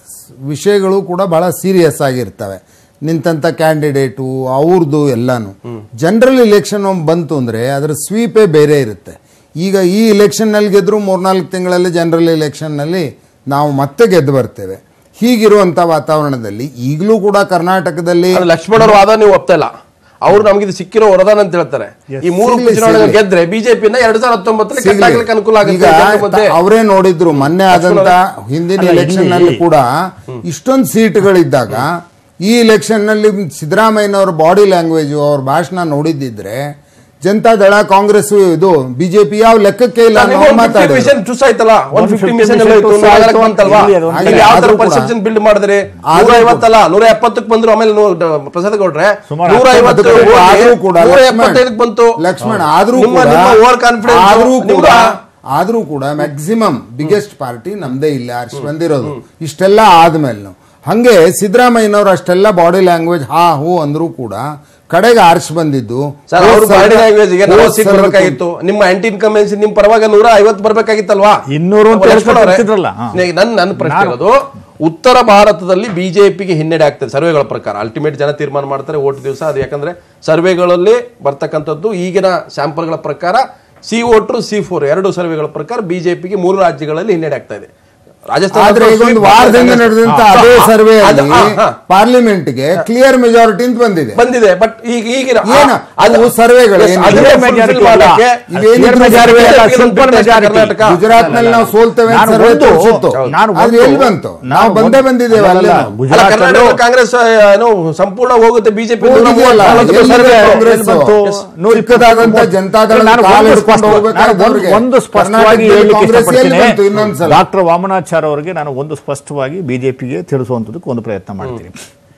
ವಿಷಯಗಳು ಕೂಡ ಬಹಳ ಸೀರಿಯಸ್ ಆಗಿರ್ತವೆ ನಿಂತಂತ ಕ್ಯಾಂಡಿಡೇಟು ಅವ್ರದ್ದು ಎಲ್ಲಾನು ಜನರಲ್ ಇಲೆಕ್ಷನ್ ಬಂತು ಅಂದ್ರೆ ಅದರ ಸ್ವೀಪೇ ಬೇರೆ ಇರುತ್ತೆ ಈಗ ಈ ಇಲೆಕ್ಷನ್ನಲ್ಲಿ ಗೆದ್ರು ಮೂರ್ನಾಲ್ಕು ತಿಂಗಳಲ್ಲಿ ಜನರಲ್ ಇಲೆಕ್ಷನ್ನಲ್ಲಿ ನಾವು ಮತ್ತೆ ಗೆದ್ದು ಬರ್ತೇವೆ ಹೀಗಿರುವಂತ ವಾತಾವರಣದಲ್ಲಿ ಈಗಲೂ ಕೂಡ ಕರ್ನಾಟಕದಲ್ಲಿ ಅದು ಲಕ್ಷ್ಮಣ್ ಅವ್ರ ವಾದ ನೀವು ಒಪ್ತಾ ಇಲ್ಲ ಅವ್ರು ನಮ್ಗೆ ಇದು ಸಿಕ್ಕಿರೋ ವರದಾನ ಅಂತ ಹೇಳ್ತಾರೆ ಈ ಮೂರು ಸಿಗ್ಲಿ, ಉಪಚುನಾವಣೆ ಸಿಗ್ಲಿ. ಗೆದ್ರೆ ಬಿಜೆಪಿಯಿಂದ ಎರಡ್ ಸಾವಿರದ ಹತ್ತೊಂಬತ್ತರಲ್ಲಿ ಸಿಗ್ಲಿ. ಕಟ್ಟಾಗ್ಲಿಕ್ಕೆ ಅನುಕೂಲ ಈಗ ಆಗುತ್ತೆ ಜನರ ಮಧ್ಯೆ. ಅವರೇ ನೋಡಿದ್ರು ಮೊನ್ನೆ ಆದಂತ ಹಿಂದಿನ ಅಲ್ಲ, ಎಲೆಕ್ಷನ್ ಇಲ್ಲಿ- ನಲ್ಲಿ ಕೂಡ ಇಷ್ಟೊಂದು ಸೀಟ್ಗಳಿದ್ದಾಗ ಈ ಎಲೆಕ್ಷನ್ ನಲ್ಲಿ ಸಿದ್ದರಾಮಯ್ಯನವರ ಬಾಡಿ ಲ್ಯಾಂಗ್ವೇಜ್ ಅವ್ರ ಭಾಷಣ ನೋಡಿದ್ದಿದ್ರೆ ಜನತಾದಳ ಕಾಂಗ್ರೆಸ್ ಇದು ಬಿಜೆಪಿ ಯಾವ ಲೆಕ್ಕಕ್ಕೆ ಇಲ್ಲ ನೀವು ಅನ್ನೋ ಒಂದು 50 ಮಾತಾಡಿದ್ರು. ಮಿಷನ್ ಟುಸ್ ಆಯ್ತಲ್ಲ ಒಂದು ಫಿಫ್ಟಿ 150 ಮಿಷನ್ ಎಲ್ಲ ಇತ್ತು ಮಿಷನ್ ನೂರ ಆಯ್ತು, ನಾಲ್ಕು ಬಂತಲ್ವಾ ಇಲ್ಲಿ ಅದು ಒಂದು ಇಲ್ಲಿ ಯಾವ ತರ ಆದ್ರೂ ಕೂಡ- ಪರ್ಸೆಪ್ಷನ್ ಬಿಲ್ಡ್ ಮಾಡಿದ್ರೆ ಆದ್ರೂ ನೂರ ಕೂಡ- ಐವತ್ತಲ್ಲ ನೂರ ಎಪ್ಪತ್ತಕ್ಕೆ ಬಂದ್ರು ಆಮೇಲೆ ನೂ- ಡ- ಪ್ರಸಾದ್ ಗೌಡ್ರೆ ಸುಮಾರು ನೂರ ಐವತ್ತು ಅದಕ್ಕೆ ಹೋಗಿ ಆದ್ರೂ ಕೂಡ ನೂರ ಲಕ್ಷ್ಮಣ್- ಎಪ್ಪತ್ತೈದಕ್ಕೆ ಬಂತು ಲಕ್ಷ್ಮಣ್ ಆದ್ರೂ ನಿಮ್ಮ ಕೂಡ ನಿಮ್ಮ ಓವರ್ ಕಾನ್ಫಿಡೆನ್ಸ್ ಆದ್ರೂ ಕೂಡ ಆದ್ರೂ ಕೂಡ ಮ್ಯಾಕ್ಸಿಮಮ್ ಬಿಗ್ಗೆಸ್ಟ್ ಪಾರ್ಟಿ ನಮ್ದೇ ಇಲ್ಲ ಆರ್ಸಿ ಬಂದಿರೋದು ಇಷ್ಟೆಲ್ಲ ಆದ್ಮೇಲೆ ಹಂಗೆ ಸಿದ್ದರಾಮಯ್ಯನವ್ರು ಅಷ್ಟೆಲ್ಲ ಬಾಡಿ ಲ್ಯಾಂಗ್ವೇಜ್ ಹಾ ಹೂ ಅಂದ್ರೂ ಕೂಡ ಕಡೆಗೆ ಆರ್ಸಿ ಬಂದಿದ್ದು ಸರ್ ಹೋದ್ ಅವ್ರ ಸಲ- ಬಾಡಿ ಲ್ಯಾಂಗ್ವೇಜ್ ಗೆ ಹೋದ್ ನಲವತ್ತು ಸೀಟ್ ಸಲ ಬರ್ಬೇಕಾಗಿತ್ತು ನಿಮ್ಮ ಆಂಟಿ ಇನ್ಕಮೆನ್ಸಿ ನಿಮ್ ಪರವಾಗಿ ನೂರ ಐವತ್ತು ಬರ್ಬೇಕಾಗಿತ್ತಲ್ವಾ ಇನ್ನೂರು ಅಂತ ಲಕ್ಷ್ಮಣ್ ಅವ್ರೆ, ಹೇಳ್ತಿದ್ರಲ್ಲ, ಹಾ. ಈಗ ನನ್ನ ನನ್ನ ಪ್ರಶ್ನೆ ನಾನು- ಇರೋದು ಉತ್ತರ ಭಾರತದಲ್ಲಿ ಬಿಜೆಪಿಗೆ ಹಿನ್ನಡೆ ಆಗ್ತದೆ ಸರ್ವೆಗಳ ಪ್ರಕಾರ ಅಲ್ಟಿಮೇಟ್ ಜನ ತೀರ್ಮಾನ ಮಾಡ್ತಾರೆ ಓಟ್ ದಿವಸ ಅದು ಯಾಕಂದ್ರೆ ಸರ್ವೆಗಳಲ್ಲಿ ಬರ್ತಕ್ಕಂಥದ್ದು ಈಗಿನ ಸ್ಯಾಂಪಲ್ಗಳ ಪ್ರಕಾರ ಸಿ ವೋಟ್ರು ಸಿ ಫೋರ್ ಎರಡು ಸರ್ವೆಗಳ ಪ್ರಕಾರ ಬಿಜೆಪಿಗೆ ಮೂರು ರಾಜ್ಯಗಳಲ್ಲಿ ಹಿನ್ನಡೆ ಆಗ್ತಾ ಇದೆ ರಾಜಸ್ಥಾನ ಆದ್ರೆ ಈಗ ಒಂದು ವಾರದಿಂದ ನಡೆದಂತ ಅದೇ ಸರ್ವೆ ಅದು- ಹಾ, ಹಾ. ಪಾರ್ಲಿಮೆಂಟ್ ಗೆ ಕ್ಲಿಯರ್ ಮೆಜಾರಿಟಿ ಅಂತ ಬಂದಿದೆ ಬಂದಿದೆ ಬಟ್ ಈಗ ಈಗಿನ ಏನು? ಅವು ಸರ್ವೆಗಳು Yes, ಏನು? ಅದನ್ನೇ Clear fulfill majority ಮಾಡಕ್ಕೆ ಅಲ್ಲ. ಇವೇನಿದ್ರು clear majority ಸರ್ವೆ ಅಲ್ಲ, ಅಲ್ಲ, simple simple majority majority. Karnataka. Gujarat ನಲ್ಲಿ ನಾವು ಸೋಲ್ತೇವೆ ಅಂತ ನಾನು ಸರ್ವೆ ಒಂದು- ತೋರಿಸಿತ್ತು ನಾನು ಆದ್ರೆ ಒಂದು- ಎಲ್ಲಿ ಬಂತು ನಾನು ನಾವು ಬಂದೇ ಒಂದು- ಬಂದಿದ್ದೇವೆ ಅಲ್ಲ, ಅಲ್ಲೇ ಅಲ್ಲ, ನಾವು. ಅಲ್ಲ, ಗುಜರಾತ್ ಕರ್ನಾಟಕ ಅಲ್ಲೂ- ಕಾಂಗ್ರೆಸ್ ಆ, ಏನು ಸಂಪೂರ್ಣ ಹೋಗುತ್ತೆ ಬಿಜೆಪಿ ಹೋಗಿದೆಯಲ್ಲ, ಎಲ್ಲಿದೆ ಕಾಂಗ್ರೆಸ್ ಬಂತು? ನೂರ ಚಿಕ್ಕದಾದಂತ ಇಪ್ಪತ್ತು- ಜನತಾದಳ ನಾನು ಕಾಲು ಒಂದು ಹಿಡ್ಕೊಂಡು ಸ್ಪಷ್ಟ- ಹೋಗ್ಬೇಕಾಯ್ತು ನಾನು ಒಂದು- ಅವ್ರಿಗೆ. ಒಂದು ಸ್ಪಷ್ಟವಾಗಿ ಕರ್ನಾಟಕದಲ್ಲಿ ಹೇಳಲಿಕ್ಕೆ ಕಾಂಗ್ರೆಸ್ ಎಲ್ಲಿ ಬಂತು ಇಷ್ಟಪಡ್ತೀನಿ ಇನ್ನೊಂದ್ಸಲ ಡಾಕ್ಟರ್ ವಾಮನಾಚಾರ್ ಅವರಿಗೆ ನಾನು ಒಂದು ಸ್ಪಷ್ಟವಾಗಿ ಬಿಜೆಪಿಗೆ ತಿಳಿಸುವಂಥದ್ದಕ್ಕೆ ಒಂದು ಪ್ರಯತ್ನ ಮಾಡ್ತೀನಿ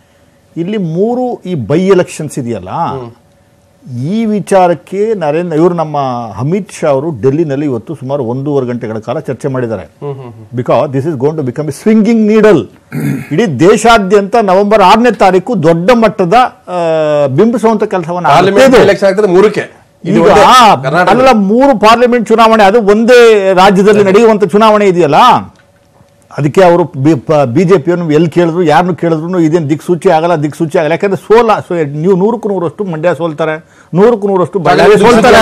ಇಲ್ಲಿ ಮೂರು ಈ ಬೈ ಎಲೆಕ್ಷನ್ಸ್ ಇದೆಯಲ್ಲ ಈ ವಿಚಾರಕ್ಕೆ ನರೇಂದ್ರ ಇವರು ನಮ್ಮ ಅಮಿತ್ ಶಾ ಅವರು ಡೆಲ್ಲಿನಲ್ಲಿ ಇವತ್ತು ಸುಮಾರು ಒಂದೂವರೆ ಗಂಟೆಗಳ ಕಾಲ ಚರ್ಚೆ ಮಾಡಿದ್ದಾರೆ because this is gone to become a swinging needle ಇಡೀ ದೇಶಾದ್ಯಂತ ನವೆಂಬರ್ ಆರನೇ ತಾರೀಕು ದೊಡ್ಡ ಮಟ್ಟದ ಆ, ಬಿಂಬಿಸುವಂತ ಕೆಲಸವನ್ನು ಪಾರ್ಲಿಮೆಂಟ್ ಎಲೆಕ್ಷನ್ ಆಗ್ತದೆ ಮೂರಕ್ಕೆ ಇದು ಈಗ ಒಂದೇ ಕರ್ನಾಟಕ ಅಲ್ಲ ಮೂರು ಪಾರ್ಲಿಮೆಂಟ್ ಚುನಾವಣೆ ಅದು ಒಂದೇ ರಾಜ್ಯದಲ್ಲಿ ನಡೆಯುವಂತ ಚುನಾವಣೆ ಇದೆಯಲ್ಲ ಅದಕ್ಕೆ ಅವರು ಬಿಜೆಪಿಯನ್ನು ಎಲ್ಲಿ ಕೇಳಿದ್ರು ಯಾರನ್ನು ಕೇಳಿದ್ರು ಇದೇನು ದಿಕ್ಸೂಚಿ ಆಗಲ್ಲ ದಿಕ್ಸೂಚಿ ಆಗಲ್ಲ ಯಾಕಂದ್ರೆ ಸೋಲ ಸೊ ನೀವು ನೂರಕ್ಕೂ ನೂರಷ್ಟು ಮಂಡ್ಯ ಸೋಲ್ತಾರೆ ನೂರಕ್ಕೂ ನೂರಷ್ಟು ಬಳ್ಳಾರಿ ಬಳ್ಳಾರಿ ಸೋಲ್ತಾರೆ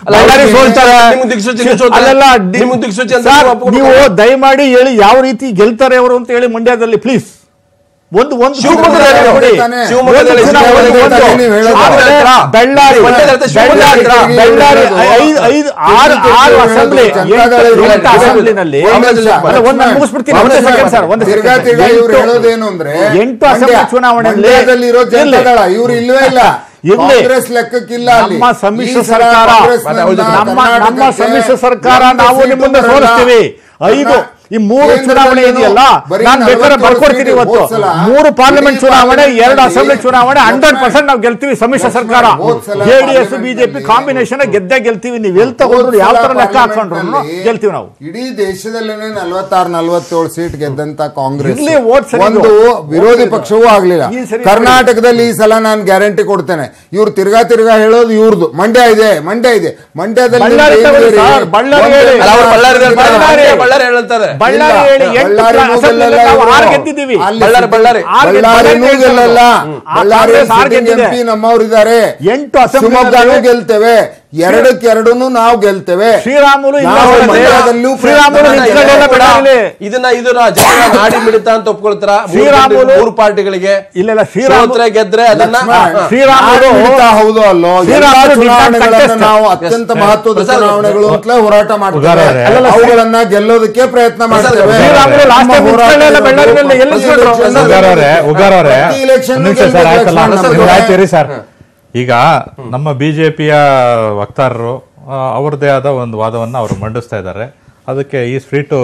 ಅಲ್ಲ, ಬಳ್ಳಾರಿ ನಿಮ್ಗೆ- ಸೋಲ್ತಾರೆ ನಿಮ್ಗೆ ದಿಕ್ಸೂಚಿ ನೀವು ಸೋಲ್ತಾರೆ. ಅಲ್ಲೆಲ್ಲ ಡಿ- ನಿಮ್ಗೆ ದಿಕ್ಸೂಚಿ ಅಂತ ಸರ್, ನೀವು ಒಪ್ಕೊಬೇಕು. ನೀವು ದಯಮಾಡಿ ಹೇಳಿ ಯಾವ ರೀತಿ ಗೆಲ್ತಾರೆ ಅವರು ಅಂತ ಹೇಳಿ ಮಂಡ್ಯದಲ್ಲಿ ಪ್ಲೀಸ್ ಒಂದು ಒಂದು ಶಿವಮೊಗ್ಗದಲ್ಲಿ ಚುನಾವಣೆ ನೋಡಿ. ತಾನೇ. ಶಿವಮೊಗ್ಗದಲ್ಲಿ ಒಂದು ಚುನಾವಣೆ ಶಿವಮೊಗ್ಗದಲ್ಲಿ ಒಂದು. ನೀವು ಹೇಳೋದು. ಆಮೇಲೆ ಹತ್ರ. ಬಳ್ಳಾರಿ ಮಂಡ್ಯದ ಹತ್ರ ಶಿವಮೊಗ್ಗ ಹತ್ರ. ಬಳ್ಳಾರಿ ಐದು ಐದು ಆರು ಆರು ಅಸೆಂಬ್ಲಿ ಎಂಟು ಅಸೆಂಬ್ಲಿನಲ್ಲಿ ಅಲ್ಲ, ಒಂದು ನಾನು ಮುಗಿಸ್ಬಿಡ್ತೀನಿ ಒಂದೇ ಸೆಕೆಂಡ್ ಸರ್ ಒಂದು ತಿರ್ಗಾ second. ತಿರ್ಗಾ ಇವ್ರು ಎಂಟು- ಹೇಳೋದೇನು ಅಂದ್ರೆ ಎಂಟು ಅಸೆಂಬ್ಲಿ ಮಂಡ್ಯ- ಚುನಾವಣೆಯಲ್ಲಿ ಮಂಡ್ಯದಲ್ಲಿರೋ ಜನತಾದಳ ಇವ್ರು ಇಲ್ವೇ ಇಲ್ಲ ಇರ್ಲಿ. ಕಾಂಗ್ರೆಸ್ ಲೆಕ್ಕಕ್ಕಿಲ್ಲ ಅಲ್ಲಿ. ನಮ್ಮ ಸಮ್ಮಿಶ್ರ ಈ ಸಲ ಸರ್ಕಾರ ಕಾಂಗ್ರೆಸ್ನನ್ನ ನಮ್ಮ ನಮ್ಮ ಕರ್ನಾಟಕಕ್ಕೆ ಸಮ್ಮಿಶ್ರ ಸರ್ಕಾರ ಎಂಟು ನಾವು ಸೀಟು ನಿಮ್ಮನ್ನ ಬರಲ್ಲ. ಸೋಲಿಸ್ತೀವಿ ಐದು ಈ ಮೂರು ಕೇಂದ್ರದಲ್ಲಿ ಚುನಾವಣೆ ಏನು ಇದೆಯಲ್ಲ ಬರೀ ನಾನು ಬೇಕಾದ್ರೆ ನಲವತ್ತೇಳು ಬರ್ಕೊಡ್ತೀನಿ ಸೀಟು ಇವತ್ತು ಹೋದ್ ಸಲ ಮೂರು ಪಾರ್ಲಿಮೆಂಟ್ ಇಡೀ ಚುನಾವಣೆ ಎರಡು ಪಾರ್ಲಿಮೆಂಟ್ನಲ್ಲಿ ಅಸೆಂಬ್ಲಿ ಚುನಾವಣೆ ಹಂಡ್ರೆಡ್ ಪರ್ಸೆಂಟ್ ನಾವು ಗೆಲ್ತೀವಿ ಸಮ್ಮಿಶ್ರ ಲಕ್ಷ್ಮಣ, ಸರ್ಕಾರ ಹೋದ್ ಸಲ ಜೆಡಿಎಸ್ ಪಾರ್ಲಿಮೆಂಟ್ನಲ್ಲಿ ಬಿಜೆಪಿ ಕಾಂಬಿನೇಷನ್ ಗೆದ್ದೇ ಗೆಲ್ತೀವಿ ನೀವು ಎಲ್ಲಿ ತಗೊಂಡ್ರು ಯಾವ ತರ ಲೆಕ್ಕ ಹಾಕೊಂಡ್ರು ಗೆಲ್ತೀವಿ ನಾವು ಇಡೀ ದೇಶದಲ್ಲೇನೆ ನಲವತ್ತಾರು ನಲವತ್ತೇಳು ಸೀಟ್ ಗೆದ್ದಂತ ಕಾಂಗ್ರೆಸ್ ಇರ್ಲಿ, vote ಸರಿ ಒಂದು ಇದು. ವಿರೋಧಿ ಪಕ್ಷವೂ ಆಗ್ಲಿಲ್ಲ ಈ ಸರಿ ಕರ್ನಾಟಕದಲ್ಲಿ ಈ ಸಲ ನಾನು ಗ್ಯಾರಂಟಿ ಕೊಡ್ತೇನೆ ಇವ್ರು ತಿರ್ಗಾ ತಿರ್ಗಾ ಹೇಳೋದು ಇವ್ರದ್ದು ಮಂಡ್ಯ ಇದೆ ಮಂಡ್ಯ ಇದೆ ಮಂಡ್ಯದಲ್ಲಿ ಬಳ್ಳಾರಿ ನಿಮ್ದು ತಗೊಳ್ಳಿ ಏನಿದೆ? ಸರ್, ಬಳ್ಳಾರಿ ಒಂದು ಹೇಳಿ. ಅಲ್ಲ, ಅವ್ರು ಬಳ್ಳಾರಿ ಬಳ್ಳಾರಿ ಬಳ್ಳಾರಿ ಬಳ್ಳಾರಿ ಹೇಳ್ತಾರೆ ಬಳ್ಳಾರಿ ಇಲ್ಲ, ಹೇಳಿ ಎಂಟು ಬಳ್ಳಾರಿನೂ ಅಸೆಂಬ್ಲಿಯಲ್ಲಿ ಗೆಲ್ಲಲ್ಲ ನಾವು ಇವ್ರು. ಆರು ಗೆದ್ದಿದ್ದೀವಿ ಅಲ್ಲಿ ಬಳ್ಳಾರಿ, ಬಳ್ಳಾರಿ. ಆರು ಗೆದ್ದು ಬಳ್ಳಾರಿನೂ ಬಳ್ಳಾರಿ ಗೆಲ್ಲಲ್ಲ ಹ್ಮ್. ಬಳ್ಳಾರಿ ಕಾಂಗ್ರೆಸ್ ಆರು ಗೆದ್ದಿದೆ. ಎಂಪಿ ನಮ್ಮವರಿದ್ದಾರೆ ಎಂಟು ಅಸೆಂಬ್ಲಿ ಶಿವಮೊಗ್ಗನೂ ಗೆಲ್ತೇವೆ ಎರಡಕ್ಕೆ ಎರಡನ್ನೂ ನಾವು ಗೆಲ್ತೇವೆ ಶ್ರೀರಾಮುಲು ಇಲ್ಲ ನಾವು ಅವರೇ. ಮಂಡ್ಯದಲ್ಲೂ ಶ್ರೀರಾಮುಲು ಪ್ರಯತ್ನ ನಿಂತ್ಕೊಳ್ಳಿಲ್ಲ ಕೂಡ ಬಳ್ಳಾರಿಲಿ. ಇದನ್ನ ಇದನ್ನ ಜನ ನಾಡಿ ಮಿಡಿತ ಅಂತ ಒಪ್ಕೊಳ್ತಾರ ಮೂರು ಶ್ರೀರಾಮುಲು- ಪಾರ್ಟಿ- ಮೂರು ಪಾರ್ಟಿಗಳಿಗೆ ಇಲ್ಲ ಇಲ್ಲ ಶ್ರೀರಾಮುಲು ಸೋತ್ರೆ ಗೆದ್ರೆ ಅದನ್ನ ಲಕ್ಷ್ಮಣ್, ಹಾ. ಶ್ರೀರಾಮುಲು ನಾಡು ಮಿಡಿತ ಹೌದು ಅಲ್ಲೋ ಎಲ್ಲ ಶ್ರೀರಾಮುಲು ಚುನಾವಣೆಗಳನ್ನ contest. ನಾವು ಅತ್ಯಂತ ಮಹತ್ವದ ಪ್ರಸಾದ್ ಚುನಾವಣೆಗಳು ಅಂತಲೇ ಹೋರಾಟ ಮಾಡ್ತೇವೆ ಉಗಾರವ್ರೆ. ಅಲ್ಲಲ್ಲ, ಅವುಗಳನ್ನ ಗೆಲ್ಲೋದಕ್ಕೆ ಪ್ರಯತ್ನ ಮಾಡ್ತೇವೆ ಶ್ರೀರಾಮುಲು last time ನಮ್ಮ ನಿಂತ್ಕೊಳ್ಳಿಲ್ಲ ಹೋರಾಟ ಬಳ್ಳಾರಿನಲ್ಲಿ ಎಲ್ಲಿ ಪ್ರತಿ ನಿಂತ್ಕೊಂಡ್ರು? election ಉಗಾರವ್ರೆ ಉಗಾರವ್ರೆ ಪ್ರತಿ election ಒಂದ್ ನಿಮಿಷ ಸರ್ ಆಯ್ತಲ್ಲ ಗೆಲ್ಬೇಕು ನಿಮ್ಗೆ ಲಕ್ಷ್ಮಣ್ ಆಯ್ತು ಇರಿ ಸರ್ ಈಗ ನಮ್ಮ ಬಿಜೆಪಿಯ ವಕ್ತಾರರು ಆ, ಅವ್ರದ್ದೇ ಆದ ಒಂದು ವಾದವನ್ನು ಅವರು ಮಂಡಿಸ್ತಾ ಇದ್ದಾರೆ ಅದಕ್ಕೆ ಈ ಸ್ಟ್ರೀಟು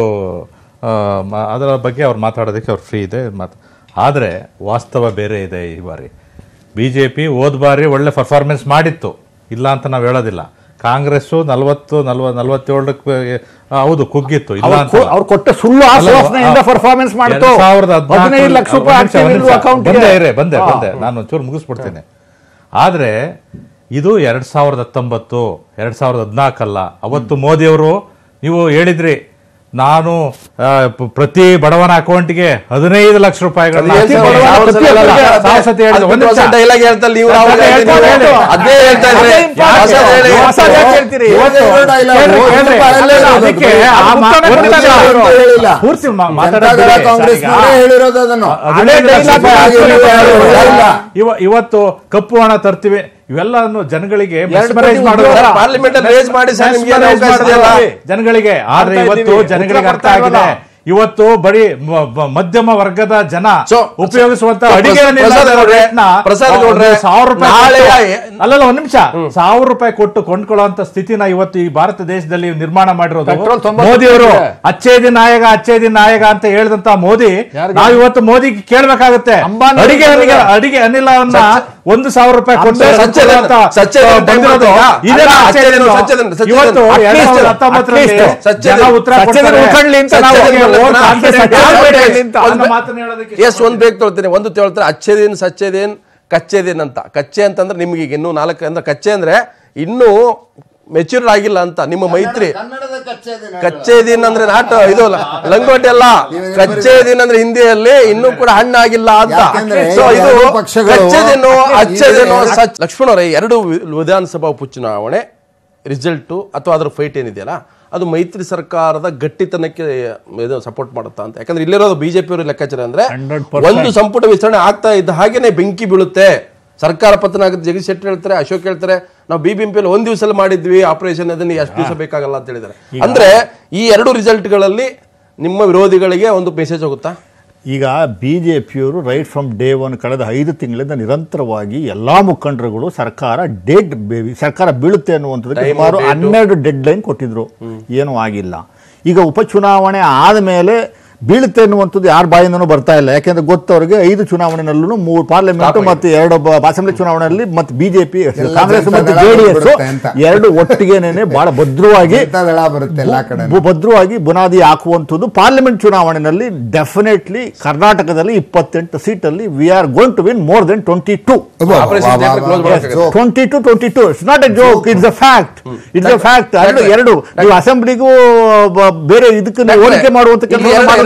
ಅದರ ಬಗ್ಗೆ ಅವ್ರು ಮಾತಾಡೋದಕ್ಕೆ ಅವ್ರು ಫ್ರೀ ಇದೆ ಮಾತು ಆದರೆ ವಾಸ್ತವ ಬೇರೆ ಇದೆ ಈ ಬಾರಿ ಬಿ ಜೆ ಪಿ ಹೋದ ಬಾರಿ ಒಳ್ಳೆ ಪರ್ಫಾರ್ಮೆನ್ಸ್ ಮಾಡಿತ್ತು ಇಲ್ಲ ಅಂತ ನಾವು ಹೇಳೋದಿಲ್ಲ ಕಾಂಗ್ರೆಸ್ಸು ನಲವತ್ತು ನಲ್ವ ನಲವತ್ತೇಳಕ್ಕೆ ಹೌದು ಕುಗ್ಗಿತ್ತು ಇಲ್ಲ ಅವ್ರು ಅಂತ ಕೊ- ಅವ್ರು ಕೊಟ್ಟ ಸುಳ್ಳು ಆಶ್ವಾಸನೆಯಿಂದ ಪರ್ಫಾರ್ಮೆನ್ಸ್ ಮಾಡ್ತು ಎರಡ್ ಸಾವಿರದ ಹದಿನಾಲ್ಕು- ಹದಿನೈದು ಲಕ್ಷ ರೂಪಾಯಿ ಒಂದ್ ನಿಮಿಷ, ಹಾಕ್ತೀವಿ ಒಂದ್ ನಿಮಿಷ. ಅಕೌಂಟ್ ಬಂದೆ ಇರಿ, ಬಂದೆ ಬಂದೆ ನಾನು ಒಂಚೂರು ಮುಗಿಸ್ಬಿಡ್ತೀನಿ ಆದ್ರೆ ಇದು ಎರಡ್ ಸಾವಿರದ ಹತ್ತೊಂಬತ್ತು ಎರಡ್ ಸಾವಿರದ ಹದಿನಾಲ್ಕಲ್ಲ ಅವತ್ತು ಮೋದಿಯವರು ನೀವು ಹೇಳಿದ್ರಿ ನಾನು ಆ, ಪ- ಪ್ರತಿ ಬಡವನ ಅಕೌಂಟ್ಗೆ ಹದಿನೈದು ಲಕ್ಷ ರೂಪಾಯಿಗಳನ್ನ ಅದೇನ್ ಸರ್, ಹಾಕ್ತೀನಿ. ಸಾವಿರ ಸಲ ಅಲ್ಲ. ಸಾವಿರ ಸತಿ ಹೇಳಿದೆ. ಒಂದ್ ನಿಮಿಷ. ಅದು dialogue ಹೇಳ್ತಾರೆ ನೀವು, ನಾವು ಅದೇ ಹೇಳ್ತೀವಿ, ಹೇಳ್ತಾ ನೀವು. ಇರೋದು. ಅದೇ ಹೇಳ್ತಾ ಇದ್ರಿ. ಯಾಕೆ? ಹೊಸದು ಹೇಳಿ. ಹೊಸದು ಯಾಕೆ ಹೇಳ್ತೀರಿ? ಇವತ್ತು ಕೇಳ್ರಿ, dialogue. ಕೇಳ್ರಿ. ಅಲ್ಲೇ ಅಲ್ಲ, ಇರೋದು. ಅದಕ್ಕೆ ಅದು ಆ ಮಾ- ಉತ್ತರ ಒಂದ್ ನಿಮಿಷ ಕೊಡ್ತಾರೆ ಅವರು. ಅಂತ ಹೇಳಿಲ್ಲ. ಪೂರ್ತಿ ಮಾ- ಮಾತಾಡೋದು ಜನತಾದಳ ಬಿಡಿ. ಕಾಂಗ್ರೆಸ್ ಸರ್, ಈಗ ಹೇಳಿರೋದು ಅದನ್ನು ಹದಿನೈದು ಲಕ್ಷ dialogue ರೂಪಾಯಿ ಹಾಕ್ತಾರೆ ಹಾಕ್ತಾರೆ. ಯಾರು ಇಲ್ಲ. ಇವ ಇವತ್ತು ಕಪ್ಪು ಹಣ ತರ್ತೀವಿ ಇವೆಲ್ಲವನ್ನು ಜನಗಳಿಗೆ ಎರಡು mesmerize ಕೋಟಿ ಮಾಡೋದು ಉದ್ಯೋಗ. ಪಾರ್ಲಿಮೆಂಟ್ ಅಲ್ಲಿ ರೇಸ್ ಮಾಡಿ ಸರ್ ನಿಮ್ಗೆ ಏನು mesmerize ಅವಕಾಶ ಇದೆಯಲ್ಲ? ಮಾಡೋದು ಜನಗಳಿಗೆ ಆದ್ರೆ ಮಾಡ್ತಾ ಇವತ್ತು ಇದ್ದೀವಿ. ಜನಗಳಿಗೆ ಉತ್ತರ ಅರ್ಥ ಕೊಡ್ತಾ ಆಗಿದೆ ಇಲ್ವಲ್ಲ? ಇವತ್ತು ಬರೀ ಮ- ಮ- ಮಧ್ಯಮ ವರ್ಗದ ಜನ So, ಉಪಯೋಗಿಸುವಂತ so, ಅಡಿಗೆ ಪ್ರಸಾದ್ ಅನಿಲದ ಗೌಡ್ರೆ, ರೇಟ್ನ ಪ್ರಸಾದ್ ಒಂದು ಗೌಡ್ರೆ, ಸಾವಿರ ರೂಪಾಯಿ ನಾಳೆ ಕೊಟ್ಟು- ಅಲ್ಲಲ್ಲ ಒಂದ್ ನಿಮಿಷ ಸಾವಿರ ರೂಪಾಯಿ ಕೊಟ್ಟು ಕೊಂಡ್ಕೊಳ್ಳುವಂತ ಸ್ಥಿತಿನ ಇವತ್ತು ಈ ಭಾರತ ದೇಶದಲ್ಲಿ ನಿರ್ಮಾಣ ಮಾಡಿರೋದು ಪೆಟ್ರೋಲ್ ತೊಂಬತ್ತು ಮೋದಿ ಅವರು ರೂಪಾಯಿ ಇದೆ. ಅಚ್ಚೇ ದಿನ ನಾಯಕ ಅಚ್ಚೇ ದಿನ ನಾಯಕ ಅಂತ ಹೇಳಿದಂತ ಮೋದಿ ಯಾರಿಗೆ? ನಾವು ಇವತ್ತು ಮೋದಿ ಕೇಳ್ಬೇಕಾಗತ್ತೆ ಅಂಬಾನಿ ಅಡಿಗೆ ಅವ್ರಿಗೆ ಅನಿಲ ಅಡಿಗೆ ಅನಿಲವನ್ನ ಒಂದು ಸಾವಿರ ರೂಪಾಯಿ ಕೊಟ್ಟು ಅಂಬಾನಿ ಸಚ್ಚೇದನ- ಕೊಂಡ್ಕೊಳ್ಳುವಂತ ಸಚ್ಚೇದನ ಬಂದಿರೋದು ಟೈಮ್ ಇದೇ ಅಲ್ಲ, ಅಚ್ಚೇ ದಿನ. ಸಚ್ಚೇದನ, ಸಚ್ಚೇದನ, ಸಚ್ಚೇದನ. ಇವತ್ತು At ಎರಡ್ least, ಸಾವಿರದ ಹತ್ತೊಂಬತ್ತರಲ್ಲಿ at least, ಜನ ಸಚ್ಚೇದನ. ಉತ್ತರ ಸಚ್ಚೇದನ ಕೊಡ್ತಾರೆ. ಉಳ್ಕೊಳ್ಳಿ ಅಂತ ನಾವು ಸಚ್ಚೇದನ ಅವ್ರಿಗೆ vote ಹಾಕಿ ಸಚ್ಚೇದನ ಸಚ್ಚೇದನ ಸಚ್ಚೇದನ ಅಂತ. ಅನ್ನೋ ಮಾತನ್ನ ಹೇಳೋದಕ್ಕೆ ಎಸ್ ಒಂದ್ ಬೇಕು ತೊಳ್ತೀನಿ ಒಂದು ತೊಳ್ತಾರೆ ಅಚ್ಚೇದೇನ್ ಸಚ್ಚೇದೇನ್ ಕಚ್ಚೇದೇನ್ ಅಂತ ಕಚ್ಚೆ ಅಂತಂದ್ರೆ ನಿಮ್ಗೆ ಈಗ ಇನ್ನೂ ನಾಲ್ಕು ಅಂದ್ರೆ ಕಚ್ಚೆ ಅಂದ್ರೆ ಇನ್ನೂ ಮೆಚೂರ್ ಆಗಿಲ್ಲ ಅಂತ ನಿಮ್ಮ ಮೈತ್ರಿ ಕನ್ನಡದ ಕಚ್ಚೆ ದಿನ ಕಚ್ಚೆ ದಿನ ಅಂದ್ರೆ ನಾಟ ಇದು ಅಲ್ಲ, ಲಂಗೋಟಿ ಅಲ್ಲ ಕಚ್ಚೆ ದಿನ ಅಂದ್ರೆ ಹಿಂದಿಯಲ್ಲಿ ಇನ್ನೂ ಕೂಡ ಹಣ್ಣಾಗಿಲ್ಲ ಅಂತ ಯಾಕೆಂದ್ರೆ ಸೊ ಇದು ಎರಡು ಪಕ್ಷಗಳು- ಕಚ್ಚೆದೇನು ಅಚ್ಚೆದೇನು ಎರಡು- ಸಚ್ ಲಕ್ಷ್ಮಣ ಅವರೇ ಎರಡು ವಿ- ವಿಧಾನಸಭಾ ಉಪಚುನಾವಣೆ ರಿಸಲ್ಟು ಅಥವಾ ಅದ್ರ ಫೈಟ್ ಏನಿದೆಯಲ್ಲ ಅದು ಮೈತ್ರಿ ಸರ್ಕಾರದ ಗಟ್ಟಿತನಕ್ಕೆ ಇದು ಸಪೋರ್ಟ್ ಮಾಡುತ್ತಾ ಅಂತ ಯಾಕಂದ್ರೆ ಇಲ್ಲಿರೋದು ಬಿಜೆಪಿ ಅವರು ಲೆಕ್ಕಾಚಾರ ಅಂದ್ರೆ 100%. ಒಂದು ಸಂಪುಟ ವಿಸ್ತರಣೆ ಆಗ್ತಾ ಇದ್ದ ಹಾಗೇನೆ ಬೆಂಕಿ ಬೀಳುತ್ತೆ ಸರ್ಕಾರ ಪತನ ಆಗುತ್ತೆ ಜಗದೀಶ್ ಶೆಟ್ಟರ್ ಹೇಳ್ತಾರೆ ಅಶೋಕ್ ಹೇಳ್ತಾರೆ ನಾವು ಬಿ ಬಿ ಒಂದ್ ದಿವಸ ಮಾಡಿದ್ವಿ ಆಪರೇಷನ್ ಅದನ್ನ ಎಷ್ಟು ದಿವಸ ಬೇಕಾಗಲ್ಲ ಅಂತ ಹೇಳಿದ್ದಾರೆ ಅಂದ್ರೆ ಈ ಎರಡು ರಿಸಲ್ಟ್ಗಳಲ್ಲಿ ನಿಮ್ಮ ವಿರೋಧಿಗಳಿಗೆ ಒಂದು ಮೆಸೇಜ್ ಹೋಗುತ್ತಾ ಈಗ ಬಿ ಜೆ ಪಿಯವರು ರೈಟ್ ಫ್ರಮ್ ಡೇ ಒನ್ ಕಳೆದ ಐದು ತಿಂಗಳಿಂದ ನಿರಂತರವಾಗಿ ಎಲ್ಲಾ ಮುಖಂಡರುಗಳು ಸರ್ಕಾರ ಡೇಟ್ ಸರ್ಕಾರ ಬೀಳುತ್ತೆ ಅನ್ನುವಂಥದ್ದಕ್ಕೆ Time, ಸುಮಾರು date. ಹನ್ನೆರಡು ಡೆಡ್ ಲೈನ್ ಕೊಟ್ಟಿದ್ರು ಏನೂ ಆಗಿಲ್ಲ ಈಗ ಉಪಚುನಾವಣೆ ಆದಮೇಲೆ ಬೀಳುತ್ತೆ ಅನ್ನುವಂಥದ್ದು ಯಾರ ಬಾಯಿಂದನೂ ಬರ್ತಾ ಇಲ್ಲ ಯಾಕೆಂದ್ರೆ ಗೊತ್ತವ್ರಿಗೆ ಐದು ಚುನಾವಣೆನಲ್ಲೂ ಮೂರು ಪಾರ್ಲಿಮೆಂಟ್ Stop ಮತ್ತು ಎರಡು ಬ- ಅಸೆಂಬ್ಲಿ ಚುನಾವಣೆಯಲ್ಲಿ ಮತ್ತು ಬಿಜೆಪಿ ಎಲ್ಲ ಕಾಂಗ್ರೆಸ್ ಜನತಾ ಮತ್ತು ದಳ ಜೆ ಡಿ ಎಸ್ ಬರುತ್ತೆ ಅಂತ. ಎರಡು ಒಟ್ಟಿಗೆನೇನೆ ಬಹಳ ಭದ್ರವಾಗಿ ಜನತಾ ದಳ ಬರುತ್ತೆ ಎಲ್ಲಾ ಕಡೆ ಬು- ಭದ್ರವಾಗಿ ಬುನಾದಿ ಹಾಕುವಂಥದ್ದು ಪಾರ್ಲಿಮೆಂಟ್ ಚುನಾವಣೆಯಲ್ಲಿ ಡೆಫಿನೆಟ್ಲಿ ಕರ್ನಾಟಕದಲ್ಲಿ ಇಪ್ಪತ್ತೆಂಟು ಸೀಟಲ್ಲಿ we are going to win more than twenty two Operation Theatre close ಮಾಡೋಕ್ಕಾಗತ್ತೆ. Twenty two twenty two it's not a joke it's a fact it's a fact ಎರಡು ಎರಡು ನೀವು ಅಸೆಂಬ್ಲಿಗೂ ಬೇರೆ ಇದಕ್ಕೆ ನೀವು ಹೋಲಿಕೆ ಮಾಡುವಂತ ಇಲ್ಲಿ ಕೆಲಸ ಎರಡು-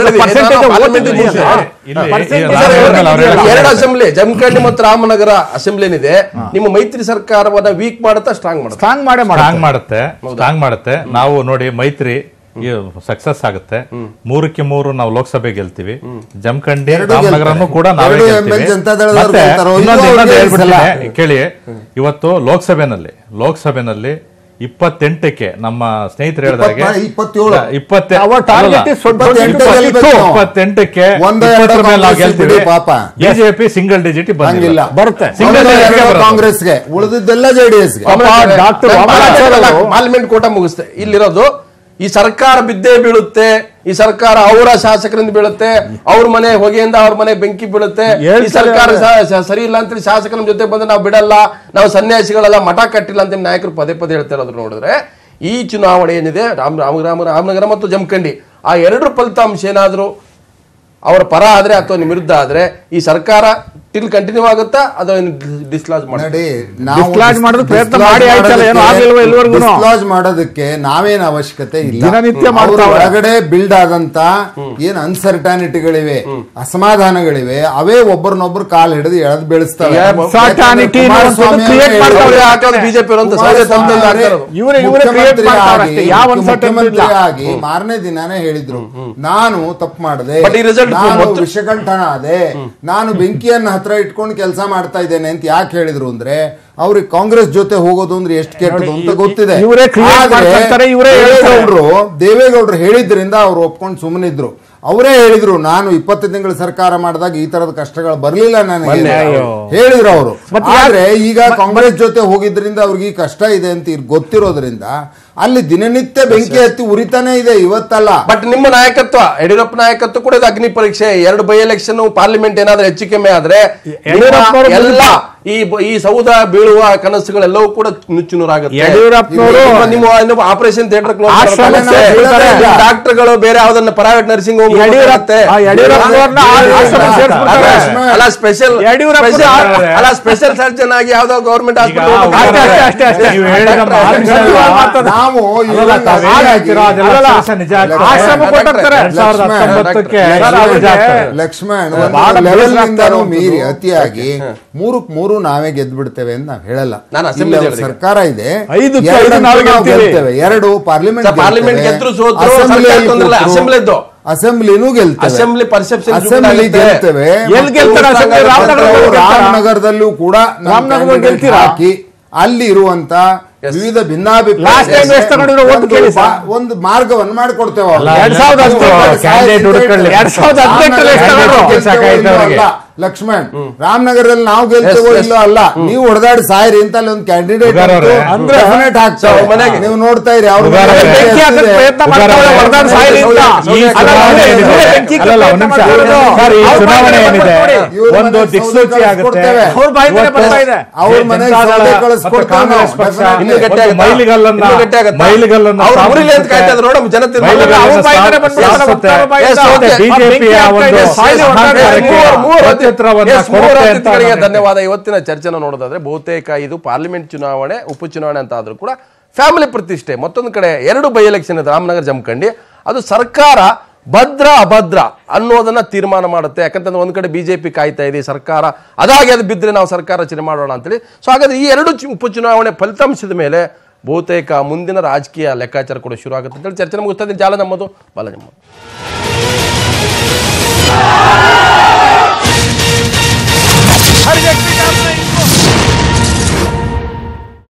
ಹೇಳಿದ್ವಿ. percentage ನಾನು vote parliament ಇದೆಯಲ್ಲ. ಮುಗಿಸ್ದೆ. ಇಲ್ಲಿ percentage ಈ ರಾಮನಗರದಲ್ಲಿ ಅವ್ರು ಹೇಳಿದ್ರು. ಎರಡು ಅಸೆಂಬ್ಲಿ ಜಮಖಂಡಿ ಮತ್ತು ರಾಮನಗರ ಅಸೆಂಬ್ಲಿ ಏನಿದೆ ನಿಮ್ಮ ಮೈತ್ರಿ ಸರ್ಕಾರವನ್ನ ವೀಕ್ ಮಾಡುತ್ತಾ ಸ್ಟ್ರಾಂಗ್ ಮಾಡುತ್ತಾ ಸ್ಟ್ರಾಂಗ್ ಮಾಡೇ ಸ್ಟ್ರಾಂಗ್ ಮಾಡುತ್ತೆ ಮಾಡುತ್ತೆ ಸ್ಟ್ರಾಂಗ್ ಮಾಡುತ್ತೆ ನಾವು ನೋಡಿ ಮೈತ್ರಿ ಸಕ್ಸಸ್ ಆಗುತ್ತೆ ಮೂರಕ್ಕೆ ಮೂರು ನಾವು ಲೋಕಸಭೆ ಗೆಲ್ತೀವಿ ಜಮಖಂಡಿ ಎರಡು ರಾಮನಗರನು ಗೆಲ್ತಾರೆ. ಕೂಡ ನಾವೇ ಎರಡು ಗೆಲ್ತೀವಿ ML ಜನತಾದಳದವ್ರು ಮತ್ತೆ ಗೆಲ್ತಾರೋ ಇಲ್ವೋ ಇನ್ನೊಂದು ಇನ್ನೊಂದು ಅವ್ರಿಗೆ ಹೇಳ್ಬಿಡ್ತೀನಿ ಸಲ. ಕೇಳಿ ಇವತ್ತು ಲೋಕಸಭೆನಲ್ಲಿ ಲೋಕಸಭೆನಲ್ಲಿ ಇಪ್ಪತ್ತೆಂಟಕ್ಕೆ ನಮ್ಮ ಸ್ನೇಹಿತರು ಹೇಳಿದಾಗೆ ಇಪ್ಪತ್ತ- ಇಪ್ಪತ್ತೇಳು. ಇಪ್ಪತ್ತೆ Our target ಅಲ್ಲ, is for ಇಪ್ಪತ್ತೆಂಟು ಗೆಲ್ಬೇಕು ನಾವು. ಇಪ್ಪತ್ತೆಂಟಕ್ಕೆ ಒಂದೋ ಎರಡೋ ಇಪ್ಪತ್ತರ ಮೇಲೆ ನಾವು ಕಾಂಗ್ರೆಸ್ ಗೆಲ್ತೀವಿ ಬಿಡಿ ಪಾಪ. ಬಿಜೆಪಿ ಸಿಂಗಲ್ ಡಿಜಿಟ್ ಹಂಗಿಲ್ಲ ಬಂದಿಲ್ಲ ಬರುತ್ತೆ. Single ಒಂದೋ digit ಎರಡೋ ಬರೋದು. ಕಾಂಗ್ರೆಸ್ಗೆ ಉಳಿದಿದ್ದೆಲ್ಲ ಜೆಡಿಎಸ್ಗೆ ಡಾಕ್ಟರ್ ಪಾರ್ಲಿಮೆಂಟ್ ಕೋಟ ಮುಗಿಸ್ತೆ ಇಲ್ಲಿರೋದು ಈ ಸರ್ಕಾರ ಬಿದ್ದೇ ಬೀಳುತ್ತೆ ಈ ಸರ್ಕಾರ ಅವರ ಶಾಸಕರಿಂದ ಬೀಳುತ್ತೆ ಅವ್ರ ಮನೆ ಹೊಗೆಯಿಂದ ಅವ್ರ ಮನೆ ಬೆಂಕಿ ಬೀಳುತ್ತೆ ಈ ಹೇಳ್ತಾರೆ ಸರ್ಕಾರ ಸ- ಸ- ಸರಿ ಇಲ್ಲ ಅಂತೇಳಿ ಶಾಸಕರ ಜೊತೆ ಬಂದು ನಾವು ಬಿಡಲ್ಲ ನಾವು ಸನ್ಯಾಸಿಗಳೆಲ್ಲ ಮಠ ಕಟ್ಟಿಲ್ಲ ಅಂತ ನಾಯಕರು ಪದೇ ಪದೇ ಹೇಳ್ತಾ ಇರೋದು ನೋಡಿದ್ರೆ ಈ ಚುನಾವಣೆ ಏನಿದೆ ರಾಮ ರಾಮ ರಾಮ ರಾಮನಗರ ಮತ್ತು ಜಮಖಂಡಿ ಆ ಎರಡರ ಫಲಿತಾಂಶ ಏನಾದ್ರು ಅವರ ಪರ ಆದ್ರೆ ಅಥವಾ ನಿಮ್ಮ ವಿರುದ್ಧ ಆದ್ರೆ ಈ ಸರ್ಕಾರ ಟಿಲ್ ಕಂಟಿನ್ಯೂ ಆಗುತ್ತಾ ಅಥವಾ ಡಿಸ್ಲಾಜ್ ಮಾಡಿ ನೋಡಿ Dislodge ಮಾಡೋದು ಪ್ರಯತ್ನ ಮಾಡಿ ಆಯ್ತಲ್ಲ, ಏನೋ ಆಗ್ಲಿಲ್ವೋ ಇಲ್ಲಿವರೆಗೂ? ಡಿಸ್ಲಾಜ್ ಮಾಡೋದಕ್ಕೆ ನಾವೇನ್ ಅವಶ್ಯಕತೆ ಇಲ್ಲ ದಿನನಿತ್ಯ ಅವ್ರ ಮಾಡ್ತಾವ್ರೆ. ಒಳಗಡೆ ಬಿಲ್ಡ್ ಆದಂತ ಏನ್ ಅನ್ಸರ್ಟಾನಿಟಿಗಳಿವೆ ಅಸಮಾಧಾನಗಳಿವೆ ಅವೇ ಒಬ್ಬರನ್ನೊಬ್ರು ಕಾಲ್ ಹಿಡಿದು ಎಳೆದು ಬೀಳಿಸ್ತವೆ Uncertainty ಯಾಕಂದ್ರೆ ಅನ್ನೋದು ಕುಮಾರಸ್ವಾಮಿ create ಅವರೇ ಮಾಡ್ತಾವ್ರೆ. ಹೇಳಿದ್ರು. ಹಾಕೋದು ಬಿಜೆಪಿ ಅಂತ ಸೌದೆ ತಂದಲ್ಲಿ ಹಾಕ್ತಾ ಇರೋದು. ಇವ್ರೇ ಇವ್ರೇ ಕ್ರಿಯೇಟ್ ಮುಖ್ಯಮಂತ್ರಿ ಮಾಡ್ತಾರೆ ಆಗಿ- ಅಷ್ಟೇ ಯಾವ uncertainty ಇಲ್ಲ. ಮುಖ್ಯಮಂತ್ರಿ ಆಗಿ ಮಾರನೇ ದಿನಾನೇ ಹೇಳಿದ್ರು ನಾನು ತಪ್ಪು ಮಾಡಿದೆ But ಈ result ನಾನು ಮೊತ್ತ- ವಿಷಕಂಠನ ಆದೆ ನಾನು ಬೆಂಕಿಯನ್ನ ಹತ್ರ ಇಟ್ಕೊಂಡು ಕೆಲಸ ಮಾಡ್ತಾ ಇದ್ದೇನೆ ಅಂತ ಯಾಕೆ ಹೇಳಿದ್ರು ಅಂದ್ರೆ ಅವ್ರಿಗೆ ಕಾಂಗ್ರೆಸ್ ಜೊತೆ ಹೋಗೋದು ಅಂದ್ರೆ ಎಷ್ಟು ಕೆಟ್ಟದು ಅಂತ ಗೊತ್ತಿದೆ ಇವರೇ create ಆದ್ರೆ ಮಾಡ್ತಾರೆ, ಇವರೇ ಹೇಳ್ತಾರೆ. ದೇವೇಗೌಡರು ದೇವೇಗೌಡರು ಹೇಳಿದ್ರಿಂದ ಅವ್ರು ಒಪ್ಕೊಂಡು ಸುಮ್ಮನಿದ್ರು ಅವರೇ ಹೇಳಿದ್ರು ನಾನು ಇಪ್ಪತ್ತು ತಿಂಗಳ ಸರ್ಕಾರ ಮಾಡಿದಾಗ ಈ ತರದ ಕಷ್ಟಗಳು ಬರ್ಲಿಲ್ಲ ನನಗೆ ಅಂತ ಹೇಳಿದ್ರು ಅವರು ಮತ್ತೆ ಯಾಕೆ- ಆದ್ರೆ ಈಗ ಕಾಂಗ್ರೆಸ್ ಜೊತೆ ಹೋಗಿದ್ರಿಂದ ಅವ್ರಿಗೆ ಈ ಕಷ್ಟ ಇದೆ ಅಂತ ಇರ್- ಗೊತ್ತಿರೋದ್ರಿಂದ ಅಲ್ಲಿ ದಿನನಿತ್ಯ ಬೆಂಕಿ ಹತ್ತಿ ಉರಿತಾನೆ ಇದೆ ಇವತ್ತಲ್ಲ ಬಟ್ ನಿಮ್ಮ ನಾಯಕತ್ವ ಯಡಿಯೂರಪ್ಪ ನಾಯಕತ್ವ ಕೂಡ ಇದು ಅಗ್ನಿ ಪರೀಕ್ಷೆ ಎರಡು ಬೈ ಎಲೆಕ್ಷನ್ ಪಾರ್ಲಿಮೆಂಟ್ ಏನಾದ್ರೂ ಹೆಚ್ಚು ಕಮ್ಮಿ ಆದ್ರೆ ಯಡಿಯೂರಪ್ಪನವರು ನಿಮ್ಮ ಎಲ್ಲ ಈ ಬ- ಈ ಸೌಧ ಬೀಳುವ ಕನಸುಗಳೆಲ್ಲವೂ ಕೂಡ ನುಚ್ಚು ನೂರಾಗುತ್ತೆ ಯಡಿಯೂರಪ್ಪನವರು ನಿಮ್ಮ- ನಿಮ್ಮ ಆಪರೇಷನ್ ಥಿಯೇಟರ್ ಆಶ್ರಮ ಸೇರ್ಸ್ಬಿಡ್ತಾರೆ. ಡಾಕ್ಟರ್ಗಳು ಬೇರೆ ಯಾವ್ದನ್ನ ಪ್ರೈವೇಟ್ ನರ್ಸಿಂಗ್ ಹೋಮ್ ಯಡಿಯೂರಪ್ಪ ಆ ಯಡಿಯೂರಪ್ಪನವ್ರನ್ನ ಆ- ಆಶ್ರಮ ಸೇರ್ಸ್ಬಿಡ್ತಾರೆ. ಅಲ್ಲ ಸ್ಪೆಷಲ್ ಯಡಿಯೂರಪ್ಪ ಅಲ್ಲ ಸ್ಪೆಷಲ್ ಸರ್ಜನ್ ಆಗಿ ಯಾವ್ದೋ ಗೌರ್ಮೆಂಟ್ ಈಗ ಹಾಸ್ಪಿಟಲ್ ಅಷ್ಟೇ, ಅಷ್ಟೇ, ಅಷ್ಟೇ, ಅಷ್ಟೇ. ನೀವು ಹೇಳಿದ ಮಾತುಗಳಲ್ವಾ? ನಾವು ಅಲ್ಲಲ್ಲ, ಇವ್ರನ್ನ ತಾವ್ ಏನ್ ಹೇಳ್ತೀರೋ ಅದೆಲ್ಲ ಅಲ್ಲಲ್ಲ, ಅಕ್ಷರಶಃ ನಿಜ ಆಗ್ತದೆ. ಆಶ್ರಮ ಕೊಟ್ಟಿರ್ತಾರೆ. ಎರಡ್ ಸಾವಿರದ ಲಕ್ಷ್ಮಣ, ಹತ್ತೊಂಬತ್ತಕ್ಕೆ ಸರ್, ನಿಜ ಅವ್ರಿಗೆ ಆಗ್ತದೆ. ಲಕ್ಷ್ಮಣ್ ಬಹಳ ಲೆವೆಲ್ ಬೇಸರ ಆಗ್ತಾ ನಿಂದನೂ ಇರುವಂಥದ್ದು. ಮೀರಿ ಅತಿಯಾಗಿ ಮೂರಕ್ ಮೂರು ನಾವೇ ಗೆದ್ದು ಬಿಡ್ತೇವೆ ಅಂತ ನಾವ್ ಹೇಳಲ್ಲ ನಾನು assembly ಇಲ್ಲಿ ಹೇಳಿದೆ. ಸರ್ಕಾರ ಇದೆ ಐದಕ್ಕೆ ಐದು ಎರಡಂತೂ ನಾವೇ ನಾವು ಗೆಲ್ತೀವಿ. ಗೆಲ್ತೇವೆ ಎರಡು ಪಾರ್ಲಿಮೆಂಟ್ ಸರ್, ಪಾರ್ಲಿಮೆಂಟ್ ಗೆದ್ರು ಸೋತ್ರು, ಸರ್ಕಾರ ತೊಂದ್ರೆ ಇಲ್ಲ, assembly ಇದ್ದು. ಅಸೆಂಬ್ಲಿನೂ ಗೆಲ್ತೇವೆ ಅಸೆಂಬ್ಲಿ ಪರ್ಸೆಪ್ಷನ್ ಅಸೆಂಬ್ಲಿ ಗೆಲ್ತೇವೆ ಎಲ್ಲಿ ಗೆಲ್ತಾರೆ assembly? ರಾಮನಗರದಲ್ಲಿ ಮತ್ತು ಗೆಲ್ತಾರಾ? ರಾಮನಗರದಲ್ಲೂ ಕೂಡ ನಮ್ಮ ರಾಮನಗರದಲ್ಲಿ candidate ಗೆಲ್ತೀರಾ? ಹಾಕಿ ಅಲ್ಲಿ ಇರುವಂತ ವಿವಿಧ ಭಿನ್ನಾಭಿಪ್ರಾಯ Last time ಎಷ್ಟು ತಗೊಂಡಿರೋ vote ಕೇಳಿ ಸರ್. ಒಂದು ಮಾರ್ಗವನ್ನು ಮಾಡಿಕೊಡ್ತೇವೆ ಅವ್ರಿಗೆ. ಅಲ್ಲ, ಎರಡ್ ಸಾವಿರದ ಹತ್ತು candidate ಹುಡುಕೊಳ್ಳಿ. ಎರಡ್ ಸಾವಿರದ ಹದಿನೆಂಟರಲ್ಲಿ ಎಷ್ಟು ರಾಮನಗರ ತಗೊಂಡ್ರು? ಗೆಲ್ತೇವೋ ಸಾಕಾಯ್ತು ಇಲ್ಲೋ ಅವ್ರಿಗೆ. ಅಲ್ಲ. ಲಕ್ಷ್ಮಣ್ ರಾಮನಗರದಲ್ಲಿ ನಾವು ಗೆಲ್ತೇವೋ Yes, yes. ಇಲ್ಲೋ ಅಲ್ಲ ನೀವು ಹೊಡೆದಾಡಿ ಸಾಯಿರಿ ಅಂತ ಅಲ್ಲಿ ಒಂದು ಕ್ಯಾಂಡಿಡೇಟ್ ಉಗಾರ್ ಅವ್ರೆ. ಅಂದ್ರೆ ಡೆಫಿನೆಟ್ ಹಾಕ್ತಾರೆ ಅವ್ರ ಮನೆಗೆ. ನೀವು ನೋಡ್ತಾ ಇರಿ ಅವ್ರ ಉಗಾರ್ ಮನೆಗೆ ಅವ್ರೆ. ಬೆಂಕಿ ಹಾಕಕ್ ಇದೆ. ಪ್ರಯತ್ನ ಮಾಡ್ತಾವ್ರೆ, ಹೊರ್ದಾಡ್ ಸಾಯ್ಲಿ ಅಂತ. ಈ ಅಲ್ಲ, ಚುನಾವಣೆ ಅವ್ರು ಏನಿದೆ? ಬೆಂಕಿ ಹಾಕಕ್ ಅಲ್ಲಲ್ಲ, ಒಂದ್ ನಿಮಿಷ. ಪ್ರಯತ್ನ ಮಾಡ್ತಿರೋದು. ಸರ್, ಈ ಅವ್ರ ಚುನಾವಣೆ ಬಾಯಿಗೆ ಏನಿದೆ ಬರ್ಕೊಡಿ. ಇವ್ರ ಒಂದು ಮನೆಗೆ ದಿಕ್ಸೂಚಿ ಸೌದೆ ಆಗುತ್ತೆ ಕಳ್ಸ್ಕೊಡ್ತೇವೆ. ಅವ್ರ ಬಾಯಿ ಮೇಲೆ ಬರ್ತಾ ಇದೆ. ಅವ್ರ ಮನೆಗೆ ಜನತಾದಳ ಸೌದೆ ಮತ್ತು ಕಳಿಸ್ಕೊಡ್ತೇವೆ ಕಾಂಗ್ರೆಸ್ ನಾವು. ಪಕ್ಷ Definitely. ಇನ್ನು ಗಟ್ಟಿ ಒಂದು ಆಗುತ್ತಾ? ಮೈಲಿಗಲ್ಲನ್ನ ಇನ್ನು ಗಟ್ಟಿ ಆಗುತ್ತಾ? ಮೈಲಿಗಲ್ಲನ್ನ ಅವ್ರು ಸ್ಥಾಪಿಸುತ್ತೆ. ಮುರಿಲಿ ಅಂತ ಕಾಯ್ತಾ ಇದ್ರು, ನೋಡು, ಜನತೆ ಮೈಲಿಗಲ್ಲನ್ನ ಅವ್ರ ಬಾಯಿ ಮೇಲೆ ಬಂದ್ಬಿಡ್ತಾರೆ, ಸ್ಥಾಪಿಸುತ್ತೆ. ಅವ್ರ ಬಾಯಿಂದ. Yes, okay. ಬಿಜೆಪಿಯ ಒಂದು ಸಾಯ್ಲಿ ಹೊರ್ದಾಡಿ. ಮೂವರು- ಮೂವರು ಅತಿ- ಅತ್ಯಂತರವನ್ನ Yes, ಮೂವರು ಕೊಡುತ್ತೆ ಅಂತ ಅತಿಥಿಗಳಿಗೆ ನಾನು ಧನ್ಯವಾದ ಇವತ್ತಿನ ಚರ್ಚೆನ ನೋಡೋದಾದ್ರೆ ಬಹುತೇಕ ಇದು ಪಾರ್ಲಿಮೆಂಟ್ ಚುನಾವಣೆ ಉಪಚುನಾವಣೆ ಅಂತ ಆದ್ರೂ ಕೂಡ ಫ್ಯಾಮಿಲಿ ಪ್ರತಿಷ್ಠೆ ಮತ್ತೊಂದು ಕಡೆ ಎರಡು ಬೈ ಎಲೆಕ್ಷನ್ ಇದೆ ರಾಮನಗರ ಜಮಖಂಡಿ ಅದು ಸರ್ಕಾರ ಭದ್ರ ಅಭದ್ರ ಅನ್ನೋದನ್ನ ತೀರ್ಮಾನ ಮಾಡುತ್ತೆ ಯಾಕಂತಂದ್ರೆ ಒಂದ್ ಕಡೆ ಬಿಜೆಪಿ ಕಾಯ್ತಾ ಇದೆ ಸರ್ಕಾರ ಅದಾಗಿ ಅದು ಬಿದ್ದರೆ ನಾವು ಸರ್ಕಾರ ರಚನೆ ಮಾಡೋಣ ಅಂತೇಳಿ ಸೊ ಹಾಗಾದ್ರೆ ಈ ಎರಡು ಚು- ಉಪಚುನಾವಣೆ ಫಲಿತಾಂಶದ ಮೇಲೆ ಬಹುತೇಕ ಮುಂದಿನ ರಾಜಕೀಯ ಲೆಕ್ಕಾಚಾರ ಕೂಡ ಶುರು ಆಗುತ್ತೆ ಅಂತೇಳಿ ಚರ್ಚೆ ಮುಗಿಸ್ತದೆ ಜಾಲ ನಮ್ಮದು ಬಾಲ ನಮ್ಮದು